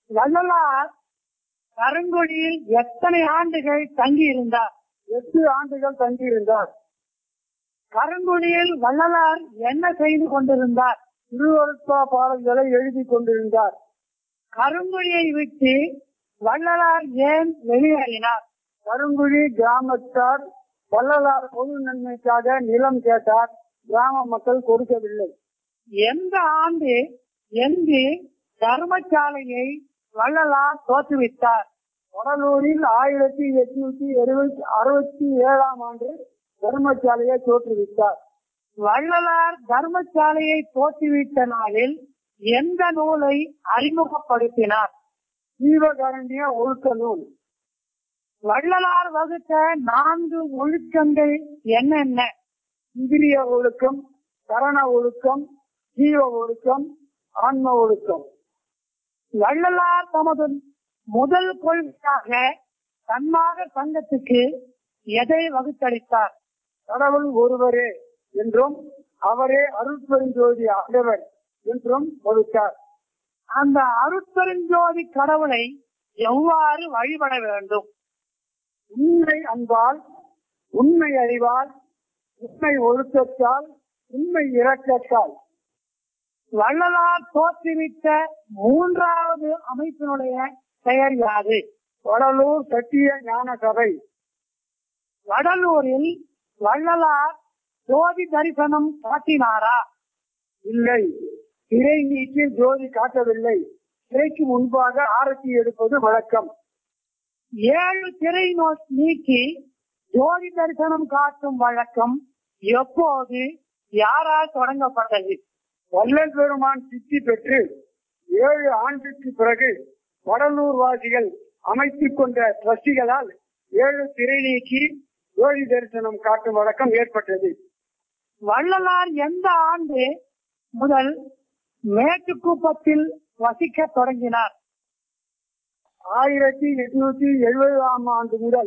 வள்ளலார் கருங்குடியில் எத்தனை ஆண்டுகள் தங்கி இருந்தார் எட்டு ஆண்டுகள் தங்கி இருந்தார் கருங்குடியில் வள்ளலார் என்ன செய்து கொண்டிருந்தார் திருவருட்பா பாடல்களை எழுதி கொண்டிருந்தார் கருங்குடியை விட்டு வள்ளலார் ஏன் வெளியேறினார் கருங்குடி கிராமத்தார் வள்ளலார் பொது நன்மைக்காக நிலம் கேட்டார் கிராம மக்கள் கொடுக்கவில்லை எந்த ஆண்டு எங்கு தர்மசாலையை வள்ளலார் தோற்றுவித்தார் வடலூரில் ஆயிரத்தி எட்நூத்தி எழுபத்தி அறுபத்தி ஏழாம் ஆண்டு தர்மசாலையை தோற்றுவித்தார் வள்ளலார் தர்மசாலையை தோற்றுவித்த நாளில் எந்த நூலை அறிமுகப்படுத்தினார் ஜீவகாரண்ய ஒழுக்க நூல் வள்ளலார் வகுத்த நான்கு ஒழுக்கங்கள் என்னென்ன இந்திரிய ஒழுக்கம் கரண ஒழுக்கம் ஜீவ ஒழுக்கம் ஆன்ம ஒழுக்கம் வள்ளலார் தமது முதல் கொள்கையாக தன்மாக சங்கத்துக்கு எதை வகுத்தளித்தார் கடவுள் ஒருவரே என்றும் அவரே அருட்பெருஞ்சோதி ஆண்டவர் என்றும் வகுத்தார் அந்த அருட்பெருஞ்சோதி கடவுளை எவ்வாறு வழிபட வேண்டும் உண்மை அன்பால் உண்மை அறிவால் உண்மை ஒழுக்கத்தால் உண்மை இரக்கத்தால் வள்ளலார் தோற்றுவித்த மூன்றாவது அமைப்பினுடைய பெயர் யாது வடலூர் சத்திய ஞான சபை வடலூரில் வள்ளலார் ஜோதி தரிசனம் காட்டினாரா இல்லை திரை நீக்கி ஜோதி காட்டவில்லை திரைக்கு முன்பாக ஆரத்தி எடுப்பது வழக்கம் ஏழு திரை நோ- நீக்கி ஜோதி தரிசனம் காட்டும் வழக்கம் எப்போது யாரால் தொடங்கப்பட்டது வள்ளல் பெருமான் சித்தி பெற்று ஏழு ஆண்டுக்கு பிறகு வடலூர் வாசிகள் அமைத்துக் கொண்ட டிரஸ்டிகளால் ஏழு திரை நீக்கி ஜோதி தரிசனம் காட்டும் வழக்கம் ஏற்பட்டது வள்ளலார் எந்த ஆண்டு முதல் மேட்டுக்குப்பத்தில் வசிக்க தொடங்கினார் ஆயிரத்தி எட்நூத்தி எழுபதாம் ஆண்டு முதல்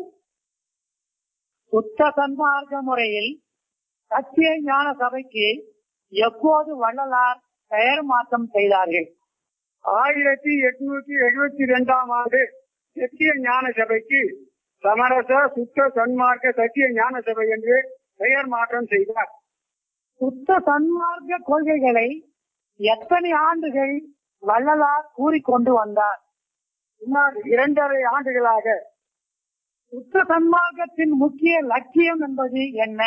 சுத்த சன்மார்க்க முறையில் சத்திய ஞான சபைக்கு எப்போது வள்ளலார் பெயர் மாற்றம் செய்தார்கள் ஆயிரத்தி எட்நூத்தி எழுபத்தி இரண்டாம் ஆண்டு சத்திய ஞான சபைக்கு சமரச சுத்த சன்மார்க்க சத்திய ஞான சபை என்று பெயர் மாற்றம் செய்தார் சுத்த சன்மார்க்க கொள்கைகளை எத்தனை ஆண்டுகள் வள்ளலார் கூறிக்கொண்டு வந்தார் சுமார் இரண்டரை ஆண்டுகளாக சுத்த சன்மார்க்கத்தின் முக்கிய லட்சியம் என்பது என்ன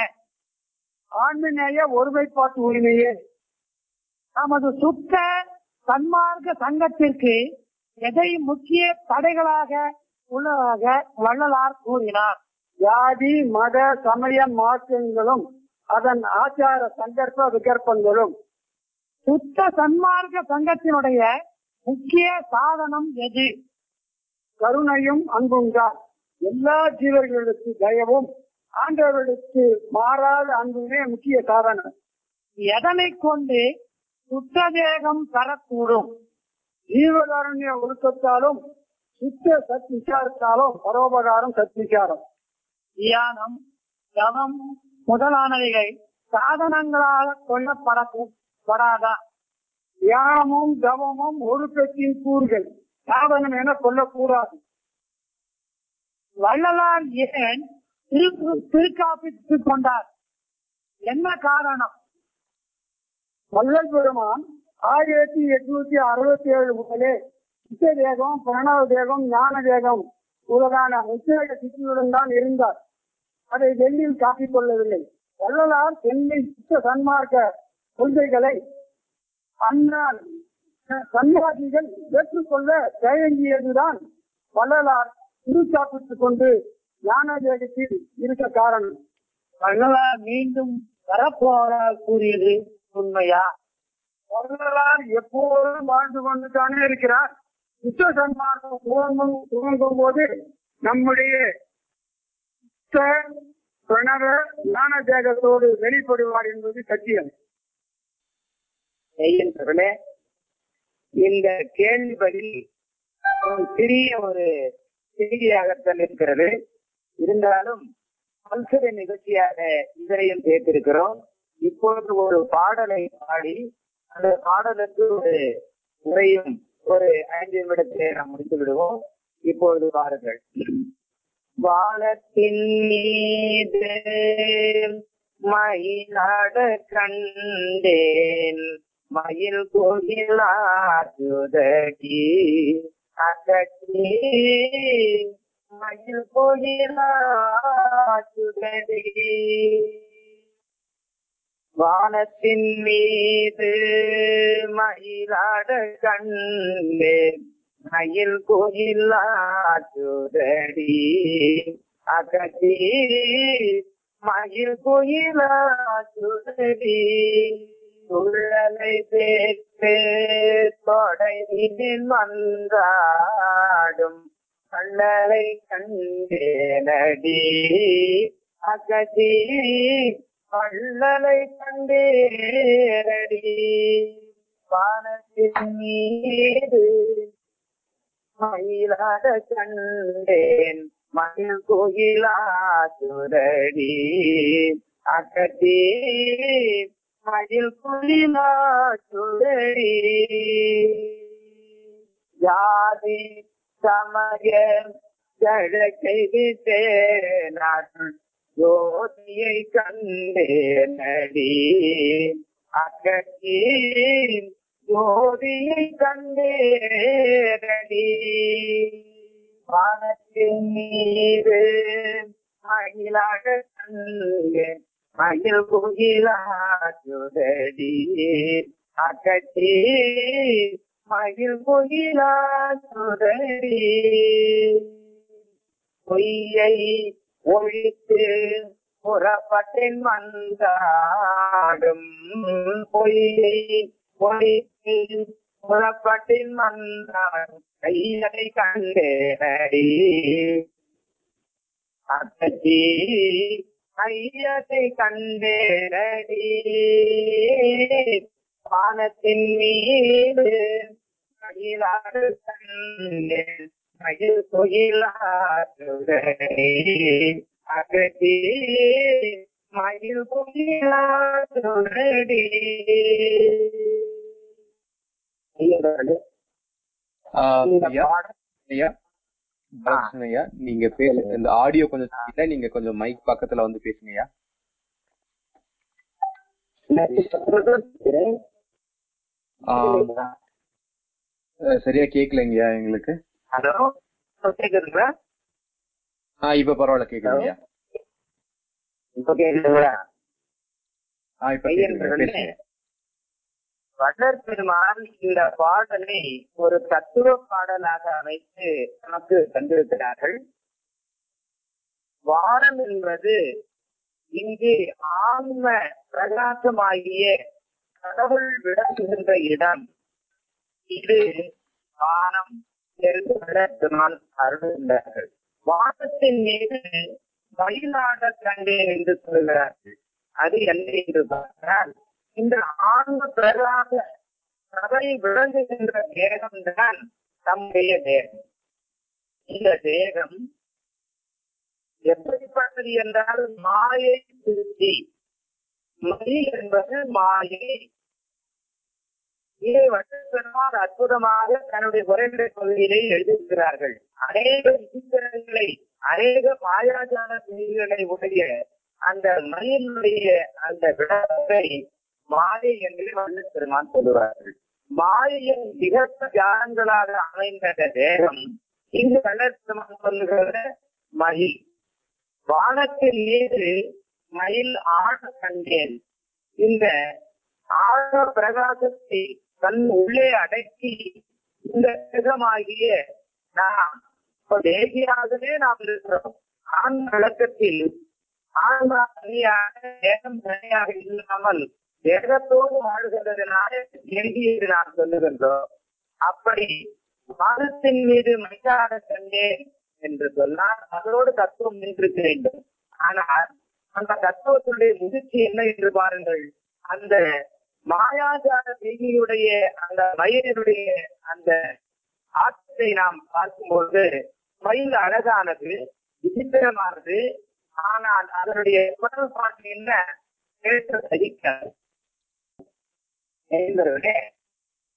ஆண்மநேய ஒருமைப்பாட்டு உரிமையே நமது சுத்த சன்மார்க்க சங்கத்திற்கு எதை முக்கிய தடைகளாக உள்ளதாக வள்ளலார் கூறினார் ஜாதி மத சமய மாற்றங்களும் அதன் ஆச்சார சந்தர்ப்ப விகற்பங்களும் சுத்த சன்மார்க்க சங்கத்தினுடைய முக்கிய சாதனம் எது கருணையும் அன்பும் தான் எல்லா ஜீவர்களுக்கு தயவும் ஆண்டவர்களுக்கு மாறாத அன்புமே முக்கிய சாதனம் எதனை கொண்டு சுத்த தேகம் பெறக்கூடும் ஜீவகாருண்ய ஒழுக்கத்தாலும் சுத்த சத் விசாரத்தாலும் பரோபகாரம் சத் விசாரம் தியானம் தவம் முதலானவைகள் சாதனங்களாக கொள்ளப்படப்படாதா தியானமும் தவமும் ஒழுக்கத்தின் கூறுகள் சாதனம் என கொள்ளக்கூடாது வள்ளலார் ஏன் திரு திருக்காப்பித்துக் கொண்டார் என்ன காரணம் வள்ளல் பெருமான் ஆயிரத்தி எட்நூத்தி அறுபத்தி ஏழு முதலே சித்த தேகம் பிரணவ தேகம் ஞான தேகம் முதலான உச்சேக சித்தியுடன் தான் இருந்தார் அதை டெல்லியில் காட்டிக் கொள்ளவில்லை வள்ளலார் சென்னை சித்த சன்மார்க்க கொள்கைகளை அண்ணால் சன்மார்க்கிகள் ஏற்றுக்கொள்ள தயங்கியதுதான் வள்ளலார் திருச்சாப்பிட்டுக் கொண்டு ஞான தேகத்தில் இருக்க காரணம் வள்ளலார் மீண்டும் வரப்போவதால் கூறியது உண்மையா வள்ளலார் எப்போதும் வாழ்ந்து கொண்டுதானே இருக்கிறார் சுத்த சன்மார்க்கம் துவங்கும் துவங்கும் போது நம்முடைய சுத்த பிரணவ ஞான தேகத்தோடு வெளிப்படுவார் என்பது சத்தியம் செய்கின்றவர்களே இந்த கேள்வி பதில் ஒரு சிறிய ஒரு செய்தியாகத்தான் இருக்கிறது இருந்தாலும் பல்சரி நிகழ்ச்சியாக இதனையும் சேர்த்திருக்கிறோம் இப்பொழுது ஒரு பாடலை பாடி அந்த பாடலுக்கு ஒரு உரையும் ஒரு ஐந்து நிமிடத்திலே நாம் முடித்து விடுவோம் இப்பொழுது வாருங்கள் வானத்தின் மீது மயிலாட கண்டேன் மயில் கோயிலாதுதடி அகட்டி மயில் கோயிலாதுதடி வானத்தின் மீது மயிலாட கண்டேன் மயில் கோயிலாதுதடி அகட்டி மயில் கோயிலாதுதடி சுழலை சேர்த்து தொடையில் மன்றாடும் கண்ணலை கண்டேனடி அகதி கள்ளலை கண்டேனடி வானத்தின் மீது மயிலாட கண்டேன் மயில் கோயிலாசுரடி அகதி மயில் கோயிலாசுரடி ஜாதி சமய ஜழக்கை நான் ஜோதியை கண்டேனடி அகத்தி ஜோதியை கண்டேனடி வானத்தின் மீது மயிலாக கண்டேன் மயில் கோயிலாசுரடி அகத்தி மயில் கோயிலாசுரடி பொய்யை ஒழித்து புறப்பட்டேன் மன்றாடும் பொய்யை ஒழித்து புறப்பட்டேன் மன்றாடும் கையை கண்டேனடி அக்கி ஐயத்தை கண்டேனடி வானத்தின் மீது மயிலாடு கண்டேன் மயில் கோயிலாடுதடி அகதி மயில் கோயிலாடுதடி ஆஹ் இந்த ஐயா பாடல் ஐயா பாலகிருஷ்ணன் ஐயா நீங்க பேச இந்த ஆடியோ கொஞ்சம் இல்ல நீங்க கொஞ்சம் மைக் பக்கத்துல வந்து பேசுங்க ஐயா ஆஹ் அஹ் சரியா கேட்கலைங்கய்யா எங்களுக்கு ஹலோ கேக்குதுங்களா ஆஹ் இப்ப பரவாயில்ல கேக்குதுங்கய்யா இப்ப கேக்குதுங்களா ஆஹ் இப்ப கேக்குதுங்க பேசுங்க வள்ளல் பெருமான் இந்த பாடலை ஒரு தத்துவ பாடலாக அமைத்து நமக்கு தந்திருக்கிறார்கள் வானம் என்பது இங்கு ஆன்ம பிரகாசமாகிய கடவுள் விளங்குகின்ற இடம் இது வானம் என்று வள்ளல் பெருமான் அருள்கிறார்கள் வானத்தின் மீது மயிலாட கண்டேன் என்று சொல்கிறார்கள் அது என்ன என்று பார்த்தால் இந்த ஆன்ம பெறாத சபை விளங்குகின்ற தேகம்தான் தம்முடைய தேகம் இந்த தேகம் எப்படிப்பட்டது என்றால் மாயை திருச்சி மை என்பது மாயை இதை வட்டப்பெருமாள் அற்புதமாக தன்னுடைய உரைநடை பகுதியிலே எழுதியிருக்கிறார்கள் அநேக விசித்திரங்களை அநேக மாயாஜால செய்திகளை உடைய அந்த மயிலுடைய அந்த விடத்தை மாயை என்று வள்ளல் பெருமான் சொல்லுவார்கள் மாயையின் திகழ்த்த ஜானங்களாக அமைந்த தேகம் இங்கு வள்ளல் பெருமான் சொல்லுகிற மயில் வானத்தின் மீது மயில் ஆட கண்டேன் இந்த ஆழ பிரகாசத்தை தன் உள்ளே அடக்கி இந்த கிரகமாகிய நாம் இப்ப தேகியாகவே நாம் இருக்கிறோம் ஆண் விளக்கத்தில் ஆன்மா தனியாக தேகம் தனியாக இல்லாமல் தேகத்தோடு வாழ்கிறதுனால தேகியது நாம் சொல்லுகின்றோம் அப்படி வானத்தின் மீது மைதான கண்டேன் என்று சொன்னால் அதோடு தத்துவம் நின்றிருக்க வேண்டும் ஆனால் அந்த தத்துவத்தினுடைய முதிர்ச்சி என்ன என்று பாருங்கள் அந்த மாயாஜால தேகியுடைய அந்த மயிலுடைய அந்த ஆற்றத்தை நாம் பார்க்கும்போது மயில் அழகானது விசித்திரமானது ஆனால் அதனுடைய குரல் பாட்டு என்ன கேட்க சகிக்காது என்பவர்களே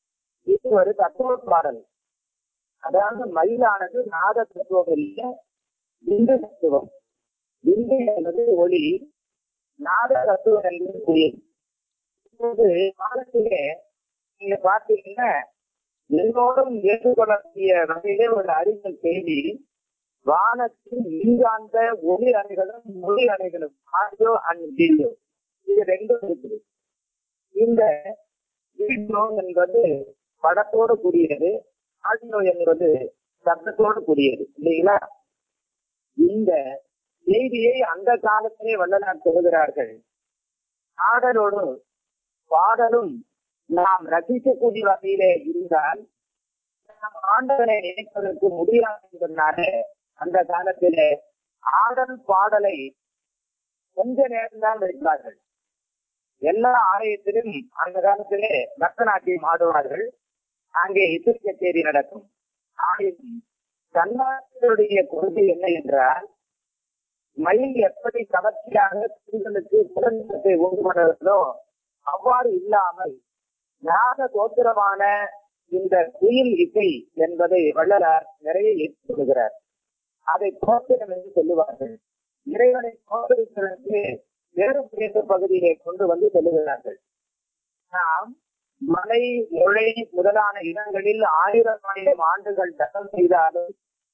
இது ஒரு தத்துவ பாடல் அதாவது மயிலானது நாத தத்துவம் இல்லை இந்து தத்துவம் இந்து என்பது ஒளி நாத தத்துவம் என்பது குயில் இப்போது காலத்திலே நீங்க பார்த்தீங்கன்னா எல்லோரும் ஏற்றுக்கொள்ளக்கூடிய வகையிலே ஒரு அறிவியல் செய்தி வானத்தில் மின்காந்த ஒளி அணைகளும் மொழி அணைகளும் ஆடியோ அண்ட் வீடியோ இது ரெண்டும் இருக்குது இந்த வீடியோ என்பது படத்தோடு கூடியது ஆடியோ என்பது சப்தத்தோடு கூடியது இல்லைங்களா இந்த செய்தியை அந்த காலத்திலே வள்ளலார் சொல்கிறார்கள் பாடலோடு பாடலும் நாம் ரசிக்கக்கூடிய வகையிலே இருந்தால் நாம் ஆண்டவனை நினைப்பதற்கு முடியாது என்பதனால அந்த காலத்திலே ஆடல் பாடலை கொஞ்ச நேரம் தான் வைப்பார்கள் எல்லா ஆலயத்திலும் அந்த காலத்திலே பரதநாட்டியம் ஆடுவார்கள் அங்கே இசை கச்சேரி நடக்கும் ஆயினும் கர்நாடகருடைய கொள்கை என்ன என்றால் மயில் எப்படி கவர்ச்சியாக பெண்களுக்கு சுதந்திரத்தை உண்டு பண்ணுறதோ அவ்வாறு இல்லாமல் நாக கோத்திரமான இந்த குயில் இசை என்பதை வள்ளலார் நிறைய ஏற்றுக்கொள்கிறார் அதை கோத்திரம் என்று சொல்லுவார்கள் இறைவனை கோத்திரத்திற்கு வேறு பிரதேச பகுதியிலே கொண்டு வந்து சொல்லுகிறார்கள் நாம் மலை மொழை முதலான இடங்களில் ஆயிரம் ஆயிரம் ஆண்டுகள் தகம் செய்தாலும்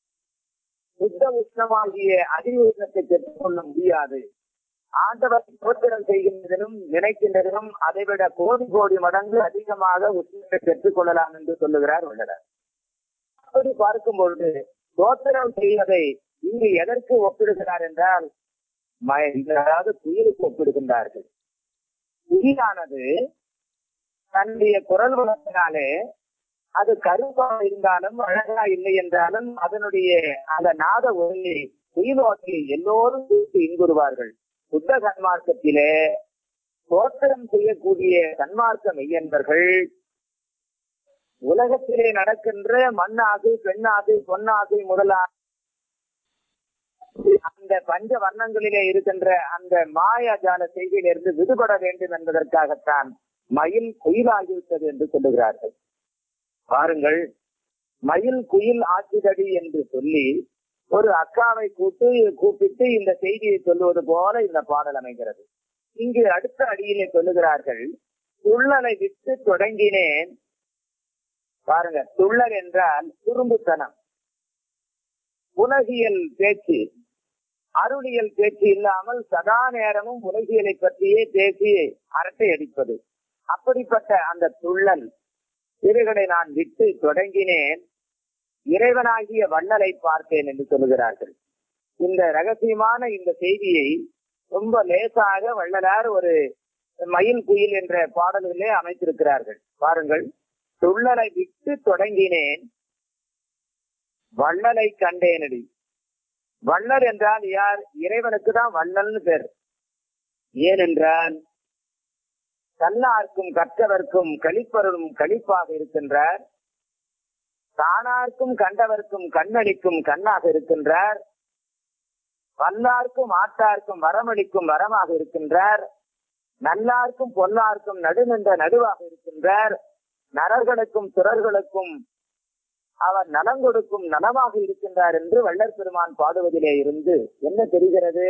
சுத்த உஷ்ணமாகிய அறிவு உஷ்ணத்தை பெற்றுக்கொள்ள முடியாது ஆண்டவர் தோத்திரம் செய்கின்றதிலும் நினைக்கின்றதிலும் அதைவிட கோடி கோடி மடங்கு அதிகமாக உஷ்ணத்தை பெற்றுக் கொள்ளலாம் என்று சொல்லுகிறார் உள்ளனர் அப்படி பார்க்கும் பொழுது தோத்திரம் செய்வதை இங்கு எதற்கு ஒப்பிடுகிறார் என்றால் ம- அதாவது குயிலுக்கு ஒப்பிடுகின்றார்கள் குயிலானது தன்னுடைய குரல் வளத்தினாலே அது கருப்பாக இருந்தாலும் அழகா இல்லை என்றாலும் அதனுடைய அந்த நாத ஒளியை குயிலோக்கி எல்லோரும் கேட்டு இன்புறுவார்கள் புத்த சன்மார்க்கத்திலே தோற்றம் செய்யக்கூடிய சன்மார்க்க மெய்யன்பர்கள் உலகத்திலே நடக்கின்ற மண்ணாசை பெண்ணாசை பொன்னாசை முதலான அந்த பஞ்ச வர்ணங்களிலே இருக்கின்ற அந்த மாயாஜால செய்தியிலிருந்து விடுபட வேண்டும் என்பதற்காகத்தான் மயில் குயிலாகிவிட்டது என்று சொல்லுகிறார்கள் பாருங்கள் மயில் குயில் ஆட்சிதடி என்று சொல்லி ஒரு அக்காவை கூட்டு கூப்பிட்டு இந்த செய்தியை சொல்லுவது போல இந்த பாடல் அமைகிறது இங்கு அடுத்த அடியிலே சொல்லுகிறார்கள் துள்ளலை விட்டு தொடங்கினேன் பாருங்க துள்ளல் என்றால் குறும்புத்தனம் உலகியல் பேச்சு அருளியல் பேச்சு இல்லாமல் சதா நேரமும் உலகியலை பற்றியே பேசி அரட்டை அடிப்பது அப்படிப்பட்ட அந்த துள்ளல் இவைகளை நான் விட்டு தொடங்கினேன் இறைவனாகிய வண்ணலை பார்த்தேன் என்று சொல்லுகிறார்கள் இந்த ரகசியமான இந்த செய்தியை ரொம்ப லேசாக வள்ளலார் ஒரு மயில் குயில் என்ற பாடல்களே அமைத்திருக்கிறார்கள் பாருங்கள் துள்ளலை விட்டு தொடங்கினேன் வள்ளலை கண்டேனடி வள்ளல் என்றால் யார் இறைவனுக்கு தான் வள்ளல்னு பேர் ஏனென்றால் கல்லார்க்கும் கற்றவர்க்கும் கழிப்பவரும் கழிப்பாக இருக்கின்றார் தானார்க்கும் கண்டவர்க்கும் கண்ணளிக்கும் கண்ணாக இருக்கின்றார் வல்லார்க்கும் ஆட்டார்க்கும் வரமளிக்கும் வரமாக இருக்கின்றார் நல்லார்க்கும் பொல்லார்க்கும் நடுநின்ற நடுவாக இருக்கின்றார் நரர்களுக்கும் சுரர்களுக்கும் அவர் நலம் கொடுக்கும் நலமாக இருக்கின்றார் என்று வள்ளற் பெருமான் பாடுவதிலே இருந்து என்ன தெரிகிறது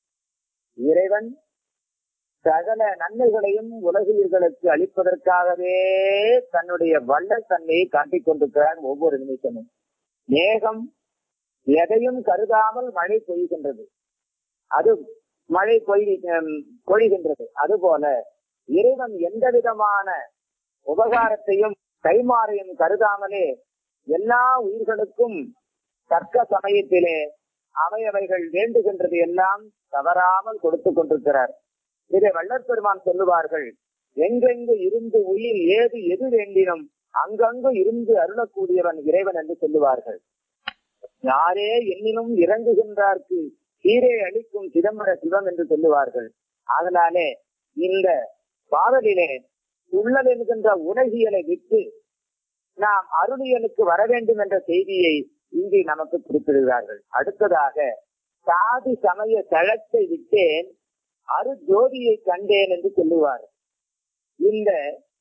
இறைவன் சகல நன்மைகளையும் உலகியர்களுக்கு அளிப்பதற்காகவே தன்னுடைய வள்ளல் தன்மையை காட்டிக் கொண்டிருக்கிறார் ஒவ்வொரு நிமிஷமும் மேகம் எதையும் கருதாமல் மழை பொய்கின்றது அது மழை பொய் ஹம், பொழிகின்றது அதுபோல இறைவன் எந்த விதமான உபகாரத்தையும் கைமாறையும் கருதாமலே எல்லா உயிர்களுக்கும் தக்க சமயத்திலே அவையவைகள் வேண்டுகின்றது எல்லாம் தவறாமல் கொடுத்து கொண்டிருக்கிறார் இதை வள்ளற் பெருமான் சொல்லுவார்கள் எங்கெங்கு இருந்து உயிர் ஏது எது வேண்டினும் அங்கங்கு இருந்து அருளக்கூடியவன் இறைவன் என்று சொல்லுவார்கள் யாரே எண்ணினும் இறங்குகின்றார்க்கு சீரே அளிக்கும் சிதம்பர சிவம் என்று சொல்லுவார்கள் அதனாலே இந்த பாடலிலே உள்ளல் என்கின்ற உலகியலை விட்டு நாம் அருளியலுக்கு வர வேண்டும் என்ற செய்தியை இங்கே நமக்கு குறிப்பிடுகிறார்கள் அடுத்ததாக சாதி சமய தளத்தை விட்டேன் அரு ஜோதியை கண்டேன் என்று சொல்லுவார் இந்த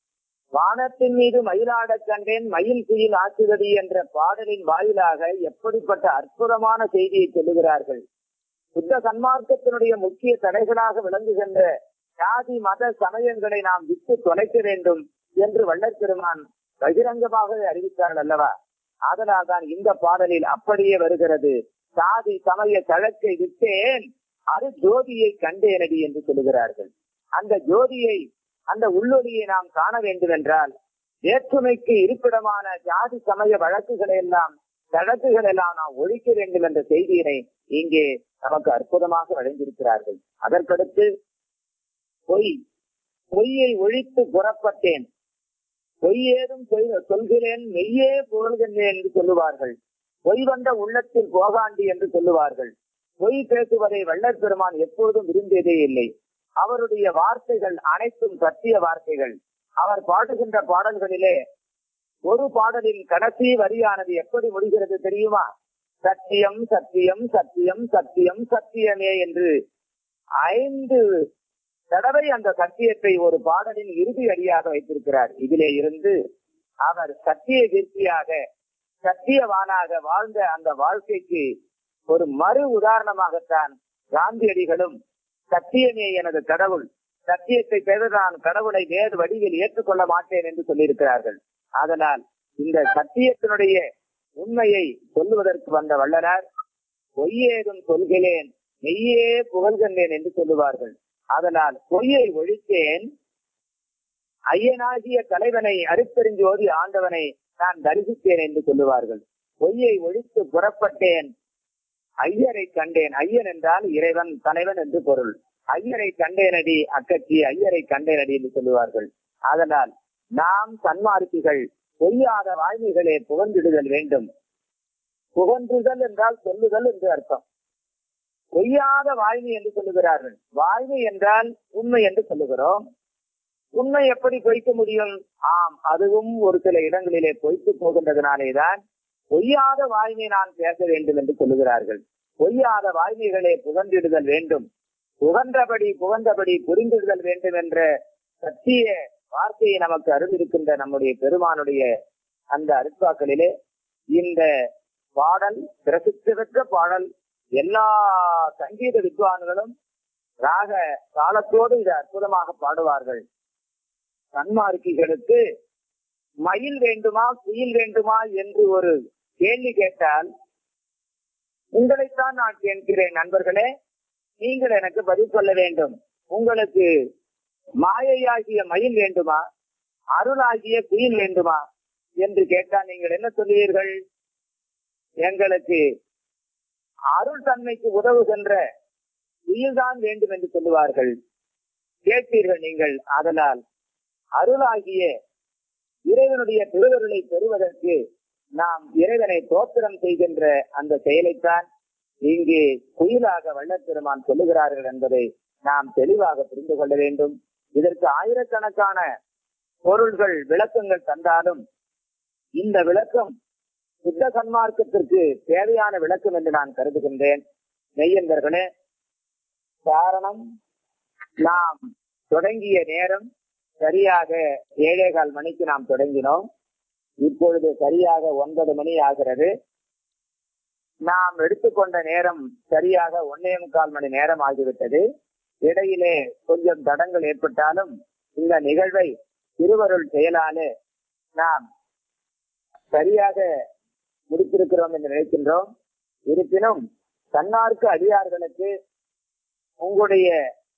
வானத்தின் மீது மயிலாடக் கண்டேன் மயில் குயில் ஆக்குவது என்ற பாடலின் வாயிலாக எப்படிப்பட்ட அற்புதமான செய்தியை சொல்லுகிறார்கள் புத்த சன்மார்க்கத்தினுடைய முக்கிய தடைகளாக விளங்குகின்ற ஜாதி மத சமயங்களை நாம் விட்டு தொலைக்க வேண்டும் என்று வள்ளற் பெருமான் பகிரங்கமாக அறிவித்தார்கள் அல்லவா அதனால் தான் இந்த பாடலில் அப்படியே வருகிறது சாதி சமய தழக்கை விட்டேன் அது ஜோதியை கண்டேனடி என்று சொல்லுகிறார்கள் அந்த ஜோதியை அந்த உள்ளொளியை நாம் காண வேண்டும் என்றால் வேற்றுமைக்கு இருப்பிடமான ஜாதி சமய வழக்குகளை எல்லாம் தழக்குகள் எல்லாம் நாம் ஒழிக்க வேண்டும் என்ற செய்தியினை இங்கே நமக்கு அற்புதமாக வழங்கியிருக்கிறார்கள் அதற்கடுத்து பொய் பொய்யை ஒழித்து புறப்பட்டேன் பொய் ஏதும் சொல்- சொல்கிறேன் மெய்யே புகழ்கின்றேன் என்று சொல்லுவார்கள் பொய் வந்த உள்ளத்தில் போகாண்டி என்று சொல்லுவார்கள் பொய் பேசுவதை வள்ளற் பெருமான் எப்பொழுதும் விரும்பியதே இல்லை அவருடைய வார்த்தைகள் அனைத்தும் சத்திய வார்த்தைகள் அவர் பாடுகின்ற பாடல்களிலே ஒரு பாடலின் கடைசி வரியானது எப்படி முடிகிறது தெரியுமா சத்தியம் சத்தியம் சத்தியம் சத்தியம் சத்தியமே என்று ஐந்து தடவை அந்த சத்தியத்தை ஒரு பாடலின் இறுதி அடியாக வைத்திருக்கிறார் இதிலே இருந்து அவர் சத்திய கீர்த்தியாக சத்தியவானாக வாழ்ந்த அந்த வாழ்க்கைக்கு ஒரு மறு உதாரணமாகத்தான் காந்தியடிகளும் சத்தியமே எனது கடவுள் சத்தியத்தை பெற்று நான் கடவுளை வேறு வடிவில் ஏற்றுக்கொள்ள மாட்டேன் என்று சொல்லியிருக்கிறார்கள் அதனால் இந்த சத்தியத்தினுடைய உண்மையை சொல்லுவதற்கு வந்த வள்ளலார் பொய்யேதும் சொல்கிறேன் மெய்யே புகழ்கின்றேன் என்று சொல்லுவார்கள் அதனால் பொய்யை ஒழித்தேன் ஐயனாகிய தலைவனை அறுத்தறிஞ்சோதி ஆண்டவனை நான் தரிசித்தேன் என்று சொல்லுவார்கள் பொய்யை ஒழித்து புறப்பட்டேன் ஐயரை கண்டேன் ஐயன் என்றால் இறைவன் தலைவன் என்று பொருள் ஐயரை கண்டேனடி அக்கட்சி ஐயரை கண்டேனடி என்று சொல்லுவார்கள் அதனால் நாம் சன்மார்க்கிகள் பொய்யாத வாய்மைகளே புகழ்ந்திடுதல் வேண்டும் புகன்றுதல் என்றால் சொல்லுதல் என்று அர்த்தம் பொய்யாத வாய்மை என்று சொல்லுகிறார்கள் வாய்மை என்றால் உண்மை என்று சொல்லுகிறோம் உண்மை எப்படி பொய்க்க முடியும் ஆம் அதுவும் ஒரு சில இடங்களிலே பொய்த்து போகின்றதுனாலேதான் பொய்யாத வாய்மை நான் பேச வேண்டும் என்று சொல்லுகிறார்கள் பொய்யாத வாய்மைகளே புகன்றிடுதல் வேண்டும் புகன்றபடி புகன்றபடி புரிந்திடுதல் வேண்டும் என்ற சத்திய வார்த்தையை நமக்கு அறிந்திருக்கின்ற நம்முடைய பெருமானுடைய அந்த அருட்பாக்களிலே இந்த பாடல் பிரசித்தி பெற்ற பாடல் எல்லா சங்கீத வித்வான்களும் ராக காலத்தோடு இதை அற்புதமாக பாடுவார்கள் சன்மார்க்கிகளுக்கு மயில் வேண்டுமா குயில் வேண்டுமா என்று ஒரு கேள்வி கேட்டால் உங்களைத்தான் நான் கேட்கிறேன் நண்பர்களே நீங்கள் எனக்கு பதில் சொல்ல வேண்டும் உங்களுக்கு மாயையாகிய மயில் வேண்டுமா அருளாகிய குயில் வேண்டுமா என்று கேட்டால் நீங்கள் என்ன சொல்லுவீர்கள் எங்களுக்கு அருள் தன்மைக்கு உதவுகின்ற குயில்தான் வேண்டும் என்று சொல்லுவார்கள் கேட்பீர்கள் நீங்கள் அதனால் அருளாகிய இறைவனுடைய திருவருளை பெறுவதற்கு நாம் இறைவனை தோத்திரம் செய்கின்ற அந்த செயலைத்தான் இங்கே குயிலாக வள்ளப்பெருமான் சொல்லுகிறார்கள் என்பதை நாம் தெளிவாக புரிந்து கொள்ள வேண்டும் இதற்கு ஆயிரக்கணக்கான பொருள்கள் விளக்கங்கள் தந்தாலும் இந்த விளக்கம் சுத்த சன்மார்க்கத்திற்கு தேவையான விளக்கம் என்று நான் கருதுகின்றேன் மெய்யன்பர்களே காரணம் நாம் தொடங்கிய நேரம் சரியாக ஏழே கால் மணிக்கு நாம் தொடங்கினோம் இப்பொழுது சரியாக ஒன்பது மணி ஆகிறது நாம் எடுத்துக்கொண்ட நேரம் சரியாக ஒன்னே முக்கால் மணி நேரம் ஆகிவிட்டது இடையிலே கொஞ்சம் தடங்கள் ஏற்பட்டாலும் இந்த நிகழ்வை திருவருள் செயலாலே நாம் சரியாக முடித்திருக்கிறோம் என்று நினைக்கின்றோம் இருப்பினும் தன்னார்க்கு அடியார்களுக்கு உங்களுடைய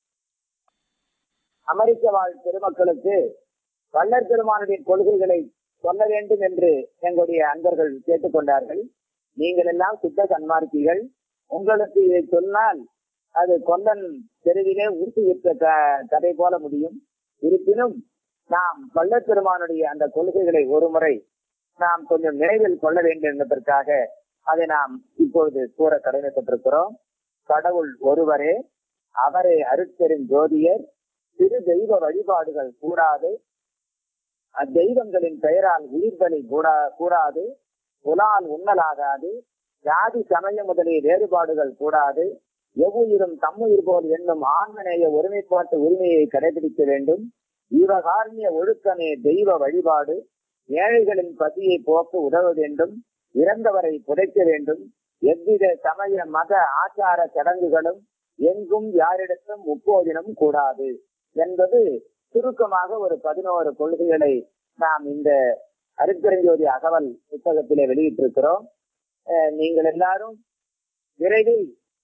அமெரிக்க வாழ் பெருமக்களுக்கு வள்ளற் பெருமானுடைய கொள்கைகளை சொல்ல வேண்டும் என்று எங்களுடைய அன்பர்கள் கேட்டுக்கொண்டார்கள் நீங்கள் எல்லாம் சுத்த சன்மார்க்கிகள் உங்களுக்கு இதை சொன்னால் அது கொல்லன் தெருவிலே ஊசி விற்ற க- கதை போல முடியும் இருப்பினும் நாம் வள்ளற் பெருமானுடைய அந்த கொள்கைகளை ஒருமுறை நாம் கொஞ்சம் நினைவில் கொள்ள வேண்டும் என்பதற்காக அதை நாம் இப்பொழுது கூற கடமைப்பட்டிருக்கிறோம் கடவுள் ஒருவரே அவரே அருட்பெரும் ஜோதியர் சிறு தெய்வ வழிபாடுகள் கூடாது அத்தெய்வங்களின் பெயரால் உயிர் பலி கூடா கூடாது புலால் உண்ணலாகாது ஜாதி சமய முதலிய வேறுபாடுகள் கூடாது எவ்வுயிரும் தம்முயிர் போல் என்னும் ஆன்மநேய ஒருமைப்பாட்டு உரிமையை கடைபிடிக்க வேண்டும் ஜீவகாருண்ய ஒழுக்கமே தெய்வ வழிபாடு ஏழைகளின் பசியை போக்க உதவ வேண்டும் இறந்தவரை புதைக்க வேண்டும் எவ்வித சமய மத ஆச்சார சடங்குகளும் எங்கும் யாரிடத்தும் முப்போதினம் கூடாது என்பது சுருக்கமாக ஒரு பதினோரு கொள்கைகளை நாம் இந்த அருட்பெருஞ்சோதி அகவல் புத்தகத்திலே வெளியிட்டிருக்கிறோம் அஹ் நீங்கள் எல்லாரும் விரைவில்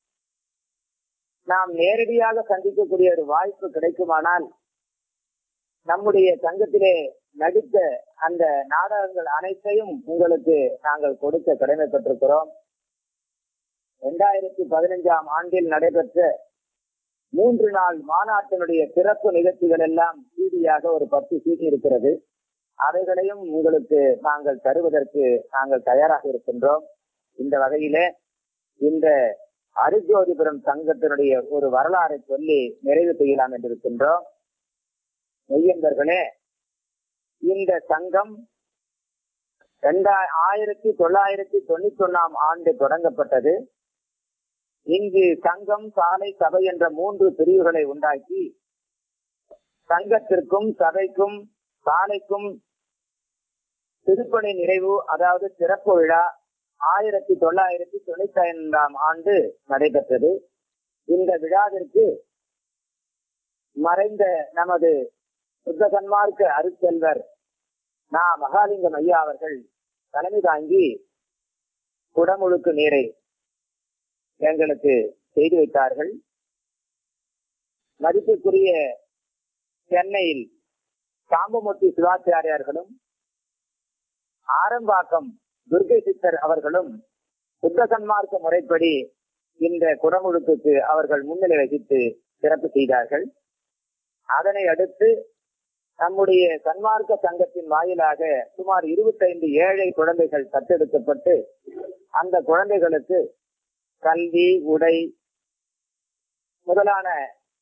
நாம் நேரடியாக சந்திக்கக்கூடிய ஒரு வாய்ப்பு கிடைக்குமானால் நம்முடைய சங்கத்திலே நடித்த அந்த நாடகங்கள் அனைத்தையும் உங்களுக்கு நாங்கள் கொடுக்க கடமைப்பட்டிருக்கிறோம் இரண்டாயிரத்தி பதினைஞ்சாம் ஆண்டில் நடைபெற்ற மூன்று நாள் மாநாட்டினுடைய சிறப்பு நிகழ்ச்சிகள் எல்லாம் சீடியாக ஒரு பத்து சீடி இருக்கிறது அவைகளையும் உங்களுக்கு நாங்கள் தருவதற்கு நாங்கள் தயாராக இருக்கின்றோம் இந்த வகையிலே இந்த அரிஜோதிபுரம் சங்கத்தினுடைய ஒரு வரலாறை சொல்லி நிறைவு செய்யலாம் என்று இருக்கின்றோம் மெய்யன்பர்களே இந்த சங்கம் ரெண்டாய் ஆயிரத்தி தொள்ளாயிரத்தி தொண்ணூத்தி ஒன்னாம் ஆண்டு தொடங்கப்பட்டது இங்கு சங்கம் சாலை சபை என்ற மூன்று பிரிவுகளை உண்டாக்கி சங்கத்திற்கும் சபைக்கும் சாலைக்கும் திருப்பணி நிறைவு அதாவது சிறப்பு விழா ஆயிரத்தி தொள்ளாயிரத்தி தொண்ணூத்தி ஐந்தாம் ஆண்டு நடைபெற்றது இந்த விழாவிற்கு மறைந்த நமது சுத்த சன்மார்க்க அருட்செல்வர் நா மகாலிங்கம் ஐயா அவர்கள் தலைமை தாங்கி குடமுழுக்கு நீரை எங்களுக்கு செய்து வைத்தார்கள் மதிப்புக்குரிய சென்னையில் சாம்பமூர்த்தி சிவாச்சாரியார்களும் ஆரம்பாக்கம் துர்கை சித்தர் அவர்களும் புத்த சன்மார்க்க முறைப்படி இந்த குடமுழுக்குக்கு அவர்கள் முன்னிலை வகித்து சிறப்பு செய்தார்கள் அதனை அடுத்து நம்முடைய சன்மார்க்க சங்கத்தின் வாயிலாக சுமார் இருபத்தைந்து ஏழை குழந்தைகள் தத்தெடுக்கப்பட்டு அந்த குழந்தைகளுக்கு கல்வி உடை முதலான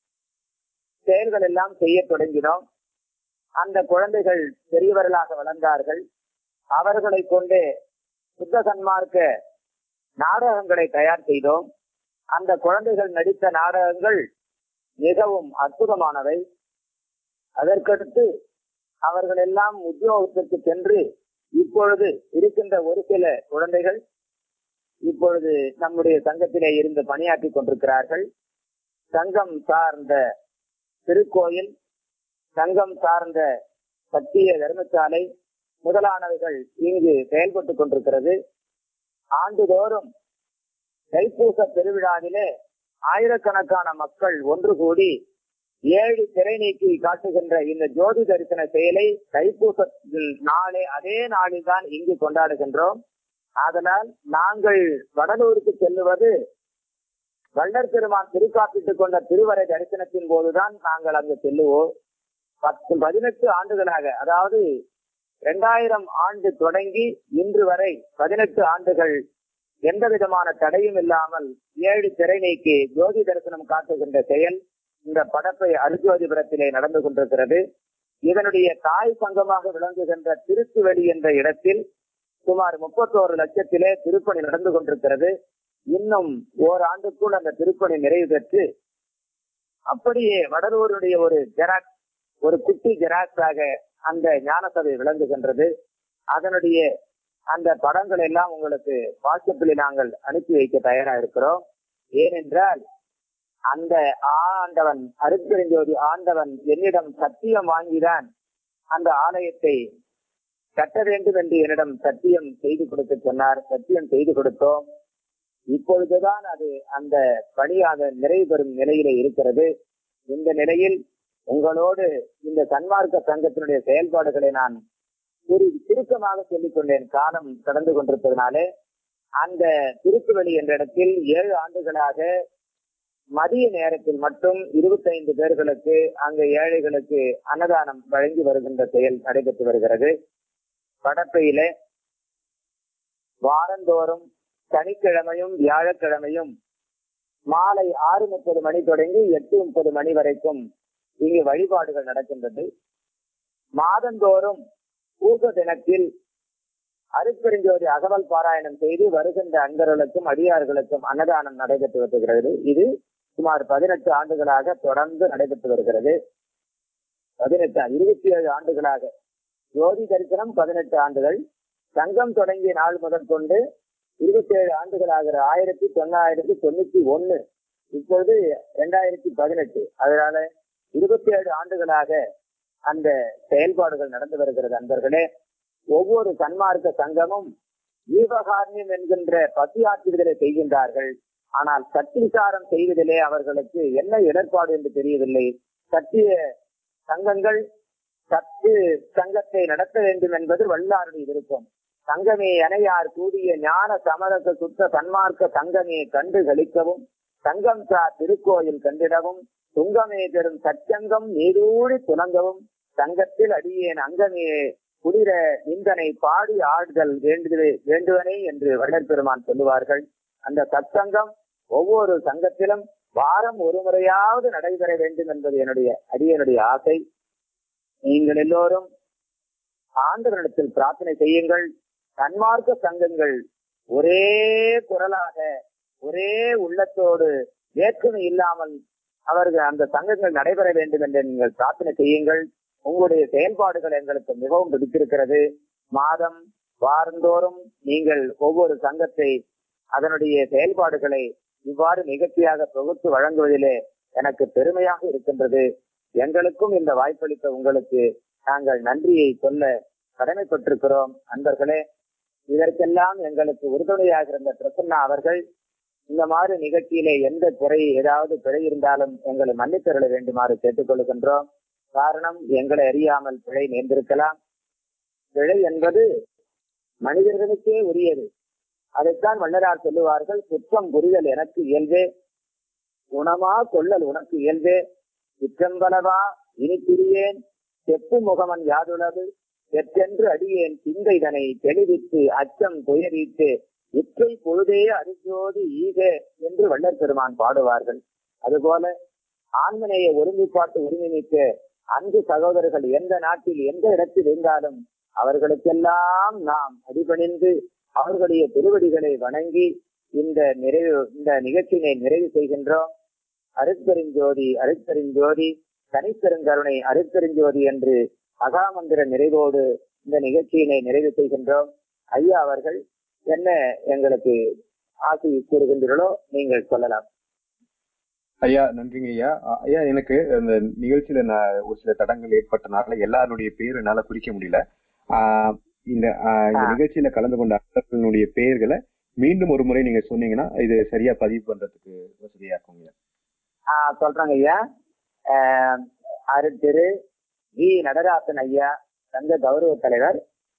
செயல்கள் எல்லாம் செய்ய தொடங்கினோம் அந்த குழந்தைகள் பெரியவர்களாக வளர்ந்தார்கள் அவர்களை கொண்டு சுத்த சன்மார்க்க நாடகங்களை தயார் செய்தோம் அந்த குழந்தைகள் நடித்த நாடகங்கள் மிகவும் அற்புதமானவை அதற்கடுத்து அவர்கள் எல்லாம் உத்தியோகத்திற்கு சென்று இப்பொழுது இருக்கின்ற ஒரு சில குழந்தைகள் இப்பொழுது நம்முடைய சங்கத்திலே இருந்து பணியாற்றி கொண்டிருக்கிறார்கள் சங்கம் சார்ந்த திருக்கோயில் சங்கம் சார்ந்த சத்திய தர்மசாலை முதலானவைகள் இங்கு செயல்பட்டுக் கொண்டிருக்கிறது ஆண்டுதோறும் தைப்பூச பெருவிழாவிலே ஆயிரக்கணக்கான மக்கள் ஒன்று கூடி ஏழு திரை நீக்கி காட்டுகின்ற இந்த ஜோதி தரிசன செயலை தைப்பூச நாளே அதே நாளில் தான் இங்கு கொண்டாடுகின்றோம் ஆதலால் நாங்கள் வடலூருக்கு செல்லுவது வள்ளர் பெருமான் திருக்காப்பிட்டுக் கொண்ட திருவரை தரிசனத்தின் போதுதான் நாங்கள் அங்கு செல்லுவோம் பத்து பதினெட்டு ஆண்டுகளாக அதாவது இரண்டாயிரம் ஆண்டு தொடங்கி இன்று வரை பதினெட்டு ஆண்டுகள் எந்த விதமான தடையும் இல்லாமல் ஏழு திரை நீக்கி ஜோதி தரிசனம் காட்டுகின்ற செயல் இந்த படப்பை அருஜோதிபுரத்திலே நடந்து கொண்டிருக்கிறது இதனுடைய தாய் சங்கமாக விளங்குகின்ற திருச்சுவெளி என்ற இடத்தில் சுமார் முப்பத்தோரு லட்சத்திலே திருப்பணி நடந்து கொண்டிருக்கிறது இன்னும் ஓராண்டுக்குள் அந்த திருப்பணி நிறைவு பெற்று அப்படியே வடலூருடைய ஒரு ஜெராக்ஸ் ஒரு குட்டி ஜெராக்ஸாக அந்த ஞானசபை விளங்குகின்றது அதனுடைய அந்த படங்கள் எல்லாம் உங்களுக்கு வாட்ஸ்அப்பில் நாங்கள் அனுப்பி வைக்க தயாரா இருக்கிறோம் ஏனென்றால் அந்த ஆண்டவன் அருட்பெருஞ்சோதி ஆண்டவன் என்னிடம் சத்தியம் வாங்கிதான் அந்த ஆலயத்தை கட்ட வேண்டும் என்று என்னிடம் சத்தியம் செய்து கொடுக்க சொன்னார் சத்தியம் செய்து கொடுத்தோம் இப்பொழுதுதான் அது அந்த பணியாக நிறைவு பெறும் நிலையில இருக்கிறது இந்த நிலையில் உங்களோடு இந்த சன்மார்க்க சங்கத்தினுடைய செயல்பாடுகளை நான் கூறி சுருக்கமாக சொல்லிக் கொண்டேன் காலம் கடந்து கொண்டிருப்பதனாலே அந்த திருக்குவெளி என்ற இடத்தில் ஏழு ஆண்டுகளாக மதிய நேரத்தில் மட்டும் இருபத்தைந்து பேர்களுக்கு அங்க ஏழைகளுக்கு அன்னதானம் வழங்கி வருகின்ற செயல் நடைபெற்று வருகிறது வடப்பையில வாரந்தோறும் சனிக்கிழமையும் வியாழக்கிழமையும் மாலை ஆறு முப்பது மணி தொடங்கி எட்டு முப்பது மணி வரைக்கும் இங்கு வழிபாடுகள் நடக்கின்றது மாதந்தோறும் பூச தினத்தில் அருட்பெருஞ்சோதி அகவல் பாராயணம் செய்து வருகின்ற அன்பர்களுக்கும் அடியார்களுக்கும் அன்னதானம் நடைபெற்று வருகிறது இது சுமார் பதினெட்டு ஆண்டுகளாக தொடர்ந்து நடைபெற்று வருகிறது பதினெட்டு இருபத்தி ஏழு ஆண்டுகளாக ஜோதி தரிசனம் பதினெட்டு ஆண்டுகள் சங்கம் தொடங்கிய நாள் முதல் கொண்டு இருபத்தி ஏழு ஆண்டுகளாகிற ஆயிரத்தி தொள்ளாயிரத்தி தொண்ணூத்தி ஒண்ணு இப்பொழுது இரண்டாயிரத்தி பதினெட்டு அதனால இருபத்தி ஏழு ஆண்டுகளாக அந்த செயல்பாடுகள் நடந்து வருகிறது அன்பர்களே ஒவ்வொரு சன்மார்க்க சங்கமும் ஜீவகாரண்யம் என்கின்ற பசியாற்றுதலை செய்கின்றார்கள் ஆனால் சத்திசாரம் செய்வதிலே அவர்களுக்கு என்ன இடர்பாடு என்று தெரியவில்லை சத்திய சங்கங்கள் சத்து சங்கத்தை நடத்த வேண்டும் என்பது வல்லாருடைய விருப்பம் சங்கமே அணையார் கூடிய ஞான சமரச சுத்த சன்மார்க்க சங்கமே கண்டு களிக்கவும் சங்கம் சார் திருக்கோயில் கண்டிடவும் துங்கமே பெறும் சச்சங்கம் நீரூடி துலங்கவும் சங்கத்தில் அடியேன் அங்கமே குளிர நிந்தனை பாடி ஆடுதல் வேண்டுவே வேண்டுவனே என்று வள்ளல் பெருமான் சொல்லுவார்கள் அந்த சத்சங்கம் ஒவ்வொரு சங்கத்திலும் வாரம் ஒரு முறையாவது நடைபெற வேண்டும் என்பது என்னுடைய அடியனுடைய ஆசை நீங்கள் எல்லோரும் ஆண்டவரிடத்தில் பிரார்த்தனை செய்யுங்கள் சன்மார்க்க சங்கங்கள் ஒரே குரலாக ஒரே உள்ளத்தோடு வேற்றுமை இல்லாமல் அவர்கள் அந்த சங்கங்கள் நடைபெற வேண்டும் என்று நீங்கள் பிரார்த்தனை செய்யுங்கள் உங்களுடைய செயல்பாடுகள் எங்களுக்கு மிகவும் பிடித்திருக்கிறது மாதம் வாரந்தோறும் நீங்கள் ஒவ்வொரு சங்கத்தை அதனுடைய செயல்பாடுகளை இவ்வாறு நிகழ்ச்சியாக தொகுத்து வழங்குவதிலே எனக்கு பெருமையாக இருக்கின்றது எங்களுக்கும் இந்த வாய்ப்பளித்த உங்களுக்கு நாங்கள் நன்றியை சொல்ல கடமைப்பட்டிருக்கிறோம் அன்பர்களே இதற்கெல்லாம் எங்களுக்கு உறுதுணையாக இருந்த பிரசன்னா அவர்கள் இந்த மாதிரி நிகழ்ச்சியிலே எந்த குறை ஏதாவது பிழை இருந்தாலும் எங்களை மன்னித்தருள வேண்டுமாறு கேட்டுக்கொள்கின்றோம் காரணம் எங்களை அறியாமல் பிழை நேர்ந்திருக்கலாம் பிழை என்பது மனிதர்களுக்கே உரியது அதைத்தான் வள்ளலார் சொல்லுவார்கள் குற்றம் புரிதல் எனக்கு இயல்பே குணமா கொள்ளல் உனக்கு இயல்பே குற்றம்பலவா இனி பிரியேன் செப்பு முகமன் யாதுளது தெற்றென்று அடியேன் சிந்தைதனை தெளிவித்து அச்சம் துயரித்து இற்றை பொழுதே அரிசோதி ஈக என்று வள்ளல் பெருமான் பாடுவார்கள் அதுபோல ஆண்மனையை ஒருமைப்பாட்டு உரிமைமிக்க அன்பு சகோதரர்கள் எந்த நாட்டில் எந்த இடத்தில் இருந்தாலும் அவர்களுக்கெல்லாம் நாம் அடிபணிந்து அவர்களுடைய திருவடிகளை வணங்கி இந்த நிறைவு இந்த நிகழ்ச்சியினை நிறைவு செய்கின்றோம் அருட்பெருஞ்சோதி அருட்பெருஞ்சோதி தனிப்பெருங்கருணை அருட்பெருஞ்சோதி என்று அகாமந்திர நிறைவோடு இந்த நிகழ்ச்சியினை நிறைவு செய்கின்றோம் ஐயா அவர்கள் என்ன எங்களுக்கு ஆசி கூறுகின்றீர்களோ நீங்கள் சொல்லலாம் ஐயா நன்றிங்க ஐயா அ- ஐயா எனக்கு அந்த நிகழ்ச்சியில நான் ஒரு சில தடங்கள் ஏற்பட்டனால எல்லாருடைய பேர் என்னால குறிக்க முடியல ஆஹ் இந்த ஆஹ் இந்த ஆ. நிகழ்ச்சியில கலந்து கொண்ட அன்பர்களுடைய பெயர்களை மீண்டும் ஒரு முறை நீங்க சொன்னீங்கன்னா இது சரியா பதிவு பண்றதுக்கு வசதியா இருக்கும் ஐயா ஆஹ் சொல்றாங்க ஐயா ஆஹ் அருட்திரு வி நடராசன் ஐயா சங்க கௌரவ தலைவர்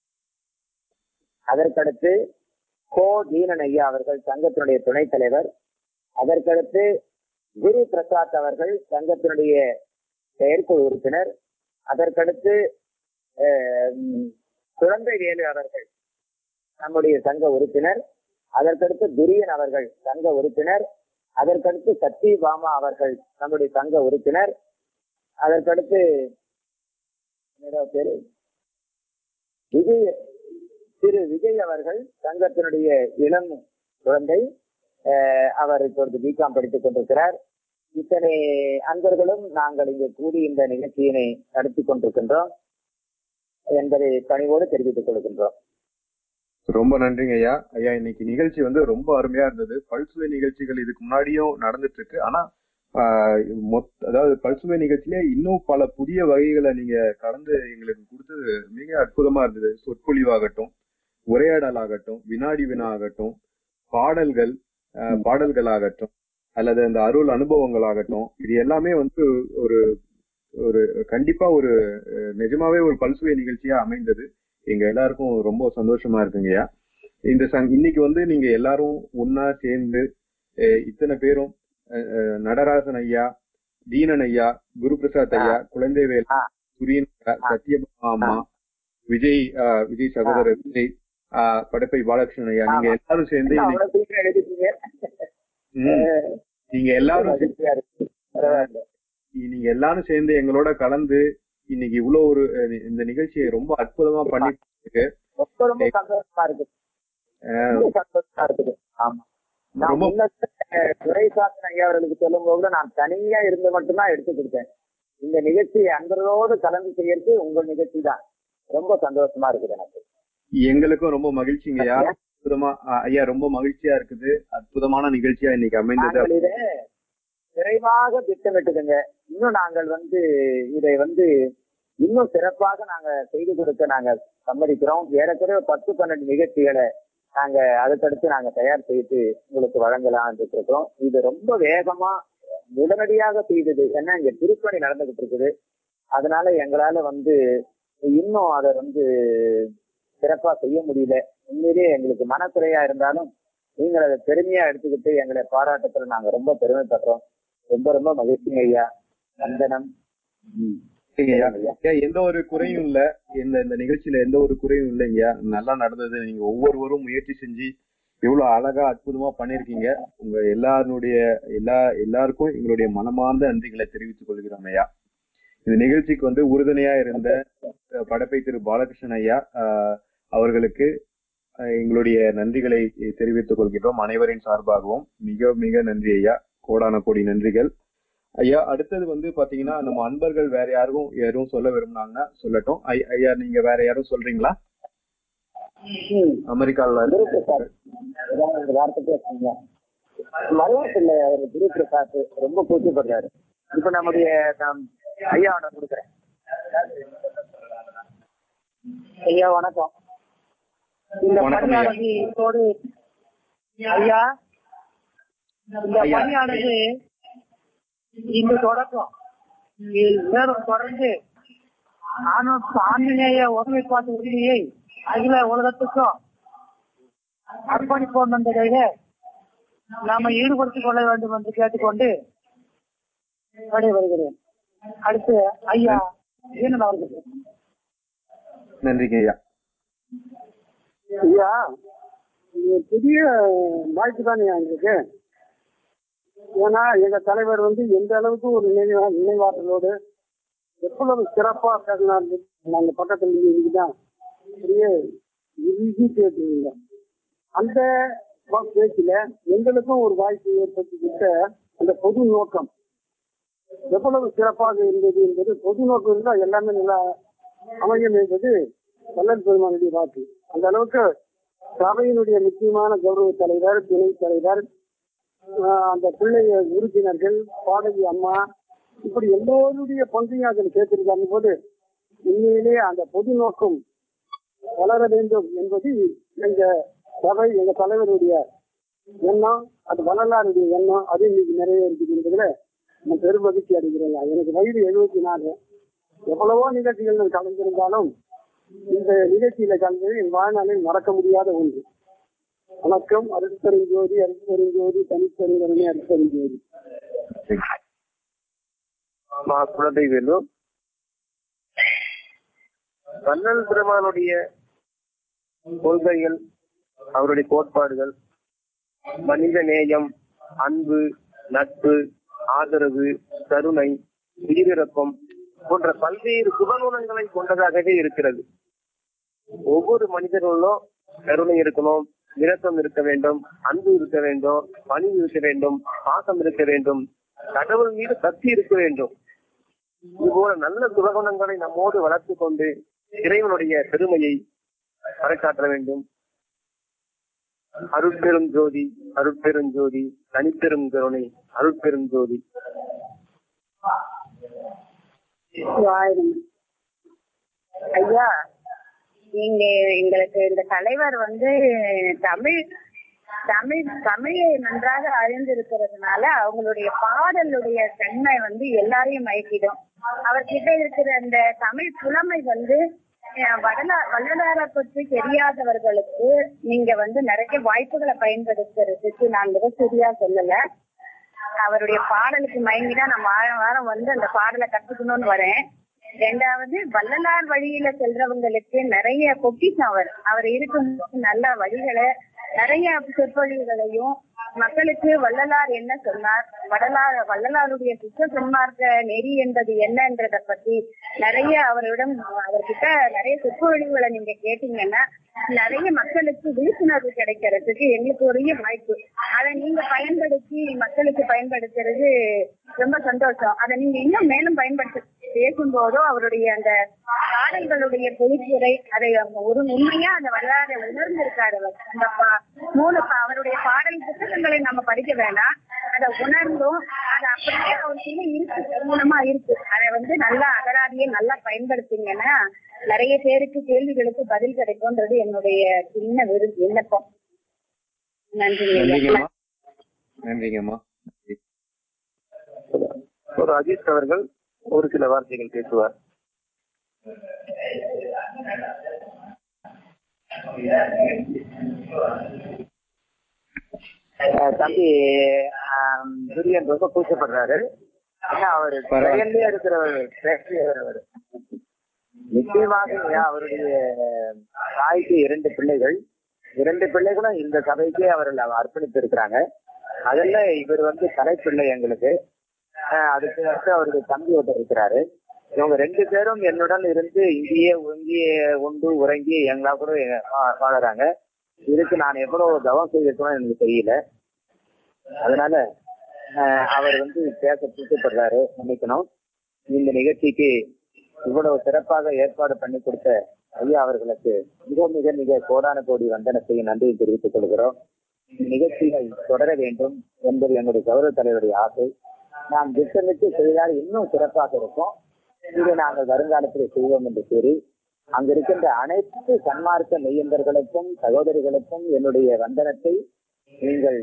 அதற்கடுத்து கோ தீனன் ஐயா அவர்கள் சங்கத்தினுடைய துணைத் தலைவர் அதற்கடுத்து குரு பிரசாத் அவர்கள் சங்கத்தினுடைய செயற்குழு உறுப்பினர் அதற்கடுத்து ஆஹ் உம், குழந்தை வேலு அவர்கள் நம்முடைய சங்க உறுப்பினர் அதற்கடுத்து துரியன் அவர்கள் சங்க உறுப்பினர் அதற்கடுத்து சத்யபாமா அவர்கள் நம்முடைய சங்க உறுப்பினர் அதற்கடுத்து என்னடா பேரு விஜய் திரு விஜய் அவர்கள் சங்கத்தினுடைய இளம் குழந்தை அஹ், அவர் இப்பொழுது பிகாம் படித்துக் கொண்டிருக்கிறார் இத்தனை அன்பர்களும் நாங்கள் இங்கு கூடி இந்த நிகழ்ச்சியினை நடத்தி கொண்டிருக்கின்றோம் என்பதை பணிவோடு தெரிவித்துக் கொள்கின்றோம் ரொம்ப நன்றிங்க ஐயா ஐயா இன்னைக்கு நிகழ்ச்சி வந்து ரொம்ப அருமையா இருந்தது பல்சுவை நிகழ்ச்சிகள் இதுக்கு முன்னாடியும் நடந்துட்டு இருக்கு ஆனா ஆஹ் மொத் அதாவது பல்சுவை நிகழ்ச்சியிலே இன்னும் பல புதிய வகைகளை நீங்க கலந்து எங்களுக்கு கொடுத்தது மிக அற்புதமா இருந்தது சொற்பொழிவாகட்டும் உரையாடல் ஆகட்டும் வினாடி வினா ஆகட்டும் பாடல்கள் ஆஹ் பாடல்கள் ஆகட்டும் அல்லது அந்த அருள் அனுபவங்கள் ஆகட்டும் இது எல்லாமே வந்து ஒரு ஒரு கண்டிப்பா ஒரு அஹ், நிஜமாவே ஒரு பல்சுவை நிகழ்ச்சியா அமைந்தது எங்க எல்லாருக்கும் ரொம்ப சந்தோஷமா இருக்குங்கய்யா இந்த சங் இன்னைக்கு வந்து நீங்க எல்லாரும் ஒன்னா சேர்ந்து அஹ், இத்தனை பேரும் அஹ், அஹ், நடராசன் ஐயா தீனன் ஐயா குரு பிரசாத் ஐயா குழந்தைவேல் ஆ. சுரியன் ஐயா, சத்யபாமா அம்மா விஜய் அஹ், விஜய் சகோதரர் விஜய் அஹ், படப்பை பாலகிருஷ்ணன் ஐயா நீங்க ஆமா. எல்லாரும் சேர்ந்து என்ன இன்னைக்கு- அவ்வளவு சீக்கிரம் எழுதிட்டீங்க ம், நீங்க எல்லாரும் மகிழ்ச்சியா இருக்கு பரவாயில்ல நீங்க எல்லாரும் சேர்ந்து எங்களோட கலந்து இன்னைக்கு இவ்வளவு ஒரு அஹ், இந்த நிகழ்ச்சியை ரொம்ப அற்புதமா பண்ணி ரொம்ப ரொம்ப சந்தோஷமா இருக்கு ரொம்ப சந்தோஷமா இருக்குது ஆமா நான் ரொம்ப- முன்ன துரைசாசன் ஐயா அவர்களுக்கு சொல்லும் போது நான் தனியா இருந்து மட்டும்தான் எடுத்து கொடுத்தேன் இந்த நிகழ்ச்சி அன்பரோடு கலந்து செய்யறது உங்கள் நிகழ்ச்சி தான் ரொம்ப சந்தோஷமா இருக்குது எனக்கு எங்களுக்கும் ரொம்ப மகிழ்ச்சிங்கய்யா அற்புதமா அ- ஐயா ரொம்ப மகிழ்ச்சியா இருக்குது அற்புதமான நிகழ்ச்சியா இன்னைக்கு அமைந்தது நாங்கள் இதை விரைவாக திட்டமிட்டுதுங்க இன்னும் நாங்கள் வந்து இதை வந்து இன்னும் சிறப்பாக நாங்க செய்து கொடுக்க நாங்க சம்மதிக்கிறோம் ஏறக்குறைய பத்து பன்னெண்டு நிகழ்ச்சிகளை நாங்க அடுத்தடுத்து நாங்க தயார் செய்து உங்களுக்கு வழங்கலாம் இருக்கோம் இது ரொம்ப வேகமா உடனடியாக செய்தது ஏன்னா இங்க திருப்பணி நடந்துகிட்டு இருக்குது அதனால எங்களால வந்து இன்னும் அதை வந்து சிறப்பா செய்ய முடியல உண்மையிலேயே எங்களுக்கு மனக்குறையா இருந்தாலும் நீங்கள் அதை பெருமையா எடுத்துக்கிட்டு எங்களை பாராட்டத்துல நாங்க ரொம்ப பெருமைப்படுறோம் ரொம்ப ரொம்ப மகிழ்ச்சிங்க ஐயா வந்தனம் ம். ஐயா ஐயா, எந்த ஒரு குறையும் இல்ல இந்த இந்த நிகழ்ச்சியில எந்த ஒரு குறையும் இல்லைங்கய்யா நல்லா நடந்தது நீங்க ஒவ்வொருவரும் முயற்சி செஞ்சு எவ்வளவு அழகா அற்புதமா பண்ணிருக்கீங்க உங்க எல்லாருடைய எல்லா எல்லாருக்கும் எங்களுடைய மனமார்ந்த நன்றிகளை தெரிவித்துக் கொள்கிறோம் ஐயா இந்த நிகழ்ச்சிக்கு வந்து உறுதுணையா இருந்த அஹ், படப்பை திரு பாலகிருஷ்ணன் ஐயா அஹ், அவர்களுக்கு அஹ், எங்களுடைய நன்றிகளை தெரிவித்துக் கொள்கிறோம் அனைவரின் சார்பாகவும் மிக மிக நன்றி ஐயா கோடான கோடி நன்றிகள் ஐயா அடுத்தது வந்து பாத்தீங்கன்னா நம்ம அன்பர்கள் வேற யாரும் யாரும் சொல்ல விரும்புனாங்கன்னா சொல்லட்டும் ஐ- ஐயா நீங்க வேற யாரும் சொல்றீங்களா ம். அமெரிக்கால குரு பிரசாத் ஏதாவது ஒரு வார்த்தை பேசுங்க மருவத்தில் அவர் குரு பிரசாத் ரொம்ப கூச்சப்படுறாரு இப்ப நம்முடைய நாம் ஐயாவோட கொடுக்குறேன் ஐயா வணக்கம் இந்த வணக்கம் ஐயா. பணியானது இதோடு ஐயா இந்த ஐயா. பணியானது இங்கு தொடக்கம் இது மேலும் தொடர்ந்து ஆணும் ஆன்மீக ஒருமைப்பாட்டு உரிமையை அகில உலகத்துக்கும் அர்ப்பணிப்போம் என்பதிலே நாம ஈடுபடுத்திக் கொள்ள வேண்டும் என்று கேட்டுக்கொண்டு வருகிறேன் அடுத்து ஐயா ஈனன் அவர்கள் நன்றிங்க ஐயா ஐயா இது புதிய வாய்ப்பு தானே எங்களுக்கு ஏன்னா எங்க தலைவர் வந்து எந்த அளவுக்கு ஒரு நினைவா நினைவாற்றலோடு எவ்வளவு சிறப்பா பேசினார் நாங்க பக்கத்துல இருந்து இன்னைக்குதான் பெரிய இறுதி கேட்டுருந்தீங்க அந்த வா- பேச்சுல எங்களுக்கும் ஒரு வாய்ப்பு ஏற்படுத்திக்கிட்ட அந்த பொது நோக்கம் எவ்வளவு சிறப்பாக இருந்தது என்பது பொது நோக்கம் இருந்தால் எல்லாமே நல்லா அமையும் என்பது வல்லல் பெருமானுடைய வாக்கு அந்த அளவுக்கு சபையினுடைய முக்கியமான கௌரவ தலைவர் துணைத் தலைவர் ஆஹ் அந்த பிள்ளை உறுப்பினர்கள் பாடகி அம்மா இப்படி எல்லோருடைய பங்கையும் அதில் சேர்த்திருக்காங்க போது உண்மையிலேயே அந்த பொது நோக்கம் வளர வேண்டும் என்பது எங்க சபை எங்க தலைவருடைய எண்ணம் அது வள்ளலாருடைய எண்ணம் அது இன்னைக்கு நிறைவேறிக்குது என்பதுல நான் பெரும் மகிழ்ச்சி அடைகிறேன் எனக்கு வயது எழுபத்தி நாலு எவ்வளவோ நிகழ்ச்சிகள் நான் கலந்திருந்தாலும் இந்த நிகழ்ச்சியில கலந்தது என் வாழ்நாளில் மறக்க முடியாத ஒன்று வணக்கம் அருட்பெருஞ்சோதி அருட்பெருஞ்சோதி தனிப்பெருங்கருணை அருட்பெருஞ்சோதி மா குழந்தை வேலு வள்ளல் பெருமானுடைய கொள்கைகள் அவருடைய கோட்பாடுகள் மனித நேயம் அன்பு நட்பு ஆதரவு கருணை உயிரிழப்பம் போன்ற பல்வேறு சுபகுணங்களை கொண்டதாகவே இருக்கிறது ஒவ்வொரு மனிதர்களும் கருணை இருக்கணும் இரக்கம் இருக்க வேண்டும் அன்பு இருக்க வேண்டும் பணிவு இருக்க வேண்டும் பாசம் இருக்க வேண்டும் கடவுள் மீது சக்தி இருக்க வேண்டும் இதுபோல நல்ல சுபகுணங்களை நம்மோடு வளர்த்துக் கொண்டு இறைவனுடைய பெருமையை பறைசாற்ற வேண்டும் அருட்பெரும் ஜோதி அருட்பெரும் ஜோதி தனிப்பெரும் கருணை அருட்பெரும் ஜோதி ஐயா நீங்க எங்களுக்கு இந்த தலைவர் வந்து தமிழ் தமிழ் தமிழை நன்றாக அறிந்திருக்கிறதுனால அவங்களுடைய பாடலுடைய தன்மை வந்து எல்லாரையும் மயக்கிடும் அவர்கிட்ட இருக்கிற அந்த தமிழ் புலமை வந்து அஹ், வடலா வள்ளலாரை பற்றி தெரியாதவர்களுக்கு நீங்க வந்து நிறைய வாய்ப்புகளை பயன்படுத்துறதுக்கு நான் மிக சரியா சொல்லல அவருடைய பாடலுக்கு மயங்கிதான் நான் வாரம் வாரம் வந்து அந்த பாடலை கத்துக்கணும்னு வரேன் ரெண்டாவது வள்ளலார் வழியில செல்றவங்களுக்கு நிறைய பொக்கிஷம் அவர் அவர் இருக்கும் நல்ல வழிகளை நிறைய சொற்பொழிவுகளையும் மக்களுக்கு வள்ளலார் என்ன சொன்னார் வள்ளலார் வள்ளலாருடைய சுத்த சன்மார்க்க நெறி என்பது என்னன்றத பத்தி நிறைய அவரிடம் அவர்கிட்ட நிறைய சொற்பொழிவுகளை நீங்க கேட்டீங்கன்னா நிறைய மக்களுக்கு விழிப்புணர்வு கிடைக்கிறதுக்கு எங்களுக்கு ஒரு வாய்ப்பு அதை நீங்க பயன்படுத்தி மக்களுக்கு பயன்படுத்துறது ரொம்ப சந்தோஷம் அதை நீங்க இன்னும் மேலும் பயன்படுத்த பேசும்போதோ அவருடைய அந்த பாடல்களுடைய பொழிப்புரை அதை ஒரு உண்மையா அந்த வரலாறை உணர்ந்திருக்காரு அவர் அந்த பா- மூணு பா- அவருடைய பாடல் புத்தகங்களை நம்ம படிக்க வேணாம் அதை உணர்ந்தும் அது அப்படியே அவருக்குள்ள இருக்கு திருமணமா இருக்கு அதை வந்து நல்லா அகராதியை நல்லா பயன்படுத்திங்கன்னா நிறைய பேருக்கு கேள்விகளுக்கு பதில் கிடைக்கும்ன்றது என்னுடைய சின்ன விரு விண்ணப்பம் நன்றி நன்றிங்கம்மா நன்றிங்கம்மா நன்றி. ஒரு அஜித் அவர்கள் ஒரு சில வார்த்தைகள் பேசுவார் அஹ் தம்பி ஆம், துரியன் ரொம்ப கூச்சப்படுறாரு ஏன்னா அவரு பரவாயில்ல. செயல்லே இருக்கிறவர் பேசுகிறவர் அவரு நிச்சயமாக ஐயா, அவருடைய தாய்க்கு இரண்டு பிள்ளைகள் இரண்டு பிள்ளைகளும் இந்த சபைக்கே அவர்கள் அர்ப்பணித்து இருக்கிறாங்க அதுல இவர் வந்து தலைப்பிள்ளை எங்களுக்கு அஹ் அதுக்கு அடுத்து அவருடைய தம்பி ஒருத்தர் இருக்கிறாரு இவங்க ரெண்டு பேரும் என்னுடன் இருந்து இங்கேயே இங்கேயே உண்டு உறங்கி எங்களா கூட வா- வாழறாங்க இதுக்கு நான் எவ்வளவு தவம் செய்திருக்கணும் எனக்கு தெரியல அதனால அஹ், அவர் வந்து பேச கூச்சப்படுறாரு மன்னிக்கணும் இந்த நிகழ்ச்சிக்கு இவ்வளவு சிறப்பாக ஏற்பாடு பண்ணி கொடுத்த ஐயா அவர்களுக்கு மிக மிக மிக கோடான கோடி வந்தனத்தை நன்றியை தெரிவித்துக் கொள்கிறோம் இந்த நிகழ்ச்சிகள் தொடர வேண்டும் என்பது என்னுடைய கௌரவ தலைவருடைய ஆசை நாம் திட்டமிட்டு செய்தால் இன்னும் சிறப்பாக இருக்கும் இதை நாங்கள் வருங்காலத்தில் செய்வோம் என்று கூறி அங்க இருக்கின்ற அனைத்து சன்மார்க்க மெய்யந்தர்களுக்கும் சகோதரிகளுக்கும் என்னுடைய வந்தனத்தை நீங்கள்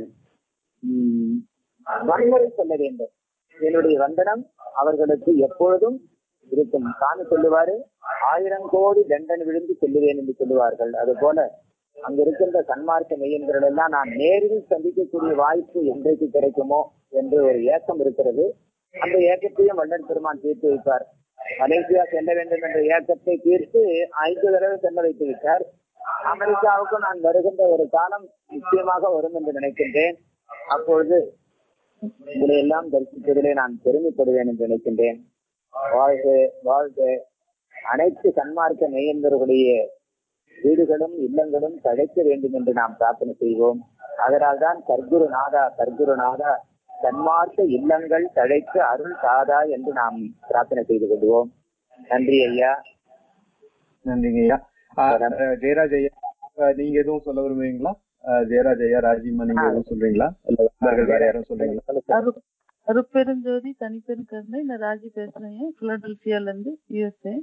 ம், வன்முறை சொல்ல வேண்டும் என்னுடைய வந்தனம் அவர்களுக்கு எப்பொழுதும் இருக்கும் சாமி சொல்லுவாரு ஆயிரம் கோடி தண்டன் விழுந்து செல்லுவேன் என்று சொல்லுவார்கள் அது போல அங்க இருக்கின்ற சன்மார்க்க மெய்யன்கள் எல்லாம் நான் நேரில் சந்திக்கக்கூடிய வாய்ப்பு என்றைக்கு கிடைக்குமோ என்று ஒரு ஏக்கம் இருக்கிறது அந்த ஏக்கத்தையும் வல்லன் பெருமான் தீர்த்து வைப்பார் மலேசியா செல்ல வேண்டும் என்ற ஏக்கத்தை தீர்த்து ஐந்து தடவை செல்ல வைத்து விட்டார் அமெரிக்காவுக்கு நான் வருகின்ற ஒரு காலம் நிச்சயமாக வரும் என்று நினைக்கின்றேன் அப்பொழுது உங்களை எல்லாம் தரிசிப்பதிலே நான் பெருமைப்படுவேன் என்று நினைக்கின்றேன் வாழ்க வாழ்க அனைத்து சன்மார்க்க மெய்யன்பர்களுடைய வீடுகளும் இல்லங்களும் தழைக்க வேண்டும் என்று நாம் பிரார்த்தனை செய்வோம் அதனால்தான் சர்க்குரு நாதா சர்க்குரு நாதா சன்மார்க்க இல்லங்கள் தழைக்க அருள் தாதா என்று நாம் பிரார்த்தனை செய்து கொள்வோம் நன்றி ஐயா நன்றிங்க ஐயா ஆ, அஹ், ஜெயராஜ் ஐயா அஹ், நீங்க எதுவும் சொல்ல விரும்புவீங்களா அஹ், ஜெயராஜ் ஐயா ராஜிமா நீங்க எதுவும் சொல்றீங்களா இல்ல நண்பர்கள் வேற யாரும் சொல்றீங்களா அரு அருப்பெருஞ்சோதி தனிப்பெரும் கருணை நான் ராஜி பேசுறேன் பிலடெல்பியால இருந்து யூஎஸ்ஏ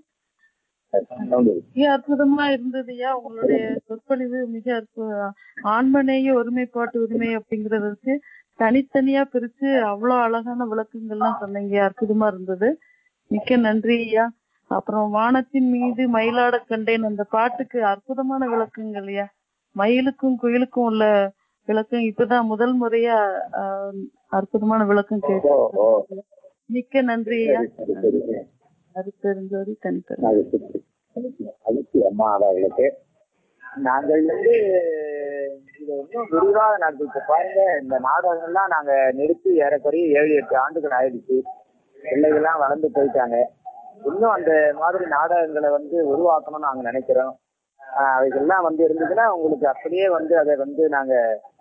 மிக அற்புதமா இருந்ததுயா உங்களுடைய சொற்பொழிவு மிக அற்புத ஆண்மநேய ஒருமைப்பாட்டு உரிமை அப்படிங்கறதுக்கு தனித்தனியா பிரிச்சு அவ்வளவு அழகான விளக்கங்கள்லாம் சொன்னீங்க அற்புதமா இருந்தது மிக்க நன்றி ஐயா அப்புறம் வானத்தின் மீது மயிலாட கண்டேன் அந்த பாட்டுக்கு அற்புதமான விளக்கங்கள் ஐயா மயிலுக்கும் குயிலுக்கும் உள்ள விளக்கம் இப்பதான் முதல் முறையா ஆஹ், அற்புதமான விளக்கம் ஓ, கேட்டேன் ஓ. மிக்க நன்றி ஐயா சரி, சரி, சரி. அருப்பெருஞ்சோதி தனிப்பெரும் மகிழ்ச்சி. மகிழ்ச்சி அம்மா அவர்களுக்கு நாங்கள் வந்து இதை இன்னும் விரிவாக நடத்தி இப்ப பாருங்க இந்த நாடகங்கள்லாம் நாங்க நிறுத்தி ஏறக்குறைய ஏழு எட்டு ஆண்டுகள் ஆயிடுச்சு பிள்ளைகள்லாம் வளர்ந்து போயிட்டாங்க இன்னும் அந்த மாதிரி நாடகங்களை வந்து உருவாக்கணும்னு நாங்க நினைக்கிறோம் ஆஹ் அவைகள்லாம் வந்து இருந்ததுன்னா உங்களுக்கு அப்படியே வந்து அதை வந்து நாங்க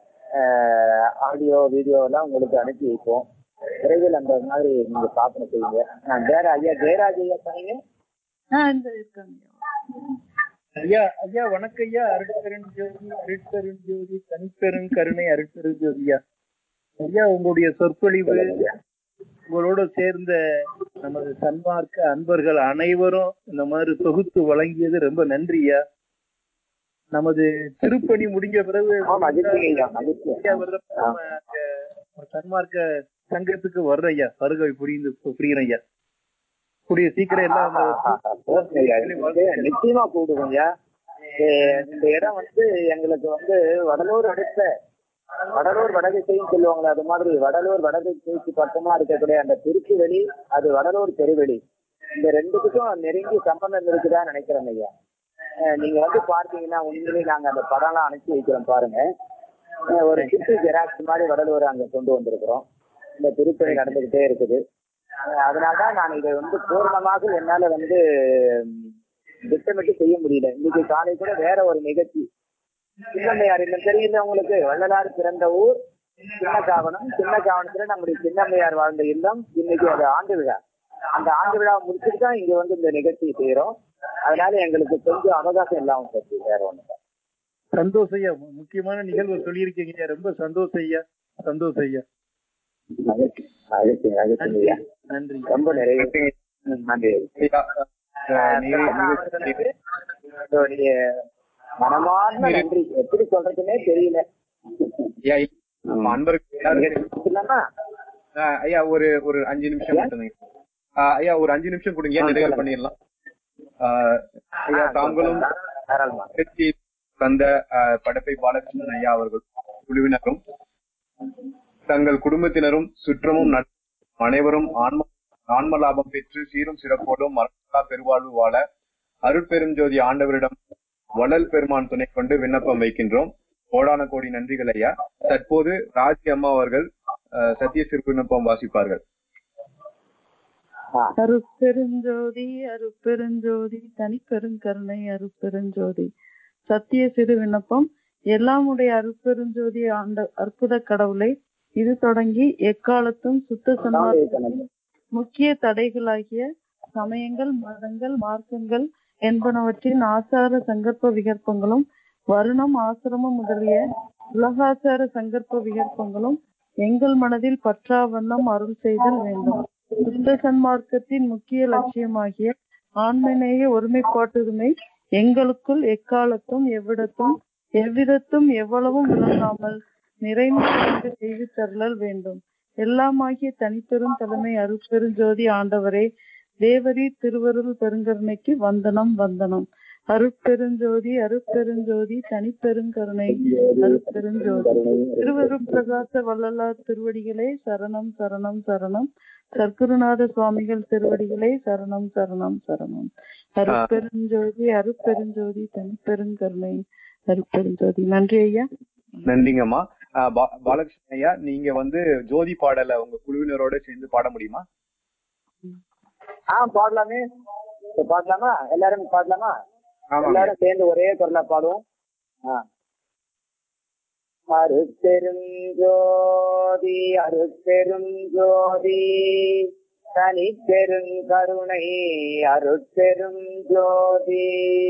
ஆடியோ வீடியோ எல்லாம் உங்களுக்கு அனுப்பி வைப்போம் விரைவில் அந்த மாதிரி நீங்க ஸ்தாபனை செய்யுங்க நான் வேற ஐயா ஜெயராஜ் ஐயா சொன்னீங்க ஆஹ் இந்த இருக்காங்க ஐயா ஐயா வணக்கம் ஐயா அருட்பெருஞ்சோதி அருட்பெருஞ்சோதி தனிப்பெரும் கருணை அருட்பெருஞ்சோதியா ஐயா உங்களுடைய சொற்பொழிவு உங்களோட சேர்ந்த நமது சன்மார்க்க அன்பர்கள் அனைவரும் இந்த மாதிரி தொகுத்து வழங்கியது ரொம்ப நன்றியா நமது திருப்பணி முடிஞ்ச பிறகு ஆ, மகிழ்ச்சி ஐயா மகிழ்ச்சி ஐயா வர்றப்ப நம்ம அங்க ஒரு சன்மார்க்க சங்கத்துக்கு வர்ற ஐயா வருகை புரிந்து புரியுறேன் ஐயா கூடிய சீக்கிரம் எல்லாம் அந்த ஓகே ஐயா. இது நிச்சயமா கூடுவோம் ஐயா இது- இந்த இடம் வந்து எங்களுக்கு வந்து வடலூர் அடுத்த வடலூர் வடதிசைன்னு சொல்லுவாங்களே அது மாதிரி வடலூர் வடதிசைக்கு பக்கமா இருக்கக்கூடிய அந்த திருச்சி வெளி அது வடலூர் தெருவெளி இந்த ரெண்டுத்துக்கும் நெருங்கி சம்பந்தம் இருக்குதான்னு நினைக்கிறேன் ஐயா அஹ் நீங்க வந்து பார்த்தீங்கன்னா உண்மையிலேயே நாங்க அந்த படம்லாம் அனுப்பி வைக்கிறோம் பாருங்க அஹ் ஒரு சிட்டி ஜெராக்ஸ் மாதிரி வடலூர் அங்க கொண்டு வந்திருக்கிறோம் இந்த திருப்பணி நடந்துகிட்டே இருக்குது அஹ் அதனாலதான் நான் இதை வந்து பூர்ணமாக என்னால வந்து ம், திட்டமிட்டு செய்ய முடியல இன்னைக்கு காலை கூட வேற ஒரு நிகழ்ச்சி சின்னம்மையார் இல்லம் தெரியல உங்களுக்கு வள்ளலார் பிறந்த ஊர் சின்ன காவனம் சின்ன காவனத்துல நம்முடைய சின்னம்மையார் வாழ்ந்த இல்லம் இன்னைக்கு அது ஆண்டு விழா அந்த ஆண்டு விழா முடிச்சுட்டு தான் இங்க வந்து இந்த நிகழ்ச்சி செய்யறோம் அதனால எங்களுக்கு கொஞ்சம் அவகாசம் இல்லாம போச்சு வேற ஒண்ணு சந்தோஷம் ஐயா மு- முக்கியமான நிகழ்வு சொல்லியிருக்கீங்க ஐயா ரொம்ப சந்தோஷம் ஐயா சந்தோஷம் ஐயா மகிழ்ச்சி மகிழ்ச்சி மகிழ்ச்சி நன்றி ஐயா. நன்றி ரொம்ப நிறைய நன்றி ஐயா, அஹ், நீ- நீ- உங்களுடைய மனமார்ந்த நன்றி எப்படி சொல்றதுன்னே தெரியல ஐயா, நம்ம அன்பருக்கு எல்லாருக்கும் இல்லைன்னா அஹ், ஐயா ஒரு ஒரு அஞ்சு நிமிஷம் மட்டும் ஐயா ஒரு அஞ்சு நிமிஷம் கொடுங்க நிறைவு பண்ணிடலாம் அஹ், ஐயா தாங்களும் தாராளமா நிகழ்ச்சி தந்த அஹ், படப்பை பாலகிருஷ்ணன் ஐயா அவர்கள் குழுவினரும் தங்கள் குடும்பத்தினரும் சுற்றமும் நட்பும் அனைவரும் ஆன்ம ஆன்ம லாபம் பெற்று சீரும் சிறப்போடும் மரணா பெருவாழ்வு வாழ அருட்பெருஞ்சோதி ஆண்டவரிடம் வள்ளல் பெருமான் துணை கொண்டு விண்ணப்பம் வைக்கின்றோம் கோடான கோடி நன்றிகள் ஐயா தற்போது ராஜி அம்மா அவர்கள் அஹ், சத்திய சிறு விண்ணப்பம் வாசிப்பார்கள் ஆ, அருட்பெருஞ்சோதி அருட்பெருஞ்சோதி தனிப்பெருங்கருணை அருட்பெருஞ்சோதி சத்திய சிறு விண்ணப்பம் எல்லாமுடைய அருட்பெருஞ்சோதி ஆண்ட அற்புத கடவுளை இது தொடங்கி எக்காலத்தும் சுத்த சன்மார்க்கத்தின் முக்கிய தடைகளாகிய சமயங்கள் மதங்கள் மார்க்கங்கள் என்பனவற்றின் ஆசார சங்கற்ப விகற்பங்களும் வருணம் ஆசிரமம் முதலிய உலகாசார சங்கற்ப விகற்பங்களும் எங்கள் மனதில் பற்றா வண்ணம் அருள் செய்தல் வேண்டும் சுத்த சன்மார்க்கத்தின் முக்கிய லட்சியமாகிய ஆண்மநேய ஒருமைப்பாட்டுரிமை எங்களுக்குள் எக்காலத்தும் எவ்விடத்தும் எவ்விதத்தும் எவ்வளவும் விளங்காமல் நிறைந்து நிறைந்து செய்து தருளல் வேண்டும் எல்லாமாகிய தனிப்பெரும் தலைமை அருட்பெருஞ்சோதி ஆண்டவரே தேவரி திருவருள் பெருங்கருணைக்கு வந்தனம் வந்தனம் அருட்பெருஞ்சோதி அருட்பெருஞ்சோதி தனிப்பெருங்கருணை அருட்பெருஞ்சோதி திருவருட் பிரகாச வள்ளலார் திருவடிகளே சரணம் சரணம் சரணம் சர்க்குருநாத சுவாமிகள் திருவடிகளே சரணம் சரணம் சரணம் அருட்பெருஞ்சோதி அருட்பெருஞ்சோதி தனிப்பெருங்கருணை அருட்பெருஞ்சோதி நன்றி ஐயா நன்றிங்கம்மா அஹ், பா- பாலகிருஷ்ணன் ஐயா நீங்க வந்து ஜோதி பாடலை உங்க குழுவினரோட சேர்ந்து பாட முடியுமா ஆ பாடலாமே இப்ப பாடலாமா எல்லாரும் பாடலாமா ஆமாங்க எல்லாரும் சேர்ந்து ஒரே குரலா பாடுவோம் ஆ. அருட்பெரும் ஜோதி அருட்பெரும் ஜோதி தனிப்பெரும் கருணை அருட்பெரும் ஜோதி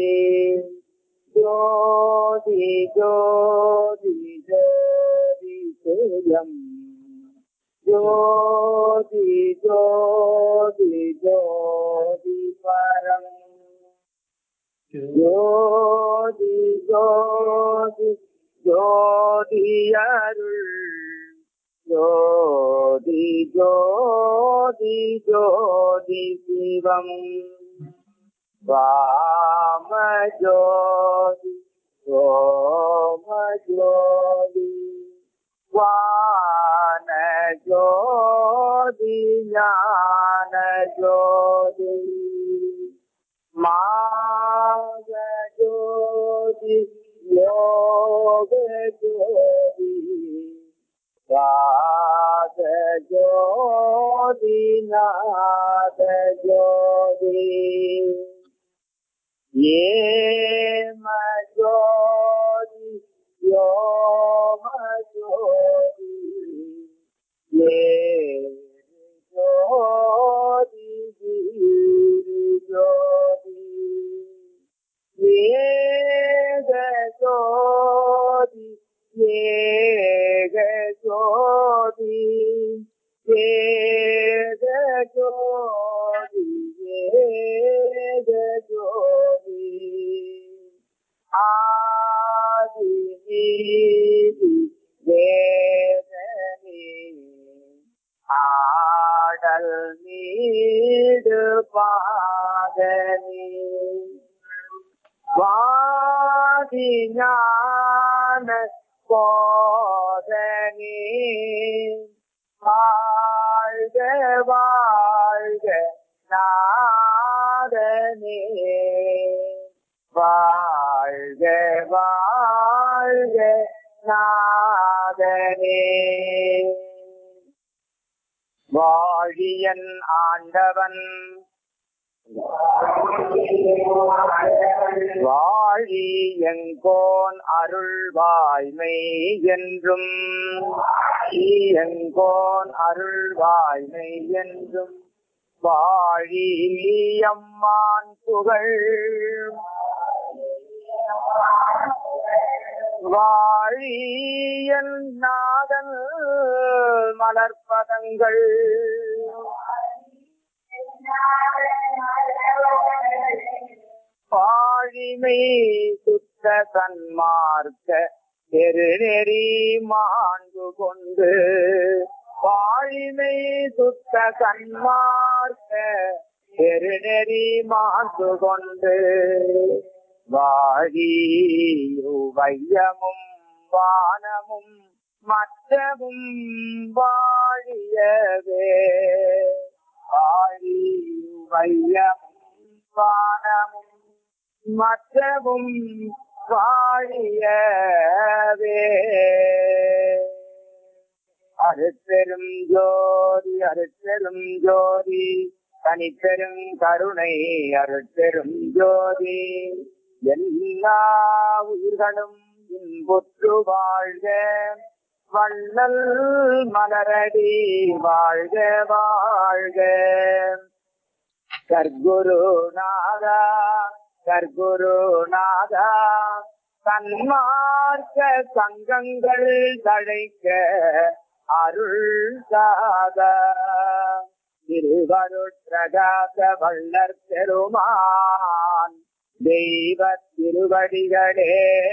ஜோதி ஜோதி ஜோதி சேயம் ஜோதி ஜோதி ஜோதி பரம் ஜோதி ஜோதி ஜோதி அருள் ஜோதி ஜோதி ஜோதி சிவம் வாம ஜோதி சோம ஜோதி வான ஜோதி ஞான ஜோதி மாக ஜோதி யோக ஜோதி ராக ஜோதி நாத ஜோதி ஏம ஜோதி யோம ஜோதி ஏ ஜோதி வீரி ஜோதி ஏக ஜோதி ஏக ஜோதி ஏக ஜோதி ஏக ஜோதி ஆதி நீதி வேதனே ஆடல் நீடு பாதனே வாதி ஞான போதனே வாழ்க வாழ்க நாதனே வாழ்க வாழ்க நாதனே வாழியன் ஆண்டவன் வாழி எங்கோன் அருள் வாய்மை என்றும் எங்கோன் அருள் வாய்மை என்றும் வாழி அம்மான் புகழ் வாழியல் நாதல் மலர்பதங்கள் பாழிமை சுத்த சன்மார்க்க பெருநெறி மாண்பு கொண்டு பாழிமை சுத்த சன்மார்க்க பெருநெறி மாண்பு கொண்டு வாழியுவையமும் வானமும் மற்றவும் வாழியவே வாழியுவையமும் வானமும் மற்றவும் வாழியவே அருட்பெரும் ஜோதி அருட்பெரும் ஜோதி தனிப்பெரும் கருணை அருட்பெரும் ஜோதி எல்லா உயிர்களும் இன்புற்று வாழ்க வள்ளல் மலரடி வாழ்க வாழ்க கர்குருநாதா கர்குருநாதா சன்மார்க்க சங்கங்கள் தழைக்க அருள் சாதா திருவருட்பிரகாச வள்ளற் பெருமான் தெய்வ திருவடிகளே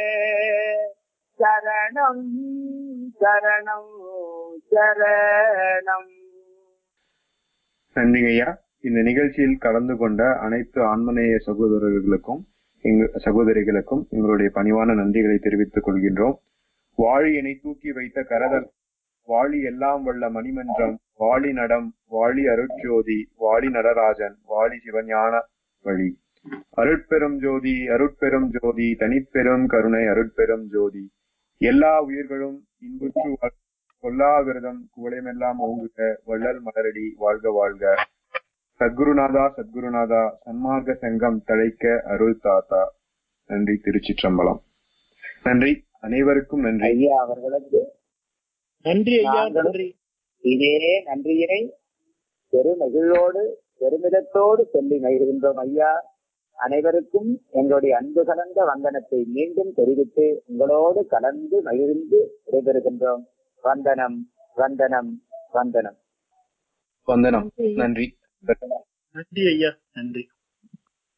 சரணம் சரணம் சரணம் நன்றிங்க ஐயா இந்த நிகழ்ச்சியில் கலந்து கொண்ட அனைத்து ஆன்மநேய சகோதரர்களுக்கும் எங்க சகோதரிகளுக்கும் எங்களுடைய பணிவான நன்றிகளை தெரிவித்துக் கொள்கின்றோம் வாழியனை தூக்கி வைத்த கரதல் வாழி எல்லாம் வல்ல மணிமன்றம் வாழி நடம் வாழி அருட்ஜோதி வாழி நடராஜன் வாழி சிவஞான வழி அருட்பெரும் ஜோதி அருட்பெரும் ஜோதி தனிப்பெரும் கருணை அருட்பெரும் ஜோதி எல்லா உயிர்களும் இன்புற்று வாழ்- கொல்லா விரதம் குவளைமெல்லாம் ஓங்குக வள்ளல் மலரடி வாழ்க வாழ்க சத்குருநாதா சத்குருநாதா சன்மார்க்க சங்கம் தழைக்க அருள் தாத்தா நன்றி திருச்சிற்றம்பலம் நன்றி அனைவருக்கும் நன்றி ஐயா அவர்களுக்கு நன்றி ஐயா நாங்களும் நன்றி இதே நன்றியினை பெருமகிழோடு பெருமிதத்தோடு சொல்லி மகிழ்கின்றோம் ஐயா அனைவருக்கும் எங்களுடைய அன்பு கலந்த வந்தனத்தை மீண்டும் தெரிவித்து உங்களோடு கலந்து மகிழ்ந்து விடைபெறுகின்றோம் வந்தனம் வந்தனம் வந்தனம் வந்தனம் நன்றி நன்றி ஐயா நன்றி